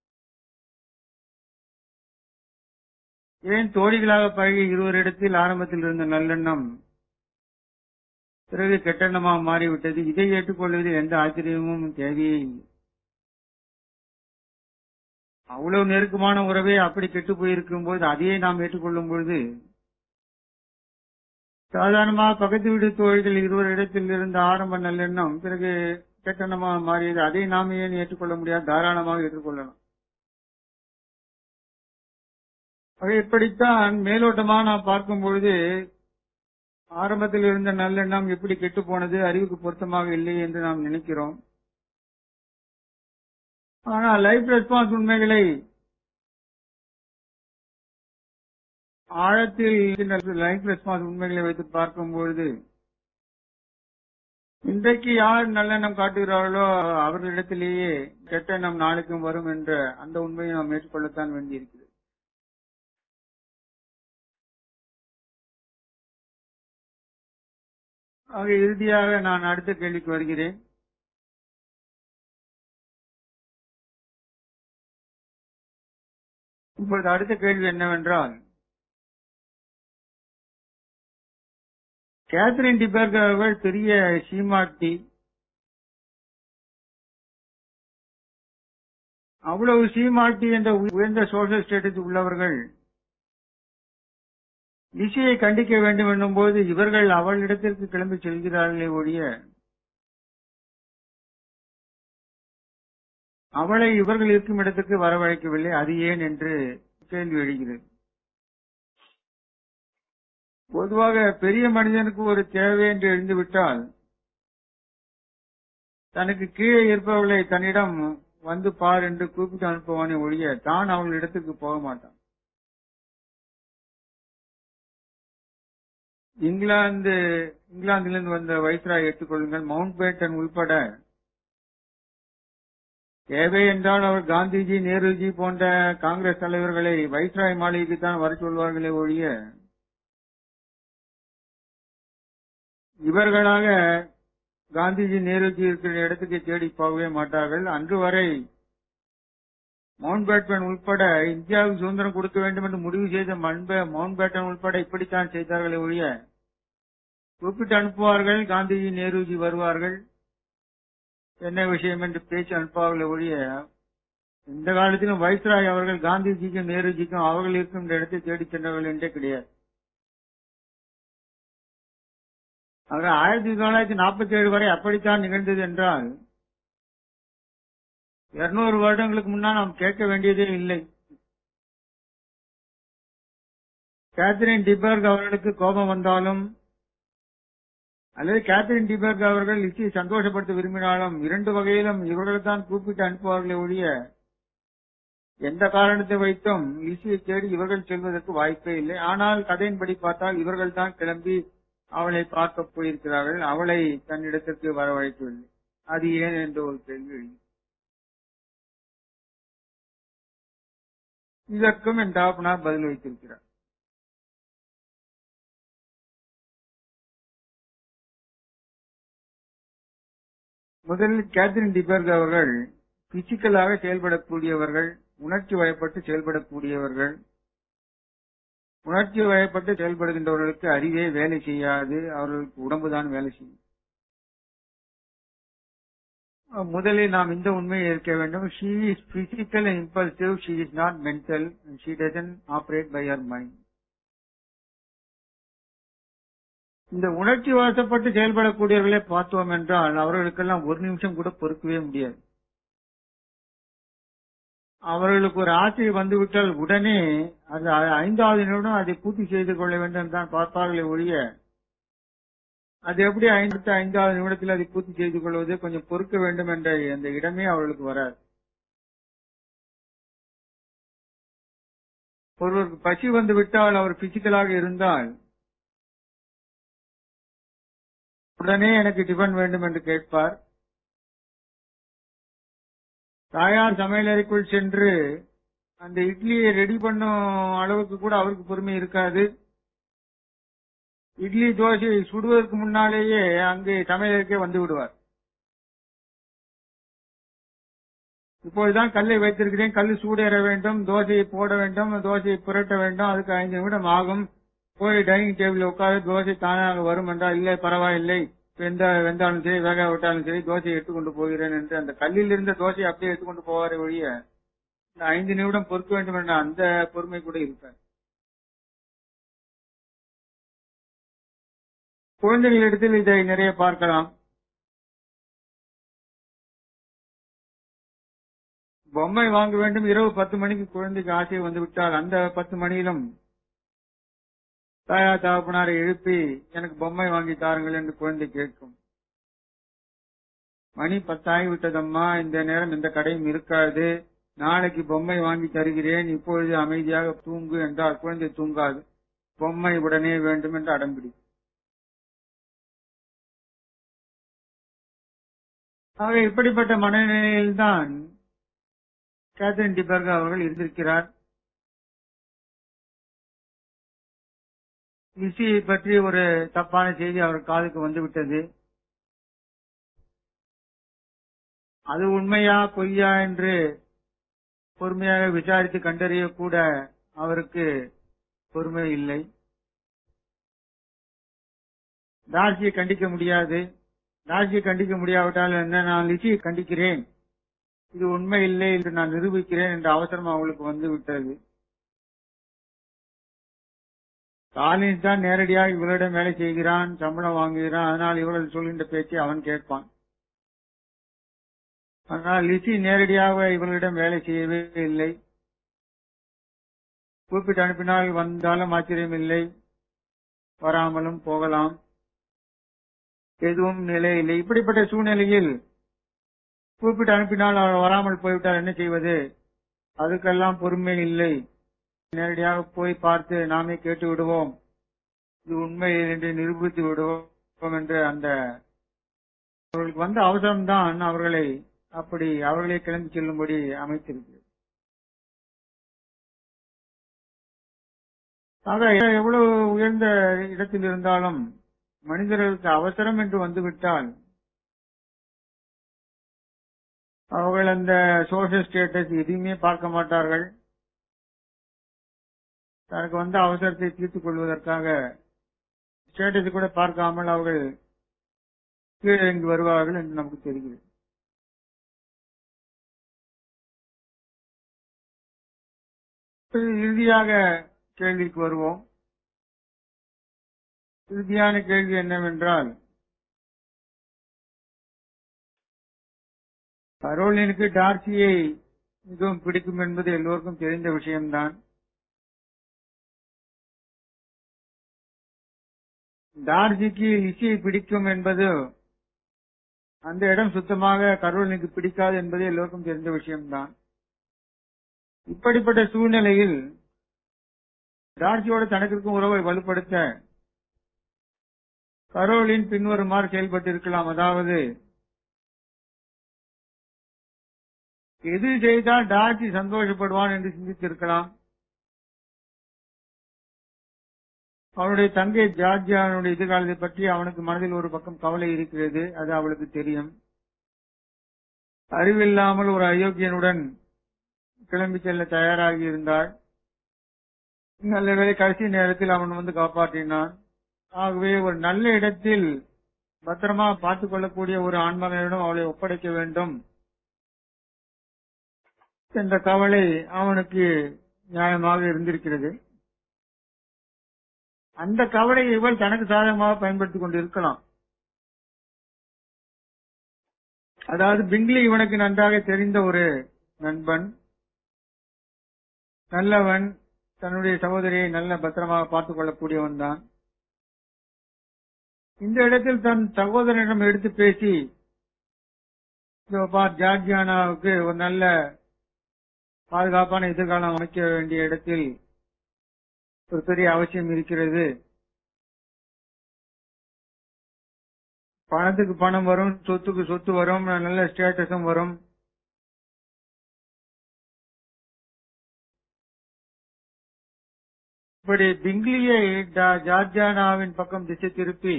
ஏன் தோழிகளாக பழகி இருவரிடத்தில் ஆரம்பத்தில் இருந்த நல்லெண்ணம் பிறகு கெட்டெண்ணமாக மாறிவிட்டது இதை ஏற்றுக்கொள்வதில் எந்த ஆச்சரியமும் தேவையே இல்லை அவ்வளவு நெருக்கமான உறவே அப்படி கெட்டு போயிருக்கும் போது அதையே நாம் ஏற்றுக்கொள்ளும் பொழுது சாதாரணமாக பக்கத்து வீடு தோழிகள் இருவர் இடத்தில் இருந்த ஆரம்ப நல்லெண்ணம் பிறகு கெட்டெண்ணமாக மாறியது அதை நாம் ஏன் ஏற்றுக்கொள்ள முடியாது தாராளமாக ஏற்றுக்கொள்ளலாம் ஆக இப்படித்தான் மேலோட்டமாக நாம் பார்க்கும் பொழுது ஆரம்பத்தில் இருந்த நல்லெண்ணம் எப்படி கெட்டு போனது அறிவுக்கு பொருத்தமாக இல்லை என்று நாம் நினைக்கிறோம் ஆனால் லைஃப் ரெஸ்பான்ஸ் உண்மைகளை ஆழத்தில் லைஃப் ரெஸ்பான்ஸ் உண்மைகளை வைத்து பார்க்கும் பொழுது இன்றைக்கு யார் நல்லெண்ணம் காட்டுகிறார்களோ அவர்களிடத்திலேயே கெட்ட எண்ணம் நாளைக்கும் வரும் என்ற அந்த உண்மையை நாம் ஏற்றுக்கொள்ளத்தான் வேண்டியிருக்கிறது ஆக இறுதியாக நான் அடுத்த கேள்விக்கு வருகிறேன் இப்பொழுது அடுத்த கேள்வி என்னவென்றால் கேத்ரின் டிபர்க் அவர்கள் பெரிய சீமாட்டி அவ்வளவு சீமாட்டி என்ற உயர்ந்த சோசியல் ஸ்டேட்டஸ் உள்ளவர்கள் லிசியை கண்டிக்க வேண்டும் என்னும் போது இவர்கள் அவளிடத்திற்கு கிளம்பி செல்கிறார்களே ஒழிய அவளை இவர்கள் இருக்கும் இடத்துக்கு வரவழைக்கவில்லை அது ஏன் என்று கேள்வி எழுகிறது பொதுவாக பெரிய மனிதனுக்கு ஒரு தேவை என்று எழுந்துவிட்டால் தனக்கு கீழே இருப்பவளை தன்னிடம் வந்து பார் என்று கூப்பிட்டு அனுப்புவானே ஒழிய தான் அவள் இடத்துக்கு போக மாட்டான் இங்கிலாந்து இங்கிலாந்திலிருந்து வந்த வைஸ்ராய் எடுத்துக்கொள்ளுங்கள் மவுண்ட் பேட்டன் உள்பட தேவை என்றால் அவர் காந்திஜி நேருஜி போன்ற காங்கிரஸ் தலைவர்களை வைஸ்ராய் மாளிகைக்கு தான் வர சொல்வார்களே ஒழிய இவர்களாக காந்திஜி நேருஜி இருக்கிற இடத்துக்கு தேடி போகவே மாட்டார்கள் அன்று வரை மவுண்ட் பேட்மேன் உட்பட இந்தியாவுக்கு சுதந்திரம் கொடுக்க வேண்டும் என்று முடிவு செய்த மண்ப மவுண்ட் பேட்டன் உட்பட இப்படித்தான் செய்தார்களே ஒழிய கூப்பிட்டு அனுப்புவார்கள் காந்திஜி நேருஜி வருவார்கள் என்ன விஷயம் என்று பேச்சு அனுப்புவார்களே ஒழிய இந்த காலத்திலும் வைஸ்ராய் அவர்கள் காந்திஜிக்கும் நேருஜிக்கும் அவர்கள் இருக்கும் இடத்தை தேடி சென்றவர்கள் என்றே கிடையாது ஆக ஆயிரத்தி தொள்ளாயிரத்தி நாற்பத்தி ஏழு வரை அப்படித்தான் நிகழ்ந்தது என்றால் இருநூறு வருடங்களுக்கு முன்னால் நாம் கேட்க வேண்டியதே இல்லை கேத்ரின் டிபர்க் அவர்களுக்கு கோபம் வந்தாலும் அல்லது கேத்ரின் டிபர்க் அவர்கள் லிசியை சந்தோஷப்படுத்த விரும்பினாலும் இரண்டு வகையிலும் இவர்கள் தான் கூப்பிட்டு அனுப்புவார்களே ஒழிய எந்த காரணத்தை வைத்தும் லிசியை தேடி இவர்கள் செல்வதற்கு வாய்ப்பே இல்லை ஆனால் கதையின்படி பார்த்தால் இவர்கள் தான் கிளம்பி அவளை பார்க்க போயிருக்கிறார்கள் அவளை தன்னிடத்திற்கு வரவழைக்கவில்லை அது ஏன் என்ற ஒரு கேள்வி எழுதி இதற்கும் என் டாப்பனார் பதில் வைத்திருக்கிறார் முதலில் கேத்ரின் டிபர்க் அவர்கள் பிசிக்கலாக செயல்படக்கூடியவர்கள் உணர்ச்சி வயப்பட்டு செயல்படக்கூடியவர்கள் உணர்ச்சி வயப்பட்டு செயல்படுகின்றவர்களுக்கு அறிவே வேலை செய்யாது அவர்களுக்கு உடம்புதான் வேலை செய்யும் முதலில் நாம் இந்த உண்மையை இருக்க வேண்டும் she is physical and impulsive she is not mental she doesn't operate by your mind இந்த உணர்ச்சி வசப்பட்டு செயல்படக்கூடியவர்களை பார்த்தோம் என்றால் அவர்களுக்கெல்லாம் ஒரு நிமிஷம் கூட பொறுக்கவே முடியாது அவர்களுக்கு ஒரு ஆசை வந்துவிட்டால் உடனே அது ஐந்தாவது நிமிடம் அதை பூர்த்தி செய்து கொள்ள வேண்டும் தான் பார்ப்பார்களே ஒழிய அது எப்படி ஐந்து ஐந்தாவது நிமிடத்தில் அதை பூர்த்தி செய்து கொள்வது கொஞ்சம் பொறுக்க வேண்டும் என்ற அந்த இடமே அவர்களுக்கு வராது ஒருவருக்கு பசி வந்து விட்டால் அவர் பிசிக்கலாக இருந்தால் உடனே எனக்கு டிஃபன் வேண்டும் என்று கேட்பார் தாயார் சமையலறைக்குள் சென்று அந்த இட்லியை ரெடி பண்ணும் அளவுக்கு கூட அவருக்கு பொறுமை இருக்காது இட்லி தோசை சுடுவதற்கு முன்னாலேயே அங்கே சமையலுக்கே வந்து விடுவார் இப்போதுதான் கல்லை வைத்திருக்கிறேன் கல் சூடேற வேண்டும் தோசையை போட வேண்டும் தோசையை புரட்ட வேண்டும் அதுக்கு ஐந்து நிமிடம் ஆகும் போய் டைனிங் டேபிள் உட்கார்ந்து தோசை தானாக வரும் என்றால் இல்லை பரவாயில்லை வெந்த வெந்தாலும் சரி வேக விட்டாலும் சரி தோசையை எடுத்துக்கொண்டு போகிறேன் என்று அந்த கல்லில் இருந்த தோசையை அப்படியே எடுத்துக்கொண்டு போவாரே ஒழிய இந்த ஐந்து நிமிடம் பொறுக்க வேண்டும் என்ற அந்த பொறுமை கூட இருக்காது குழந்தைகளிடத்தில் இதை நிறைய பார்க்கலாம் பொம்மை வாங்க வேண்டும் இரவு பத்து மணிக்கு குழந்தைக்கு ஆசை வந்து விட்டால் அந்த பத்து மணியிலும் தாயா தகப்பனாரை எழுப்பி எனக்கு பொம்மை வாங்கி தாருங்கள் என்று குழந்தை கேட்கும் மணி பத்தாகி விட்டதம்மா இந்த நேரம் எந்த கடையும் இருக்காது நாளைக்கு பொம்மை வாங்கி தருகிறேன் இப்பொழுது அமைதியாக தூங்கு என்றால் குழந்தை தூங்காது பொம்மை உடனே வேண்டும் என்று அடம்பிடி ஆக இப்படிப்பட்ட மனநிலையில்தான் கேத்ரின் டிபர்க் அவர்கள் இருந்திருக்கிறார் லிசியை பற்றி ஒரு தப்பான செய்தி அவர் காதுக்கு வந்துவிட்டது அது உண்மையா பொய்யா என்று பொறுமையாக விசாரித்து கண்டறிய கூட அவருக்கு பொறுமை இல்லை டார்சியை கண்டிக்க முடியாது டார்சியை கண்டிக்க முடியாவிட்டால் என்ன நான் லிசியை கண்டிக்கிறேன் இது உண்மை இல்லை என்று நான் நிரூபிக்கிறேன் என்ற அவசரம் அவளுக்கு வந்து விட்டது காலின்ஸ் தான் நேரடியாக இவளிடம் வேலை செய்கிறான் சம்பளம் வாங்குகிறான் அதனால் இவர்கள் சொல்கின்ற பேச்சை அவன் கேட்பான் ஆனால் லிசி நேரடியாக இவர்களிடம் வேலை செய்யவே இல்லை கூப்பிட்டு அனுப்பினால் வந்தாலும் ஆச்சரியம் இல்லை வராமலும் போகலாம் எதுவும் நிலை இல்லை இப்படிப்பட்ட சூழ்நிலையில் கூப்பிட்டு அனுப்பினால் அவர் வராமல் போய்விட்டால் என்ன செய்வது அதுக்கெல்லாம் பொறுமை இல்லை நேரடியாக போய் பார்த்து நாமே கேட்டு விடுவோம் இது உண்மை என்று நிரூபித்து விடுவோம் என்று அந்த அவர்களுக்கு வந்த அவசரம்தான் அவர்களை அப்படி அவர்களே கிளம்பி செல்லும்படி அமைத்திருக்கிறது ஆக எவ்வளவு உயர்ந்த இடத்தில் இருந்தாலும் மனிதர்களுக்கு அவசரம் என்று வந்துவிட்டால் அவர்கள் அந்த சோசியல் ஸ்டேட்டஸ் எதையுமே பார்க்க மாட்டார்கள் தனக்கு வந்த அவசரத்தை தீர்த்துக் கொள்வதற்காக ஸ்டேட்டஸ் கூட பார்க்காமல் அவர்கள் கீழே இறங்கி வருவார்கள் என்று நமக்கு தெரிகிறது இறுதியாக கேள்விக்கு வருவோம் இறுதியான கேள்வி என்னவென்றால் கரோலினுக்கு டார்சியை மிகவும் பிடிக்கும் என்பது எல்லோருக்கும் தெரிந்த விஷயம்தான் டார்சிக்கு லிசியை பிடிக்கும் என்பது அந்த இடம் சுத்தமாக கரோலினுக்கு பிடிக்காது என்பது எல்லோருக்கும் தெரிந்த விஷயம்தான் இப்படிப்பட்ட சூழ்நிலையில் டார்சியோடு தனக்கு இருக்கும் உறவை வலுப்படுத்த கரோலின் பின்வருமாறு செயல்பட்டிருக்கலாம் அதாவது எது செய்தால் டார்சி சந்தோஷப்படுவான் என்று சிந்தித்திருக்கலாம் அவனுடைய தங்கை ஜார்ஜியானுடைய எதிர்காலத்தை பற்றி அவனுக்கு மனதில் ஒரு பக்கம் கவலை இருக்கிறது அது அவளுக்கு தெரியும் அறிவில்லாமல் ஒரு அயோக்கியனுடன் கிளம்பி செல்ல தயாராகி இருந்தாள் நல்ல வேலை கடைசி நேரத்தில் அவன் வந்து காப்பாற்றினான் ஆகவே ஒரு நல்ல இடத்தில் பத்திரமா பார்த்துக் கொள்ளக்கூடிய ஒரு ஆண்மகனிடம் அவளை ஒப்படைக்க வேண்டும் என்ற கவலை அவனுக்கு நியாயமாக இருந்திருக்கிறது அந்த கவலை இவள் தனக்கு சாதகமாக பயன்படுத்திக் கொண்டு இருக்கலாம் அதாவது பிங்லி இவனுக்கு நன்றாக தெரிந்த ஒரு நண்பன் நல்லவன் தன்னுடைய சகோதரியை நல்ல பத்திரமாக பார்த்துக் கொள்ளக்கூடியவன் தான் இந்த இடத்தில் தன் சகோதரனிடம் எடுத்து பேசி இதோ பார் ஜார்ஜியானாவுக்கு ஒரு நல்ல பாதுகாப்பான எதிர்காலம் அமைக்க வேண்டிய இடத்தில் ஒரு பெரிய அவசியம் இருக்கிறது பணத்துக்கு பணம் வரும் சொத்துக்கு சொத்து வரும் நல்ல ஸ்டேட்டஸும் வரும் இப்படி பிங்லியை ஜா- ஜார்ஜியானாவின் பக்கம் திசை திருப்பி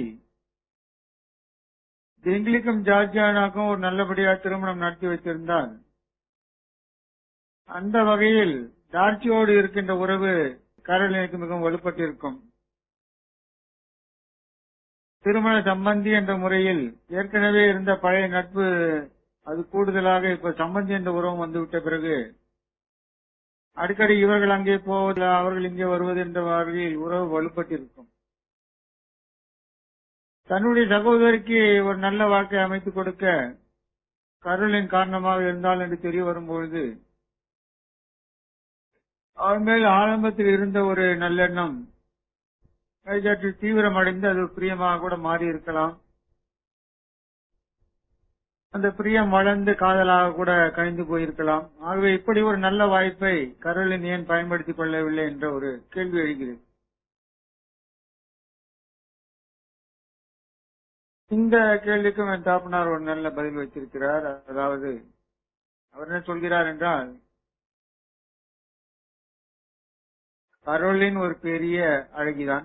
பிங்லிக்கும் ஜார்ஜியானாக்கும் ஒரு நல்லபடியா திருமணம் நடத்தி வைத்திருந்தால் அந்த வகையில் டார்ச்சியோடு இருக்கின்ற உறவு கரோலினுக்கு மிகவும் வலுப்பட்டிருக்கும் திருமண சம்பந்தி என்ற முறையில் ஏற்கனவே இருந்த பழைய நட்பு அது கூடுதலாக இப்ப சம்பந்தி என்ற உறவு வந்துவிட்ட பிறகு அடிக்கடி இவர்கள் அங்கே போவது அவர்கள் இங்கே வருவது என்ற வகையில் உறவு வலுப்பட்டிருக்கும் தன்னுடைய சகோதரிக்கு ஒரு நல்ல வாழ்க்கை அமைத்துக் கொடுக்க கருளின் காரணமாக இருந்தால் என்று தெரிய வரும்பொழுது அவன் மேல் ஆரம்பத்தில் இருந்த ஒரு நல்லெண்ணம் அது சற்று தீவிரமடைந்து அது ஒரு பிரியமாக கூட மாறி இருக்கலாம் அந்த பிரியம் வளர்ந்து காதலாக கூட கழிந்து போயிருக்கலாம் ஆகவே இப்படி ஒரு நல்ல வாய்ப்பை கரோலின் ஏன் பயன்படுத்திக் கொள்ளவில்லை என்ற ஒரு கேள்வி எழுகிறது இந்த கேள்விக்கும் என் தாப்பனார் ஒரு நல்ல பதில் வைத்திருக்கிறார் அதாவது அவர் என்ன சொல்கிறார் என்றால் கரோலின் ஒரு பெரிய அழகிதான்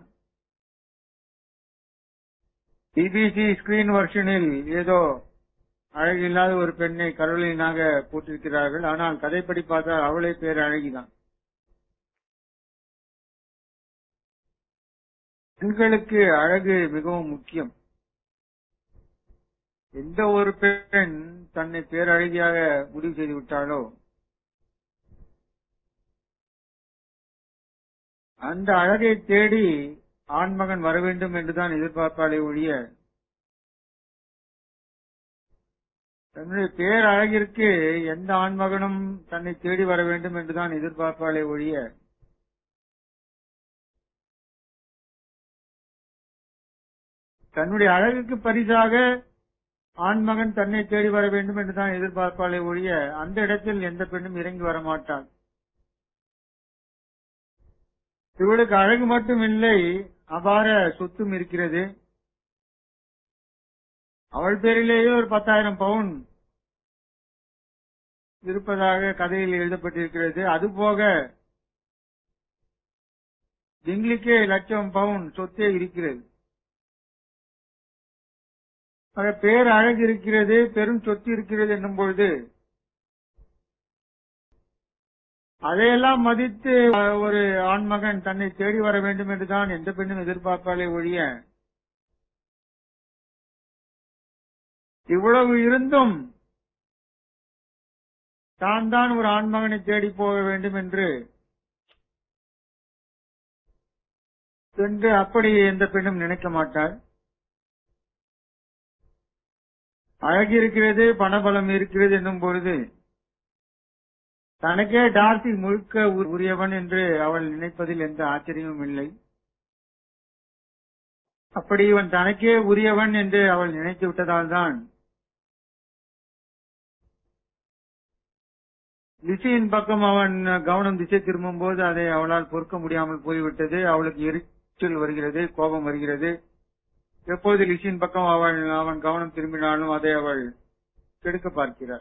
பிபிசி ஸ்கிரீன் வெர்ஷனில் ஏதோ அழகில்லாத ஒரு பெண்ணை கரோலினாக போட்டிருக்கிறார்கள் ஆனால் கதைப்படி பார்த்தால் அவளே பேர் அழகிதான் பெண்களுக்கு அழகு மிகவும் முக்கியம் எந்த ஒரு பெண் தன்னை பேரழகியாக முடிவு செய்து விட்டாலோ அந்த அழகை தேடி ஆண்மகன் வர வேண்டும் என்றுதான் எதிர்பார்ப்பாளே ஒழிய தன்னுடைய பேரழகிற்கு எந்த ஆண்மகனும் தன்னை தேடி வர வேண்டும் என்றுதான் எதிர்பார்ப்பாளே ஒழிய தன்னுடைய அழகுக்கு பரிசாக ஆண்மகன் தன்னை தேடி வர வேண்டும் என்றுதான் எதிர்பார்ப்பாளே ஒழிய அந்த இடத்தில் எந்த பெண்ணும் இறங்கி வர மாட்டாள் இவளுக்கு அழகு மட்டும் இல்லை அபார சொத்தும் இருக்கிறது அவள் பேரிலேயே ஒரு பத்தாயிரம் பவுன் இருப்பதாக கதையில் எழுதப்பட்டிருக்கிறது அதுபோக திங்லிக்கே லட்சம் பவுன் சொத்தே இருக்கிறது ஆக பேர் அழகு இருக்கிறது பெரும் சொத்து இருக்கிறது என்னும் பொழுது அதையெல்லாம் மதித்து அஹ், ஒரு ஆண்மகன் தன்னை தேடி வர வேண்டும் என்றுதான் எந்த பெண்ணும் எதிர்பார்ப்பாலே ஒழிய இவ்வளவு இருந்தும் தான் தான் ஒரு ஆண்மகனை தேடி போக வேண்டும் என்று என்று அப்படி எந்த பெண்ணும் நினைக்க மாட்டாள் அழகு இருக்கிறது பணபலம் இருக்கிறது என்னும் பொழுது தனக்கே டார்சி முழுக்க உ- உரியவன் என்று அவள் நினைப்பதில் எந்த ஆச்சரியமும் இல்லை அப்படி இவன் தனக்கே உரியவன் என்று அவள் நினைத்து விட்டதால் தான் லிசியின் பக்கம் அவன் கவனம் திசை திரும்பும் போது அதை அவளால் பொறுக்க முடியாமல் போய்விட்டது அவளுக்கு எரிச்சல் வருகிறது கோபம் வருகிறது எப்போது லிசியின் பக்கம் அவள் அவன் கவனம் திரும்பினாலும் அதை அவள் கெடுக்க பார்க்கிறார்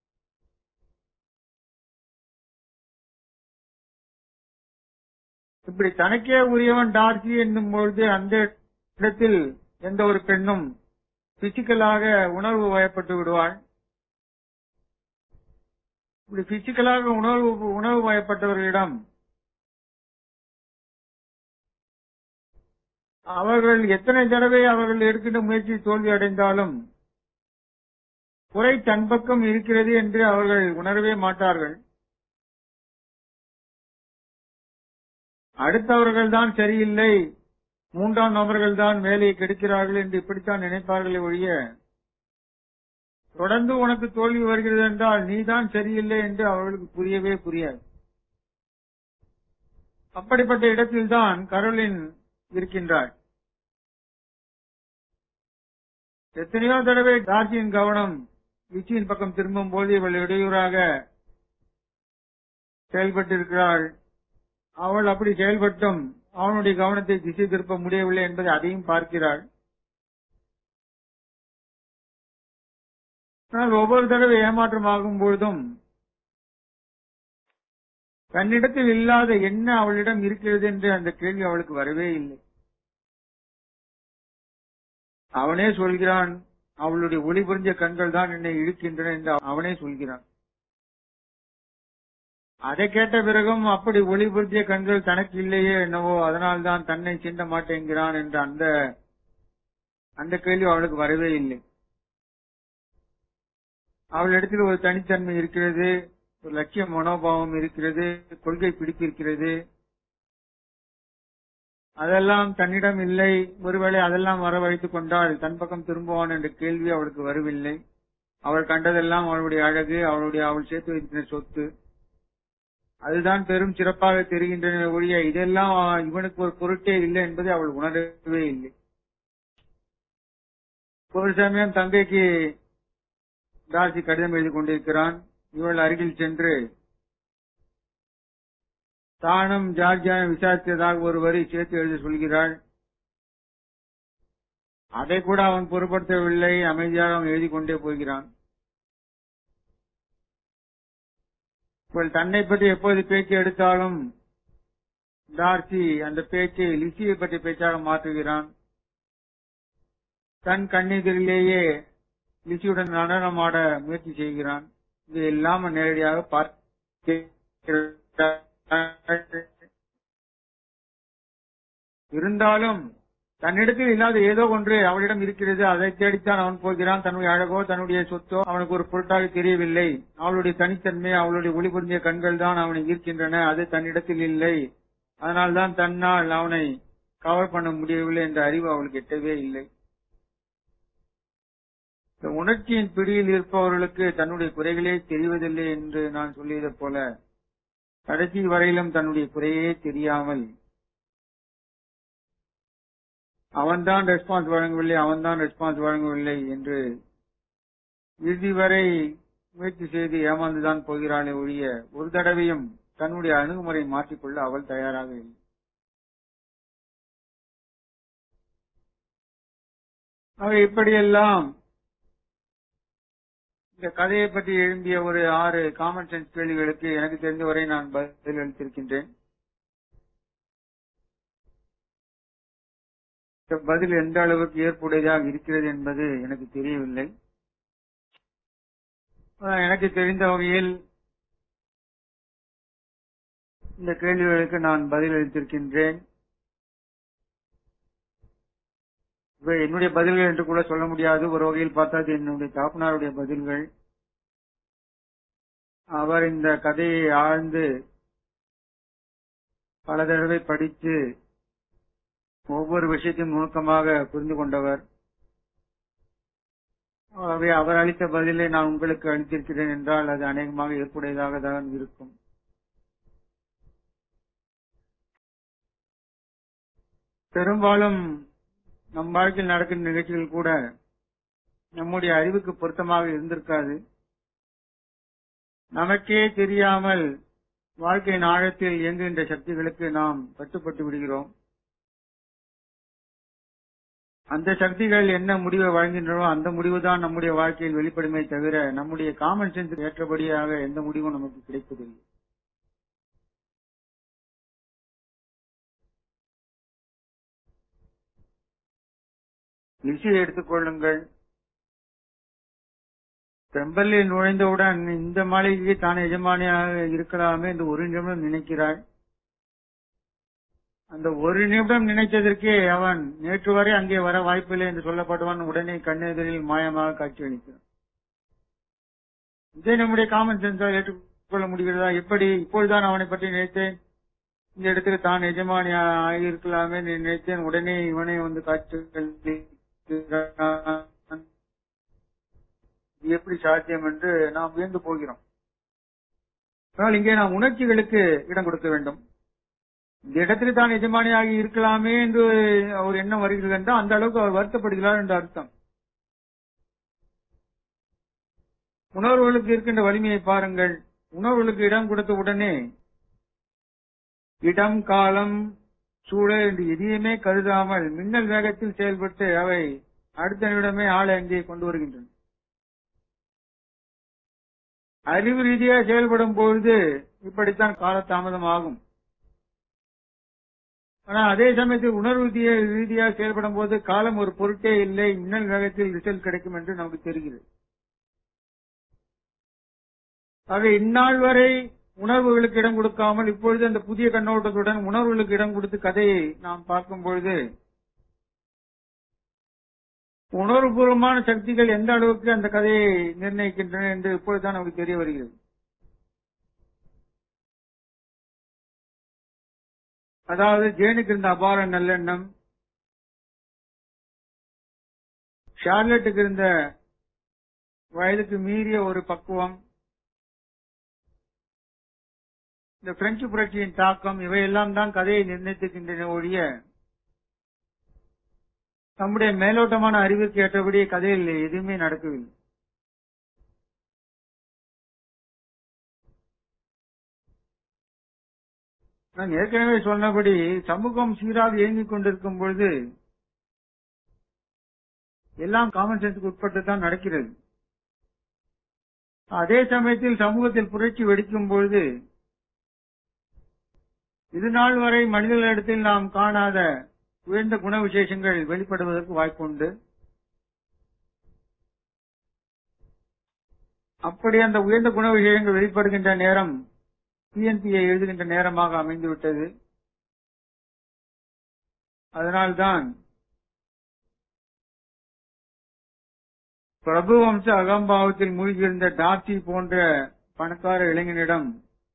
இப்படி தனக்கே உரியவன் டார்சி என்னும் பொழுது அந்த இடத்தில் எந்த ஒரு பெண்ணும் பிசிக்கலாக உணர்வு வயப்பட்டு விடுவாள் இப்படி பிசிக்கலாக உணர்வு உணர்வு வயப்பட்டவர்களிடம் அவர்கள் எத்தனை தடவை அவர்கள் எடுக்கின்ற முயற்சி தோல்வி அடைந்தாலும் குறை தன் பக்கம் இருக்கிறது என்று அவர்கள் உணரவே மாட்டார்கள் அடுத்தவர்கள் தான் சரியில்லை மூன்றாம் நபர்கள் தான் வேலையை கெடுக்கிறார்கள் என்று இப்படித்தான் நினைப்பார்களே ஒழிய தொடர்ந்து உனக்கு தோல்வி வருகிறது என்றால் நீதான் சரியில்லை என்று அவர்களுக்கு புரியவே புரியாது அப்படிப்பட்ட இடத்தில்தான் கரோலின் இருக்கின்றாள் எத்தனையோ தடவை டார்சியின் கவனம் லிச்சியின் பக்கம் திரும்பும் போது இவள் இடையூறாக செயல்பட்டிருக்கிறாள் அவள் அப்படி செயல்பட்டும் அவனுடைய கவனத்தை திசை திருப்ப முடியவில்லை என்பதை அதையும் பார்க்கிறாள் ஆனால் ஒவ்வொரு தடவை ஏமாற்றம் ஆகும் பொழுதும் தன்னிடத்தில் இல்லாத என்ன அவளிடம் இருக்கிறது என்று அந்த கேள்வி அவளுக்கு வரவே இல்லை அவனே சொல்கிறான் அவளுடைய ஒளி புரிஞ்ச கண்கள் தான் என்னை இழுக்கின்றன என்று அவனே சொல்கிறான் அதை கேட்ட பிறகும் அப்படி ஒளி புரிஞ்சிய கண்கள் தனக்கு இல்லையே என்னவோ அதனால்தான் தன்னை சீண்ட மாட்டேங்கிறான் என்ற அந்த அந்த கேள்வி அவளுக்கு வரவே இல்லை அவளிடத்தில் ஒரு தனித்தன்மை இருக்கிறது ஒரு லட்சிய மனோபாவம் இருக்கிறது கொள்கை பிடிப்பு இருக்கிறது அதெல்லாம் தன்னிடம் இல்லை ஒருவேளை அதெல்லாம் வரவழைத்துக் கொண்டால் தன் பக்கம் திரும்புவான் என்ற கேள்வி அவளுக்கு வரவில்லை அவள் கண்டதெல்லாம் அவளுடைய அழகு அவளுடைய அவள் சேர்த்து வைத்திருந்த சொத்து அதுதான் பெரும் சிறப்பாக தெரிகின்றன ஒழிய இதெல்லாம் இவனுக்கு ஒரு பொருட்டே இல்லை என்பதை அவள் உணரவே இல்லை ஒரு சமயம் தங்கைக்கு டார்சி கடிதம் எழுதி கொண்டிருக்கிறான் இவள் அருகில் சென்று தானும் ஜார்ஜியாவை விசாரித்ததாக ஒரு வரி சேர்த்து எழுத சொல்கிறாள் அதை கூட அவன் பொருட்படுத்தவில்லை அமைதியாக அவன் எழுதி கொண்டே போகிறான் இவள் தன்னை பற்றி எப்போது பேச்சு எடுத்தாலும் டார்சி அந்த பேச்சை லிசியை பற்றி பேச்சாக மாற்றுகிறான் தன் கண்ணெதிரிலேயே லிசியுடன் நடனமாட முயற்சி செய்கிறான் இது இல்லாம நேரடியாக பார்க்க இருந்தாலும் தன்னிடத்தில் இல்லாத ஏதோ ஒன்று அவளிடம் இருக்கிறது அதை தேடித்தான் அவன் போகிறான் தன்னுடைய அழகோ தன்னுடைய சொத்தோ அவனுக்கு ஒரு பொருட்டாக தெரியவில்லை அவளுடைய தனித்தன்மை அவளுடைய ஒளி புரிஞ்சிய கண்கள் தான் அவனை ஈர்க்கின்றன அது தன்னிடத்தில் இல்லை அதனால்தான் தன்னால் அவனை கவர் பண்ண முடியவில்லை என்ற அறிவு அவளுக்கு எட்டவே இல்லை இந்த உணர்ச்சியின் பிடியில் இருப்பவர்களுக்கு தன்னுடைய குறைகளே தெரிவதில்லை என்று நான் சொல்லியது போல கடைசி வரையிலும் தன்னுடைய குறையே தெரியாமல் அவன்தான் ரெஸ்பான்ஸ் வழங்கவில்லை அவன்தான் ரெஸ்பான்ஸ் வழங்கவில்லை என்று இறுதி வரை முயற்சி செய்து ஏமாந்துதான் போகிறாளே ஒழிய ஒரு தடவையும் தன்னுடைய அணுகுமுறை மாற்றிக்கொள்ள அவள் தயாராக இல்லை ஆக இப்படியெல்லாம் இந்த கதையை பற்றி எழும்பிய ஒரு ஆறு காமன் சென்ஸ் கேள்விகளுக்கு எனக்கு தெரிந்தவரை நான் பதில் அளித்திருக்கின்றேன் இந்த பதில் எந்த அளவுக்கு ஏற்புடையதாக இருக்கிறது என்பது எனக்கு தெரியவில்லை ஆனா, எனக்கு தெரிந்த வகையில் இந்த கேள்விகளுக்கு நான் பதில் அளித்திருக்கின்றேன் இவை என்னுடைய பதில்கள் என்று கூட சொல்ல முடியாது ஒரு வகையில் பார்த்தா இது என்னுடைய தாப்பனாருடைய பதில்கள் அவர் இந்த கதையை ஆழ்ந்து பல தடவை படித்து ஒவ்வொரு விஷயத்தையும் நுணுக்கமாக புரிந்து கொண்டவர் ஆகவே அவர் அளித்த பதிலை நான் உங்களுக்கு அளித்திருக்கிறேன் என்றால் அது அநேகமாக ஏற்புடையதாக தான் இருக்கும் பெரும்பாலும் நம் வாழ்க்கையில் நடக்கின்ற நிகழ்ச்சிகள் கூட நம்முடைய அறிவுக்கு பொருத்தமாக இருந்திருக்காது நமக்கே தெரியாமல் வாழ்க்கையின் ஆழத்தில் இயங்குகின்ற சக்திகளுக்கு நாம் கட்டுப்பட்டு விடுகிறோம் அந்த சக்திகள் என்ன முடிவை வழங்குகின்றனோ அந்த முடிவு தான் நம்முடைய வாழ்க்கையில் வெளிப்படுமே தவிர நம்முடைய காமன் சென்ஸ் ஏற்றபடியாக எந்த முடிவும் நமக்கு கிடைப்பதில்லை லிசியை எடுத்துக்கொள்ளுங்கள் பெம்பலில் நுழைந்தவுடன் இந்த மாளிகைக்கு தான் எஜமானியாக இருக்கலாமே என்று ஒரு நிமிடம் நினைக்கிறாள் அந்த ஒரு நிமிடம் நினைத்ததற்கே அவன் நேற்று வரை அங்கே வர வாய்ப்பில்லை என்று சொல்லப்பட்டவன் உடனே கண்ணெதிரில் மாயமாக காட்சியளிக்கிறான் இதை நம்முடைய காமன் சென்ஸால் ஏற்றுக்கொள்ள முடிகிறதா எப்படி இப்பொழுதுதான் அவனை பற்றி நினைத்தேன் இந்த இடத்துல தான் எஜமானியாக இருக்கலாமே என்று நினைத்தேன் உடனே இவனை வந்து காட்சி இது எப்படி சாத்தியம் என்று நாம் வியந்து போகிறோம் ஆனால் இங்கே நாம் உணர்ச்சிகளுக்கு இடம் கொடுக்க வேண்டும் இந்த இடத்தில் தான் எஜமானியாகி இருக்கலாமே என்று ஒரு எண்ணம் வருகிறது என்றால் அந்த அளவுக்கு அவர் வருத்தப்படுகிறார் என்று அர்த்தம் உணர்வுகளுக்கு இருக்கின்ற வலிமையை பாருங்கள் உணர்வுகளுக்கு இடம் கொடுத்த உடனே இடம் காலம் சூழல் என்று எதையுமே கருதாமல் மின்னல் வேகத்தில் செயல்பட்டு அவை அடுத்த நிமிடமே ஆளை அங்கே கொண்டு வருகின்றன அறிவு ரீதியாக செயல்படும் பொழுது இப்படித்தான் காலதாமதம் ஆகும் ஆனால் அதே சமயத்தில் உணர்வு ரீதியாக செயல்படும் போது காலம் ஒரு பொருட்டே இல்லை மின்னல் வேகத்தில் ரிசல்ட் கிடைக்கும் என்று நமக்கு தெரிகிறது ஆக இந்நாள் வரை உணர்வுகளுக்கு இடம் கொடுக்காமல் இப்பொழுது அந்த புதிய கண்ணோட்டத்துடன் உணர்வுகளுக்கு இடம் கொடுத்து கதையை நாம் பார்க்கும் பொழுது உணர்வுபூர்வமான சக்திகள் எந்த அளவுக்கு அந்த கதையை நிர்ணயிக்கின்றன என்று இப்பொழுதுதான் நமக்கு தெரிய வருகிறது அதாவது ஜேனுக்கு இருந்த அபார நல்லெண்ணம் ஷார்லட்டுக்கு இருந்த வயதுக்கு மீறிய ஒரு பக்குவம் இந்த பிரெஞ்சு புரட்சியின் தாக்கம் இவையெல்லாம் தான் கதையை நிர்ணயித்துக்கின்றன ஒழிய நம்முடைய மேலோட்டமான அறிவிற்கு ஏற்றபடி கதையில் எதுவுமே நடக்கவில்லை நான் ஏற்கனவே சொன்னபடி சமூகம் சீராக இயங்கிக் கொண்டிருக்கும் பொழுது எல்லாம் காமன் சென்ஸுக்கு உட்பட்டு தான் நடக்கிறது அதே சமயத்தில் சமூகத்தில் புரட்சி வெடிக்கும் பொழுது இது நாள் வரை மனிதர்களிடத்தில் நாம் காணாத உயர்ந்த குண விசேஷங்கள் வெளிப்படுவதற்கு வாய்ப்புண்டு அப்படி அந்த உயர்ந்த குண விசேஷங்கள் வெளிப்படுகின்ற நேரம் பிஎன்பியை எழுதுகின்ற நேரமாக அமைந்துவிட்டது அதனால்தான் பிரபு வம்ச அகம்பாவத்தில் மூழ்கியிருந்த டார்டி போன்ற பணக்கார இளைஞனிடம்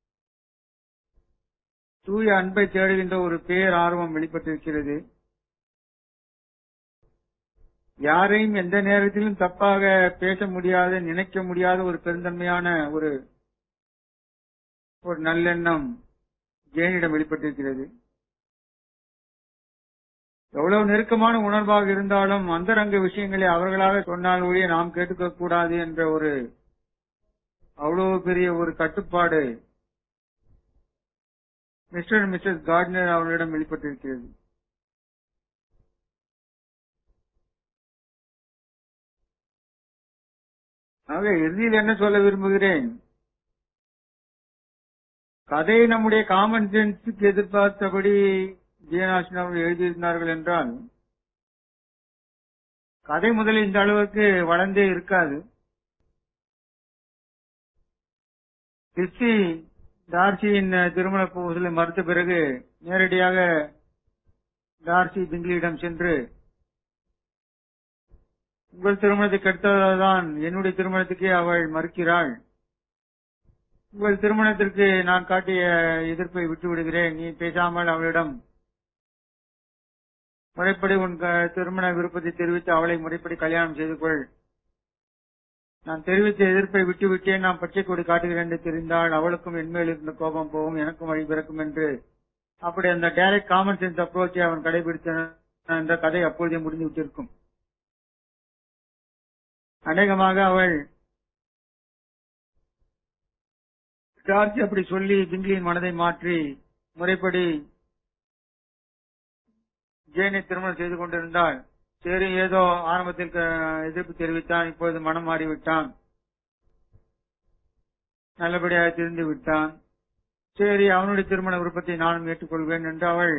தூய அன்பை தேடுகின்ற ஒரு பேர் ஆர்வம் வெளிப்பட்டிருக்கிறது யாரையும் எந்த நேரத்திலும் தப்பாக பேச முடியாத நினைக்க முடியாத ஒரு பெருந்தன்மையான ஒரு ஒரு நல்லெண்ணம் ஜெயனிடம் வெளிப்பட்டிருக்கிறது எவ்வளவு நெருக்கமான உணர்வாக இருந்தாலும் அந்தரங்க விஷயங்களை அவர்களாக சொன்னால் ஒழிய நாம் கேட்டுக்க கூடாது என்ற ஒரு அவ்வளவு பெரிய ஒரு கட்டுப்பாடு மிஸ்டர் மிஸ்ஸஸ் கார்ட்னர் அவர்களிடம் வெளிப்பட்டிருக்கிறது ஆக இறுதியில் என்ன சொல்ல விரும்புகிறேன் கதை நம்முடைய காமன் சென்ஸுக்கு எதிர்பார்த்தபடி ஜெயநாசன் அவர்கள் எழுதியிருந்தார்கள் என்றால் கதை முதலில் இந்த அளவுக்கு வளர்ந்தே இருக்காது கிறிஸ்டி டார்சியின் திருமண பூசலை மறுத்த பிறகு நேரடியாக டார்சி பிங்லியிடம் சென்று உங்கள் திருமணத்தை கெடுத்ததால்தான் என்னுடைய திருமணத்துக்கே அவள் மறுக்கிறாள் உங்கள் திருமணத்திற்கு நான் காட்டிய எதிர்ப்பை விட்டு விடுகிறேன் நீ பேசாமல் அவளிடம் முறைப்படி உன் க- திருமண விருப்பத்தை தெரிவித்து அவளை முறைப்படி கல்யாணம் செய்து கொள் நான் தெரிவித்த எதிர்ப்பை விட்டு விட்டேன் நான் பச்சை கொடி காட்டுகிறேன் என்று தெரிந்தால் அவளுக்கும் என்மேல் இருந்த கோபம் போகும் எனக்கும் வழி பிறக்கும் என்று அப்படி அந்த டைரக்ட் காமன் சென்ஸ் அப்ரோச்சை அவன் கடைபிடித்தான் என்ற கதை அப்பொழுதே முடிந்து விட்டிருக்கும் அநேகமாக அவள் ஜார்ஜ் அப்படி சொல்லி பிங்லியின் மனதை மாற்றி முறைப்படி ஜேனை திருமணம் செய்து கொண்டிருந்தாள் சரி ஏதோ ஆரம்பத்தில் க- எதிர்ப்பு தெரிவித்தான் இப்பொழுது மனம் மாறிவிட்டான் நல்லபடியாக திருந்து விட்டான் சரி அவனுடைய திருமண விருப்பத்தை நானும் ஏற்றுக்கொள்வேன் என்று அவள்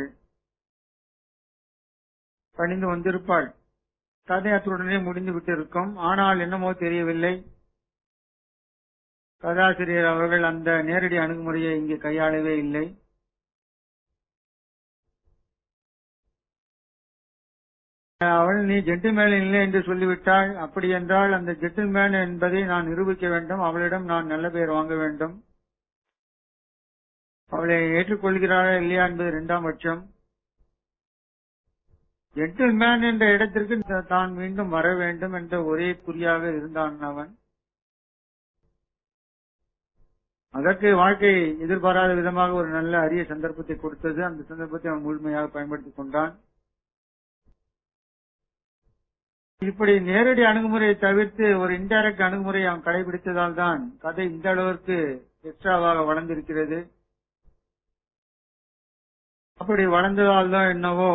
பணிந்து வந்திருப்பாள் கதை அத்துடனே முடிந்து விட்டிருக்கும் ஆனால் என்னமோ தெரியவில்லை கதாசிரியர் அவர்கள் அந்த நேரடி அணுகுமுறையை இங்கே கையாளவே இல்லை அவள் நீ ஜென்டில்மேன் இல்லை என்று சொல்லிவிட்டாள் அப்படி என்றால் அந்த ஜென்டில்மேன் என்பதை நான் நிரூபிக்க வேண்டும் அவளிடம் நான் நல்ல பெயர் வாங்க வேண்டும் அவளை ஏற்றுக்கொள்கிறாளா இல்லையா என்பது இரண்டாம் பட்சம் ஜென்டில்மேன் என்ற இடத்திற்கு தான் மீண்டும் வர வேண்டும் என்ற ஒரே குறியாக இருந்தான் அவன் அதற்கு வாழ்க்கை எதிர்பாராத விதமாக ஒரு நல்ல அரிய சந்தர்ப்பத்தை கொடுத்தது அந்த சந்தர்ப்பத்தை அவன் முழுமையாக பயன்படுத்திக் கொண்டான் இப்படி நேரடி அணுகுமுறையை தவிர்த்து ஒரு இன்டைரக்ட் அணுகுமுறையை அவன் கடைபிடித்ததால் தான் கதை இந்த அளவிற்கு எக்ஸ்ட்ராவாக வளர்ந்திருக்கிறது அப்படி வளர்ந்ததால் தான் என்னவோ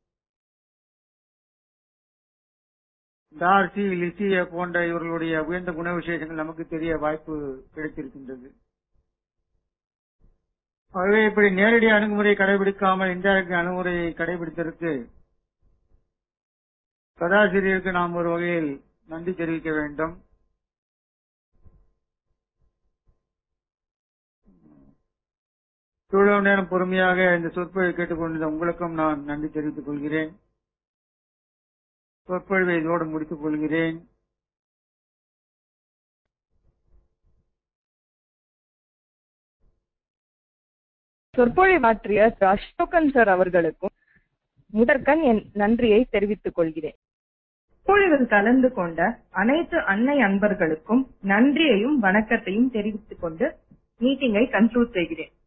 டார்சி லிசிய போன்ற இவர்களுடைய உயர்ந்த குண விசேஷங்கள் நமக்கு தெரிய வாய்ப்பு கிடைத்திருக்கின்றது ஆகவே இப்படி நேரடி அணுகுமுறையை கடைபிடிக்காமல் இன்டைரக்ட் அணுகுமுறையை கடைபிடித்ததற்கு கதாசிரியருக்கு நாம் ஒரு வகையில் நன்றி தெரிவிக்க வேண்டும் இவ்வளவு நேரம் பொறுமையாக இந்த சொற்பொழிவை கேட்டுக்கொண்டிருந்த உங்களுக்கும் நான் நன்றி தெரிவித்துக் கொள்கிறேன் சொற்பொழிவை இதோடு முடித்துக் கொள்கிறேன் சொற்பொழிவாற்றிய திரு அசோகன் சார் அவர்களுக்கும் முதற்கண் என் நன்றியை தெரிவித்துக் கொள்கிறேன் சொற்பொழிவில் கலந்து கொண்ட அனைத்து அன்னை அன்பர்களுக்கும் நன்றியையும் வணக்கத்தையும் தெரிவித்துக் கொண்டு மீட்டிங்கை கன்க்ளூட் செய்கிறேன்